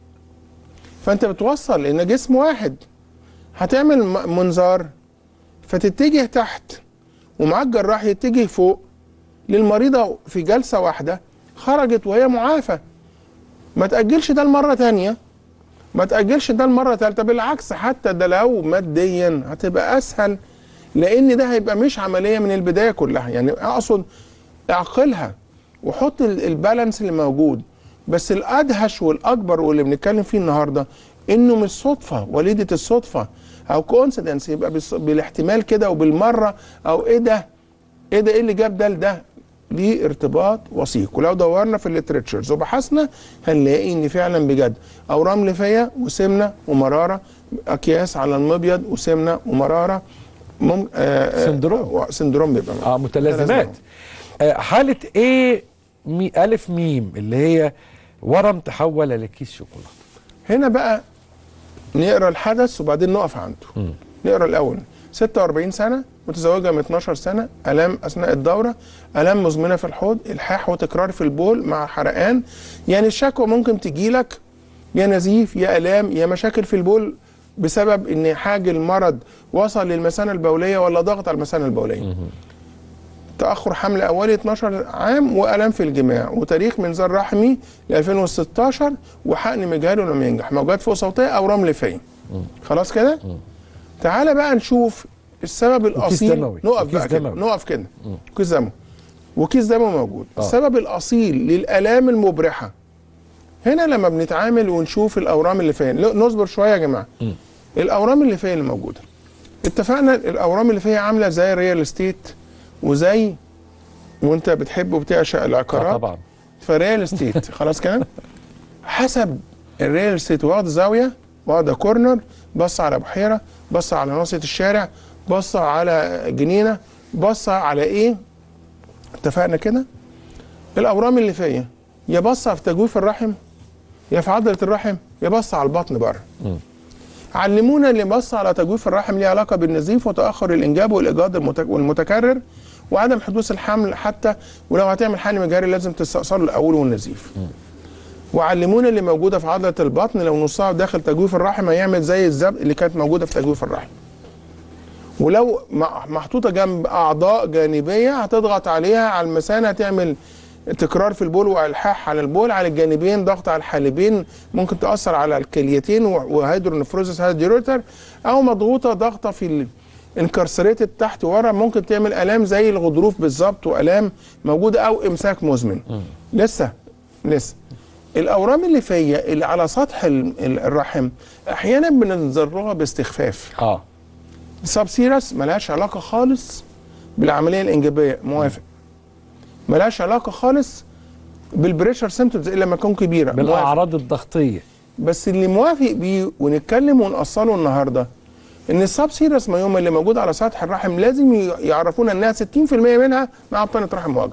فانت بتوصل لان جسم واحد هتعمل م- منظار فتتجه تحت ومعاك جراح يتجه فوق للمريضه في جلسه واحده خرجت وهي معافى ما تاجلش ده المره تانية ما تاجلش ده المره تالتة بالعكس حتى ده لو ماديا هتبقى اسهل لان ده هيبقى مش عمليه من البدايه كلها يعني اقصد اعقلها وحط ال- البالانس اللي موجود بس الادهش والاكبر واللي بنتكلم فيه النهارده انه مش صدفه وليده الصدفه او كونسيدنس يبقى بالص- بالاحتمال كده وبالمره او ايه ده ايه ده ايه اللي جاب ده لده ليه ارتباط وثيق ولو دورنا في الليتريتشرز وبحثنا هنلاقي ان فعلا بجد اورام ليفيه وسمنه ومراره اكياس على المبيض وسمنه ومراره مم... آه آه، سندروم. سندروم بيبقى اه متلازمات آه حاله ايه مي الف ميم اللي هي ورم تحول لكيس شوكولاته هنا بقى نقرا الحدث وبعدين نقف عنده نقرا الاول 46 سنه متزوجه من 12 سنه الام اثناء الدوره الام مزمنه في الحوض الحاح وتكرار في البول مع حرقان يعني الشكوى ممكن تجي لك يا نزيف يا الام يا مشاكل في البول بسبب ان حاج المرض وصل للمثانه البوليه ولا ضغط على المثانه البوليه تاخر حمل اولي 12 عام والام في الجماع وتاريخ منظار رحمي ل 2016 وحقن مجهري ولم ينجح موجات فوق صوتيه او رمل فين خلاص كده تعالى بقى نشوف السبب الاصيل دموي. نقف وكيس بقى كده دموي. نقف كده كيس دموي وكيس دموي موجود آه. السبب الاصيل للالام المبرحه هنا لما بنتعامل ونشوف الاورام اللي فين لا، نصبر شويه يا جماعه الاورام اللي فين اللي موجوده اتفقنا الاورام اللي فيها عامله زي الريال استيت وزي وانت بتحب وبتعشق آه العقارات طبعا فريال استيت خلاص كده حسب الريال استيت واخد زاويه واخد كورنر بص على بحيره بص على ناصيه الشارع بص على جنينه بص على ايه اتفقنا كده الاورام اللي فيا يا بص في تجويف الرحم يا في عضله الرحم يا بص على البطن بره علمونا اللي بص على تجويف الرحم ليه علاقه بالنزيف وتاخر الانجاب والاجهاض المت- والمتكرر وعدم حدوث الحمل حتى ولو هتعمل حمل مجاري لازم تستأصله الاول والنزيف وعلمونا اللي موجوده في عضله البطن لو نصها داخل تجويف الرحم هيعمل زي الزبق اللي كانت موجوده في تجويف الرحم ولو مع- محطوطه جنب اعضاء جانبيه هتضغط عليها على المثانه هتعمل تكرار في البول والحاح على البول على الجانبين ضغط على الحالبين ممكن تاثر على الكليتين وهيدرونفروزس هيدروتر او مضغوطه ضغطه في الانكرسريتد تحت ورا ممكن تعمل الام زي الغضروف بالظبط والام موجوده او امساك مزمن لسه لسه الاورام اللي فيا اللي على سطح ال- ال- الرحم احيانا بننظرها باستخفاف اه سب سيرس ملهاش علاقه خالص بالعمليه الانجابيه موافق ملهاش علاقه خالص بالبريشر سيمتومز الا لما تكون كبيره موافق. بالاعراض الضغطيه بس اللي موافق بيه ونتكلم ونقصله النهارده ان السب سيرس مايوما اللي موجود على سطح الرحم لازم ي- يعرفونا انها 60% منها مع بطانه رحم مهاجره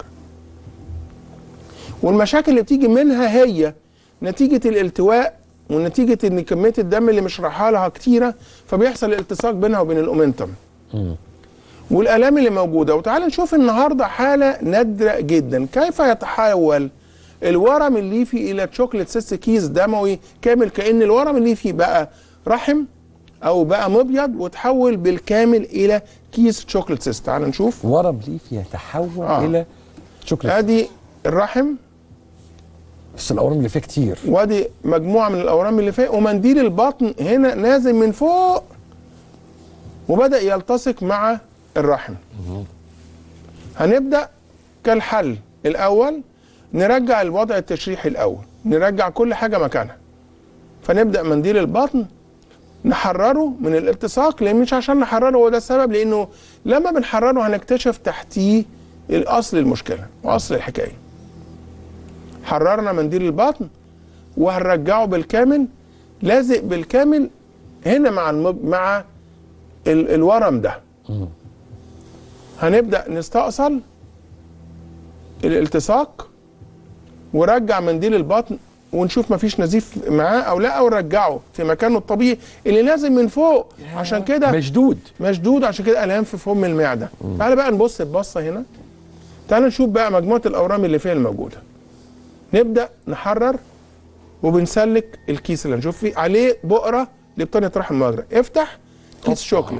والمشاكل اللي بتيجي منها هي نتيجه الالتواء ونتيجه ان كميه الدم اللي مش رايحه لها كتيره فبيحصل التصاق بينها وبين الاومنتم والالام اللي موجوده وتعال نشوف النهارده حاله نادره جدا كيف يتحول الورم الليفي الى تشوكلت سيست كيس دموي كامل كان الورم الليفي بقى رحم او بقى مبيض وتحول بالكامل الى كيس تشوكلت سيست تعال نشوف ورم ليف يتحول آه. الى شوكليت ادي الرحم بس الاورام اللي فيها كتير وادي مجموعه من الاورام اللي فيها ومنديل البطن هنا نازل من فوق وبدا يلتصق مع الرحم هنبدا كالحل الاول نرجع الوضع التشريحي الاول نرجع كل حاجه مكانها فنبدا منديل البطن نحرره من الالتصاق لان مش عشان نحرره هو ده السبب لانه لما بنحرره هنكتشف تحتيه الاصل المشكله واصل الحكايه حررنا منديل البطن وهنرجعه بالكامل لازق بالكامل هنا مع المب... مع ال... الورم ده هنبدا نستأصل الالتصاق ورجع منديل البطن ونشوف مفيش نزيف معاه او لا او نرجعه في مكانه الطبيعي اللي نازل من فوق عشان كده مشدود مشدود عشان كده الام في فم المعده تعال بقى نبص البصه هنا تعال نشوف بقى مجموعه الاورام اللي فيها الموجوده نبدا نحرر وبنسلك الكيس اللي هنشوف فيه عليه بقره لبطانه رحم مجرى افتح كيس شوكليت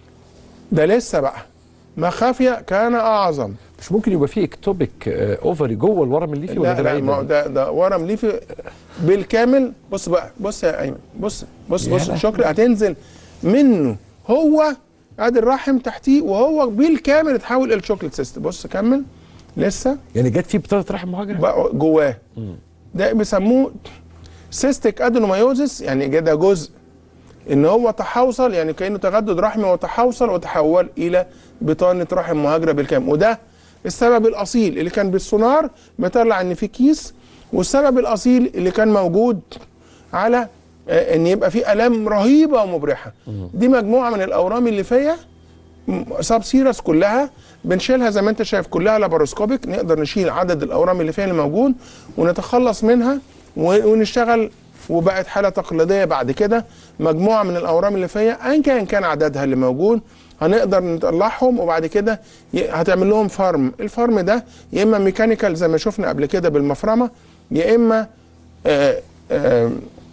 ده لسه بقى مخافيا كان اعظم مش ممكن يبقى فيه اكتوبيك آه، اوفري جوه الورم الليفي ولا لا ده لا بعيد ما هو ده ده ورم ليفي بالكامل بص بقى بص يا ايمن بص بص يا بص لهوي. الشوكليت هتنزل منه هو ادي الرحم تحتيه وهو بالكامل اتحول الى شوكليت سيست بص كمل لسه يعني جت فيه بطانه رحم مهاجره بقى جواه ده بيسموه سيستيك ادينومايوزس يعني ده جزء ان هو تحوصل يعني كانه تجدد رحمي وتحوصل وتحول الى بطانه رحم مهاجره بالكامل وده السبب الاصيل اللي كان بالسونار مطلع ان في كيس والسبب الاصيل اللي كان موجود على آه، ان يبقى في الام رهيبه ومبرحه دي مجموعه من الاورام اللي فيها سب سيرس كلها بنشيلها زي ما انت شايف كلها لاباروسكوبيك نقدر نشيل عدد الاورام اللي فيها اللي موجود ونتخلص منها و- ونشتغل وبقت حاله تقليديه بعد كده مجموعه من الاورام اللي فيها ايا كان كان عددها اللي موجود هنقدر نطلعهم وبعد كده ي- هتعمل لهم فارم الفارم ده يا اما ميكانيكال زي ما شفنا قبل كده بالمفرمه يا اما آه آه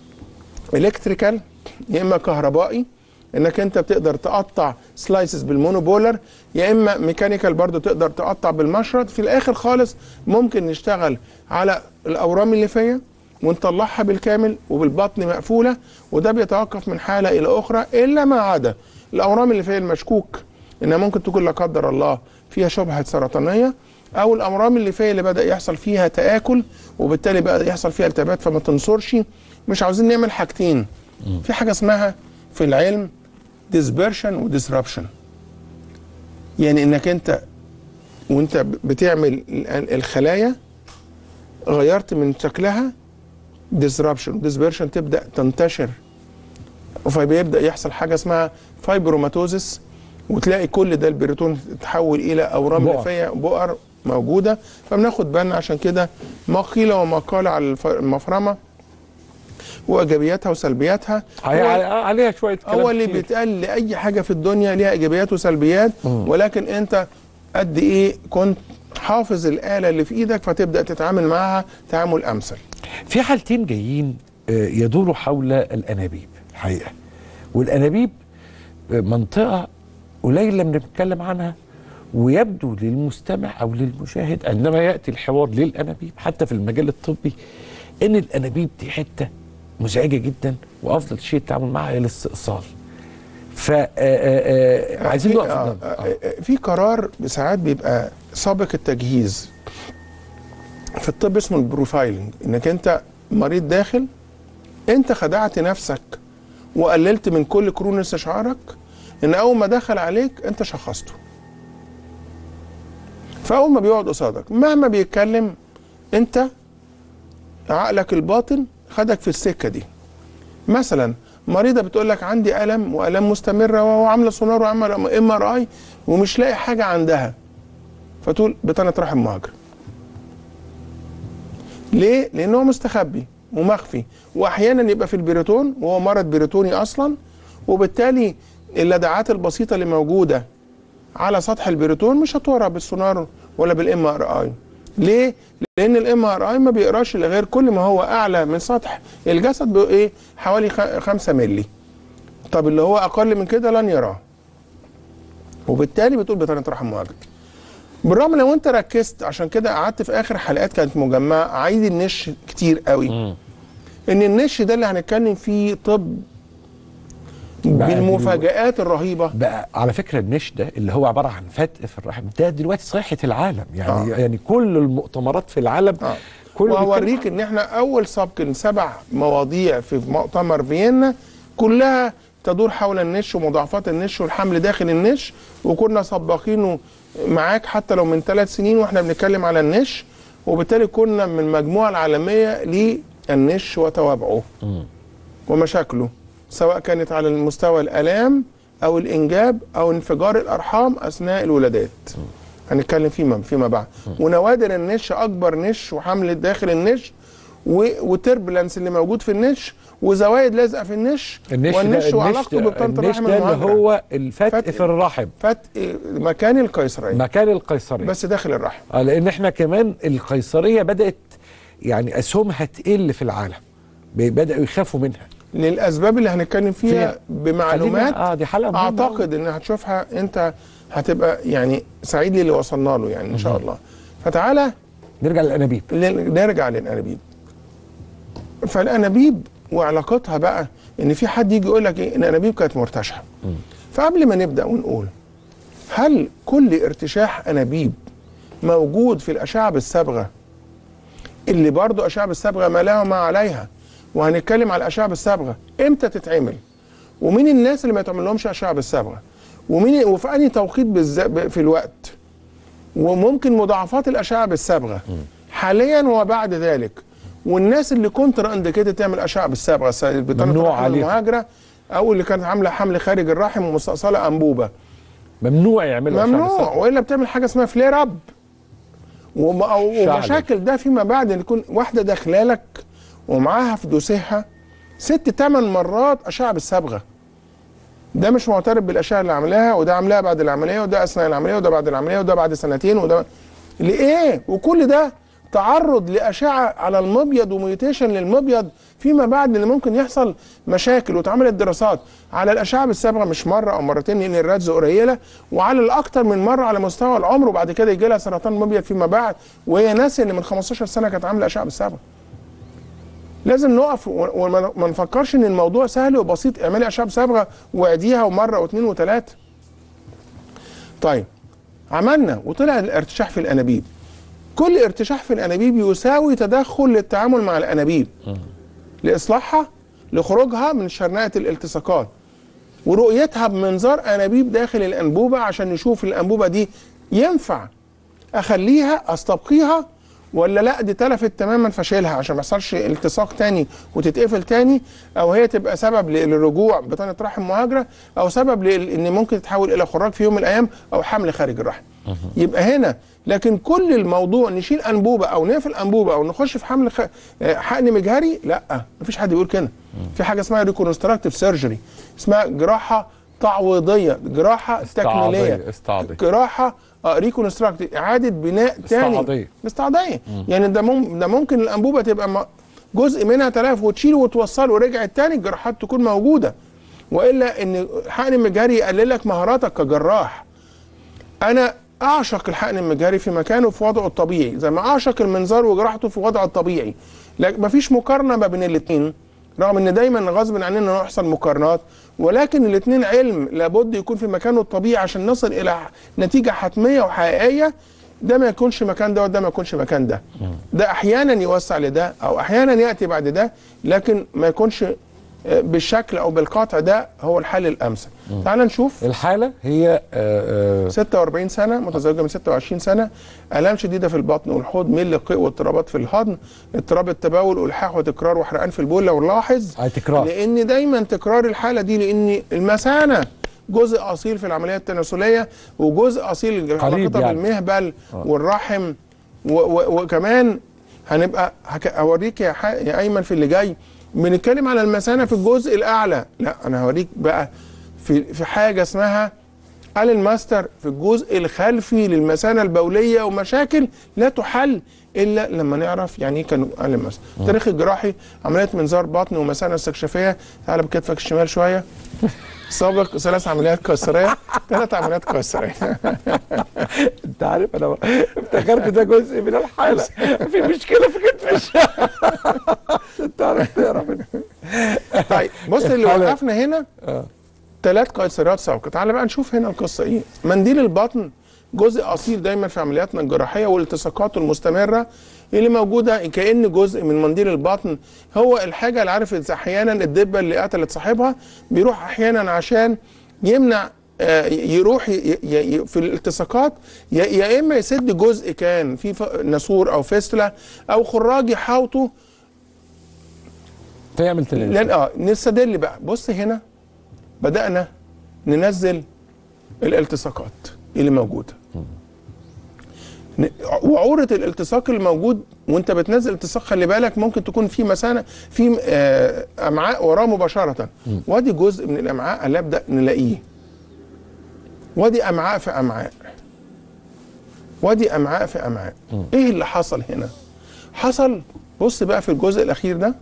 الكتريكال يا اما كهربائي انك انت بتقدر تقطع سلايسز بالمونوبولر يا اما ميكانيكال برضو تقدر تقطع بالمشرط في الاخر خالص ممكن نشتغل على الاورام اللي فيها ونطلعها بالكامل وبالبطن مقفوله وده بيتوقف من حاله الى اخرى الا ما عدا الاورام اللي فيها المشكوك انها ممكن تكون لا قدر الله فيها شبهه سرطانيه او الامرام الليفيه اللي بدا يحصل فيها تاكل وبالتالي بقى يحصل فيها التهابات فما تنصرش مش عاوزين نعمل حاجتين في حاجه اسمها في العلم ديسبرشن وديسربشن يعني انك انت وانت بتعمل ال- الخلايا غيرت من شكلها ديسربشن ديسبرشن تبدا تنتشر فبيبدا يحصل حاجه اسمها فايبروماتوزس وتلاقي كل ده البريتون تتحول الى اورام بؤر. ليفيه بؤر موجوده فبناخد بالنا عشان كده ما قيل وما قال على الف- المفرمه وايجابياتها وسلبياتها هي هو- على- عليها شويه كلام هو اللي كتير. بيتقال لاي حاجه في الدنيا ليها ايجابيات وسلبيات ولكن انت قد ايه كنت حافظ الاله اللي في ايدك فتبدا تتعامل معاها تعامل امثل في حالتين جايين آه، يدوروا حول الانابيب الحقيقه والانابيب آه، منطقه قليل لما بنتكلم عنها ويبدو للمستمع او للمشاهد عندما ياتي الحوار للانابيب حتى في المجال الطبي ان الانابيب دي حته مزعجه جدا وافضل شيء التعامل معها هي الاستئصال ف آه، آه، آه، عايزين في- نقف آه، قدام. آه، آه، في قرار ساعات بيبقى سابق التجهيز في الطب اسمه البروفايلنج انك انت مريض داخل انت خدعت نفسك وقللت من كل قرون استشعارك ان اول ما دخل عليك انت شخصته فاول ما بيقعد قصادك مهما بيتكلم انت عقلك الباطن خدك في السكه دي مثلا مريضه بتقول لك عندي الم والام مستمره وعامله سونار وعامله ام ار اي ومش لاقي حاجه عندها فتقول بطانه رحم مهاجر ليه؟ لان هو مستخبي ومخفي واحيانا يبقى في البريتون وهو مرض بريتوني اصلا وبالتالي اللدعات البسيطه اللي موجوده على سطح البريتون مش هتورى بالسونار ولا بالام ار اي ليه لان الام ار اي ما بيقراش الا غير كل ما هو اعلى من سطح الجسد بايه حوالي 5 مللي طب اللي هو اقل من كده لن يراه وبالتالي بتقول بطانه رحم مهاجر بالرغم لو انت ركزت عشان كده قعدت في اخر حلقات كانت مجمعه عايد النش كتير قوي ان النش ده اللي هنتكلم فيه طب بقى بالمفاجآت الرهيبه بقى على فكره النش ده اللي هو عباره عن فتق في الرحم ده دلوقتي صيحه العالم يعني آه. يعني كل المؤتمرات في العالم آه. كله بيتكلم وهوريك ان احنا اول سبق سبع مواضيع في مؤتمر فيينا كلها تدور حول النش ومضاعفات النش والحمل داخل النش وكنا سباقينه معاك حتى لو من ثلاث سنين واحنا بنتكلم على النش وبالتالي كنا من المجموعه العالميه للنش وتوابعه ومشاكله سواء كانت على المستوى الالام او الانجاب او انفجار الارحام اثناء الولادات هنتكلم فيما فيما بعد ونوادر النش اكبر نش وحمل داخل النش و- وتربلنس اللي موجود في النش وزوايد لازقه في النش النش والنش ده النش وعلاقته ده, ببطانه النش الرحم ده اللي المهاجرة. هو الفتق فتق. في الرحم فتق مكان القيصريه مكان القيصريه بس داخل الرحم آه لان احنا كمان القيصريه بدات يعني اسهمها تقل في العالم ب- بداوا يخافوا منها للاسباب اللي هنتكلم فيها فيها. بمعلومات خلينا- اه دي حلقه مهمة أوي. اعتقد ان هتشوفها انت هتبقى يعني سعيد للي وصلنا له يعني ان شاء الله فتعالى نرجع للانابيب ل- نرجع للانابيب فالانابيب وعلاقتها بقى ان في حد يجي يقول لك ايه ان الانابيب كانت مرتشحه فقبل ما نبدا ونقول هل كل ارتشاح انابيب موجود في الاشعه بالصبغه اللي برضو اشعه بالصبغه ما لها وما عليها وهنتكلم على الاشعه بالصبغه امتى تتعمل ومين الناس اللي ما يتعمل لهمش اشعه بالصبغه ومين وفي انهي توقيت بالز- في الوقت وممكن مضاعفات الاشعه بالصبغه حاليا وبعد ذلك والناس اللي كونتر انديكيتد تعمل اشعه بالصبغه س- بطانه ممنوع الرحم عليهم. المهاجره او اللي كانت عامله حمل خارج الرحم ومستأصله انبوبه ممنوع يعملوا أشعة ممنوع بالصبغة. والا بتعمل حاجه اسمها فلير اب وم- أو- شعلب. ومشاكل ده فيما بعد ان يكون واحده داخله لك ومعاها في دوسها ست ثمان مرات اشعه بالصبغه ده مش معترف بالاشعه اللي عاملاها وده عاملاها بعد العمليه وده اثناء العمليه وده بعد العمليه وده بعد سنتين وده لايه وكل ده تعرض لاشعه على المبيض وميوتيشن للمبيض فيما بعد اللي ممكن يحصل مشاكل واتعملت دراسات على الاشعه بالصبغه مش مره او مرتين لان الرادز قليله وعلى الاكثر من مره على مستوى العمر وبعد كده يجي لها سرطان مبيض فيما بعد وهي ناسيه ان من 15 سنه كانت عامله اشعه بالصبغه لازم نقف و- وما ما نفكرش ان الموضوع سهل وبسيط اعملي اشعه بصبغه واديها ومره واثنين وثلاثه طيب عملنا وطلع الارتشاح في الانابيب كل ارتشاح في الانابيب يساوي تدخل للتعامل مع الانابيب لاصلاحها لخروجها من شرنقه الالتصاقات ورؤيتها بمنظار انابيب داخل الانبوبه عشان نشوف الانبوبه دي ينفع اخليها استبقيها ولا لا دي تلفت تماما فاشيلها عشان ما يحصلش التصاق تاني وتتقفل تاني او هي تبقى سبب للرجوع بطانه رحم مهاجره او سبب لل- ان ممكن تتحول الى خراج في يوم من الايام او حمل خارج الرحم يبقى هنا لكن كل الموضوع نشيل انبوبه او نقفل انبوبه او نخش في حمل خ... آه، حقن مجهري لا مفيش حد بيقول كده في حاجه اسمها ريكونستراكتيف سيرجري اسمها جراحه تعويضيه جراحه تكميليه استعاضي جراحه آه ريكونستراكت اعاده بناء تاني استعاضية. استعاضيه يعني ده مم ده ممكن الانبوبه تبقى م- جزء منها تلف وتشيله وتوصله ورجعت تاني الجراحات تكون موجوده والا ان حقن المجهري يقلل لك مهاراتك كجراح انا اعشق الحقن المجهري في مكانه في وضعه الطبيعي زي ما اعشق المنظار وجراحته في وضعه الطبيعي لكن مفيش مقارنه ما بين الاثنين رغم ان دايما غصب عننا انه يحصل مقارنات ولكن الاثنين علم لابد يكون في مكانه الطبيعي عشان نصل الى نتيجه حتميه وحقيقيه ده ما يكونش مكان ده وده ما يكونش مكان ده ده احيانا يوسع لده او احيانا ياتي بعد ده لكن ما يكونش آه، بالشكل او بالقطع ده هو الحل الامثل تعال نشوف الحاله هي آه، آه، 46 سنه متزوجه من 26 سنه الام شديده في البطن والحوض ميل للقيء واضطرابات في الهضم اضطراب التبول والحاح وتكرار وحرقان في البول لو نلاحظ على تكرار لان دايما تكرار الحاله دي لان المثانه جزء اصيل في العمليه التناسليه وجزء اصيل قريب علاقتها يعني. بالمهبل والرحم و و وكمان هنبقى هك- هوريك يا, ح- يا ايمن في اللي جاي بنتكلم على المثانه في الجزء الاعلى لا انا هوريك بقى في في حاجه اسمها الين ماستر في الجزء الخلفي للمثانه البوليه ومشاكل لا تحل الا لما نعرف يعني ايه كان الين ماستر التاريخ الجراحي عمليات منظار بطن ومثانه استكشافيه تعال بكتفك الشمال شويه سابق ثلاث عمليات قيصريه ثلاث عمليات قيصريه انت عارف انا افتكرت ده جزء من الحاله في مشكله في كتف الشمال انت عارف تقرا من طيب بص اللي الحالة- وقفنا هنا ثلاث قيصريات سابقه تعال بقى نشوف هنا القصه ايه منديل البطن جزء اصيل دايما في عملياتنا الجراحيه والالتصاقاته المستمره اللي موجوده كان جزء من منديل البطن هو الحاجه اللي عارف احيانا الدبه اللي قتلت صاحبها بيروح احيانا عشان يمنع آه، يروح ي- ي- ي- في الالتصاقات يا- يا اما يسد جزء كان في ف- ناسور او فيستولا او خراج يحاوطه فيعمل تلاتة لان اه نستدل بقى بص هنا بدانا ننزل الالتصاقات اللي موجوده ن- وعوره الالتصاق اللي موجود وانت بتنزل التصاق خلي بالك ممكن تكون في مثلا في آه، امعاء وراه مباشره وادي جزء من الامعاء اللي ابدا نلاقيه وادي امعاء في امعاء وادي امعاء في امعاء ايه اللي حصل هنا حصل بص بقى في الجزء الاخير ده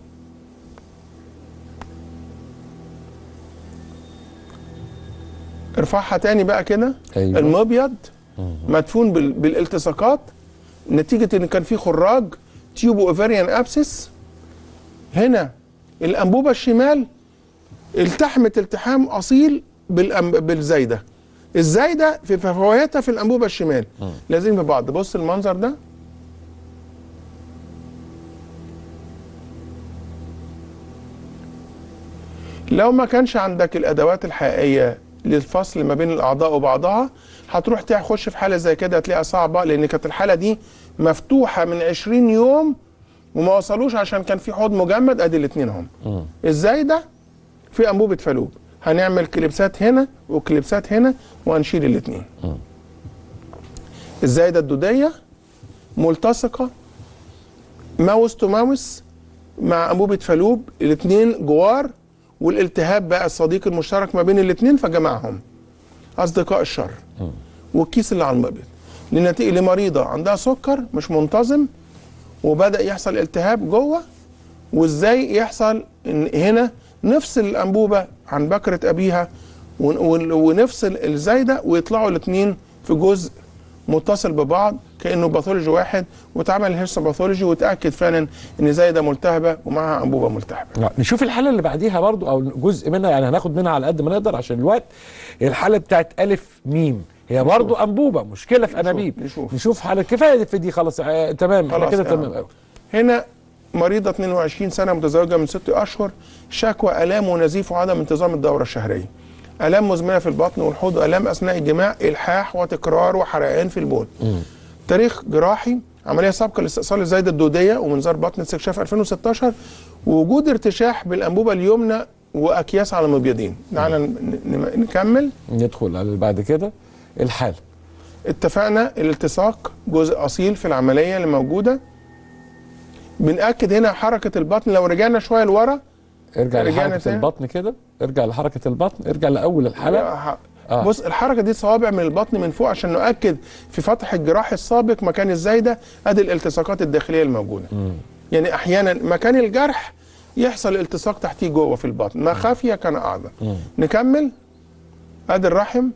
ارفعها تاني بقى كده أيوة. المبيض مدفون بال- بالالتصاقات نتيجه ان كان في خراج تيوبو اوفريان ابسس هنا الانبوبه الشمال التحمت التحام اصيل بالأم... بالزايده الزايده في فواتها في الانبوبه الشمال لازم ببعض بص المنظر ده لو ما كانش عندك الادوات الحقيقيه للفصل ما بين الاعضاء وبعضها هتروح تخش في حاله زي كده هتلاقيها صعبه لان كانت الحاله دي مفتوحه من 20 يوم وما وصلوش عشان كان في حوض مجمد ادي الاثنين هم ازاي ده في انبوبه فالوب هنعمل كليبسات هنا وكليبسات هنا وهنشيل الاثنين ازاي ده الدوديه ملتصقه ماوس تو ماوس مع انبوبه فالوب الاثنين جوار والالتهاب بقى الصديق المشترك ما بين الاثنين فجمعهم اصدقاء الشر والكيس اللي على المبيض لنتيجه لمريضه عندها سكر مش منتظم وبدا يحصل التهاب جوه وازاي يحصل ان هنا نفصل الانبوبه عن بكره ابيها ون- ون- ونفصل الزايده ويطلعوا الاثنين في جزء متصل ببعض كانه باثولوجي واحد واتعمل الهيستوباثولوجي وتاكد فعلا ان زايده ملتهبه ومعها انبوبه ملتهبه لا، نشوف الحاله اللي بعديها برضو او جزء منها يعني هناخد منها على قد ما نقدر عشان الوقت الحاله بتاعت الف ميم هي برضو انبوبه مشكله في انابيب نشوف. نشوف حاله كفايه في دي خلاص آه تمام احنا خلاص كده يعني. تمام قوي هنا مريضة 22 سنة متزوجة من ست أشهر شكوى آلام ونزيف وعدم انتظام الدورة الشهرية آلام مزمنة في البطن والحوض وآلام أثناء الجماع إلحاح وتكرار وحرقان في البول تاريخ جراحي عملية سابقة لاستئصال الزايدة الدودية ومنظار بطن استكشاف 2016 ووجود ارتشاح بالأنبوبة اليمنى وأكياس على المبيضين تعالى ن- ن- نكمل ندخل على اللي بعد كده الحاله اتفقنا الالتصاق جزء اصيل في العمليه اللي موجوده بنأكد هنا حركه البطن لو رجعنا شويه لورا ارجع رجعنا لحركه تاني. البطن كده ارجع لحركه البطن ارجع لاول الحلقه ح- آه. بص الحركه دي صوابع من البطن من فوق عشان نؤكد في فتح الجراح السابق مكان الزايده ادي الالتصاقات الداخليه الموجوده يعني احيانا مكان الجرح يحصل التصاق تحتيه جوه في البطن ما خافيه كان اعظم نكمل ادي الرحم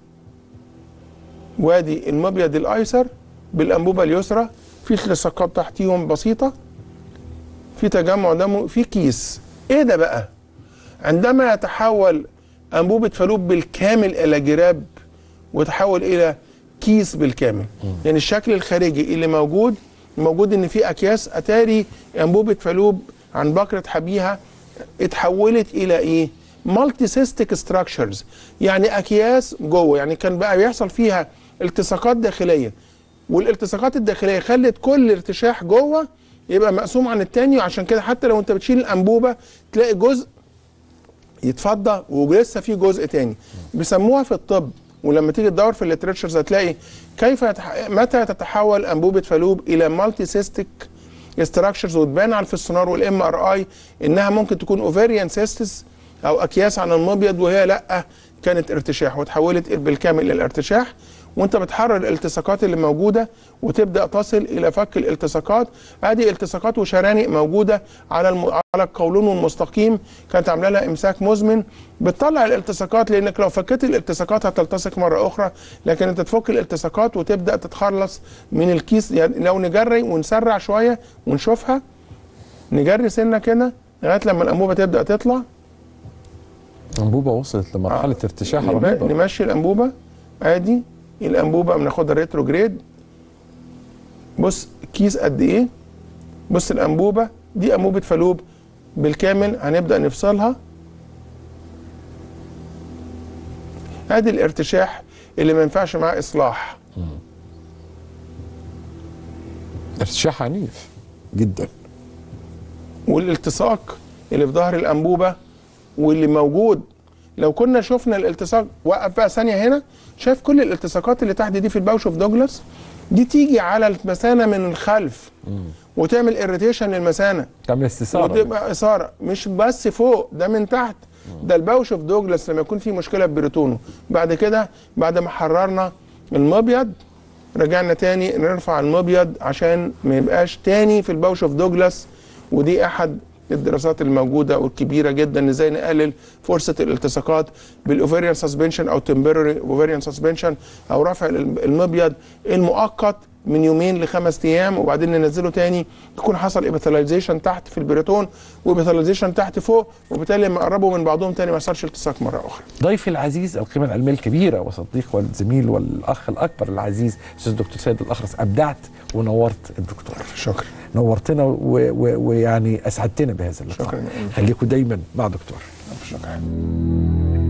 وادي المبيض الايسر بالانبوبه اليسرى في التصاقات تحتيهم بسيطه في تجمع دموي في كيس ايه ده بقى عندما يتحول انبوبه فالوب بالكامل الى جراب وتحول الى كيس بالكامل يعني الشكل الخارجي اللي موجود موجود ان في اكياس اتاري انبوبه فالوب عن بكره حبيها اتحولت الى ايه مالتي سيستيك ستراكشرز يعني اكياس جوه يعني كان بقى بيحصل فيها التصاقات داخليه والالتصاقات الداخليه خلت كل ارتشاح جوه يبقى مقسوم عن التاني وعشان كده حتى لو انت بتشيل الانبوبه تلاقي جزء يتفضى ولسه في جزء تاني بيسموها في الطب ولما تيجي تدور في الليترشرز هتلاقي كيف يتح... متى تتحول انبوبه فالوب الى مالتي سيستيك ستراكشرز وتبان على الفسونار والام ار اي انها ممكن تكون اوفيريان سيستس او اكياس عن المبيض وهي لا كانت ارتشاح وتحولت بالكامل الى ارتشاح وانت بتحرر الالتصاقات اللي موجوده وتبدا تصل الى فك الالتصاقات ادي التصاقات وشرانق موجوده على الم... على القولون المستقيم كانت عامله لها امساك مزمن بتطلع الالتصاقات لانك لو فكيت الالتصاقات هتلتصق مره اخرى لكن انت تفك الالتصاقات وتبدا تتخلص من الكيس يعني لو نجري ونسرع شويه ونشوفها نجري سنه كده لغايه لما الانبوبه تبدا تطلع الانبوبه وصلت لمرحله ارتشاح نب- رهيبه نمشي الانبوبه ادي الانبوبه بناخدها ريتروجريد بص كيس قد ايه بص الانبوبه دي انبوبه فالوب بالكامل هنبدا نفصلها ادي الارتشاح اللي ما ينفعش معاه اصلاح ارتشاح عنيف جدا والالتصاق اللي في ظهر الانبوبه واللي موجود لو كنا شفنا الالتصاق وقف بقى ثانيه هنا شايف كل الالتصاقات اللي تحت دي في الباوش اوف دوجلاس دي تيجي على المثانه من الخلف وتعمل اريتيشن للمثانه تعمل استثاره وتبقى اثاره مش بس فوق ده من تحت ده الباوش اوف دوجلاس لما يكون في مشكله في بريتونه بعد كده بعد ما حررنا المبيض رجعنا تاني نرفع المبيض عشان ما يبقاش تاني في الباوش اوف دوجلاس ودي احد الدراسات الموجوده والكبيره جدا ازاي نقلل فرصه الالتصاقات بالاوفيريان سسبنشن او تمبرري اوفيريان سسبنشن او رفع المبيض المؤقت من يومين لخمس ايام وبعدين ننزله تاني يكون حصل ابيثاليزيشن تحت في البريتون وابيثاليزيشن تحت فوق وبالتالي لما قربوا من بعضهم تاني ما يحصلش التصاق مره اخرى. ضيفي العزيز القيمه العلميه الكبيره وصديق والزميل والاخ الاكبر العزيز استاذ الدكتور سيد الاخرس ابدعت ونورت الدكتور شكرا نورتنا و- و- ويعني اسعدتنا بهذا اللقاء شكراً. خليكم دايما مع دكتور شكرا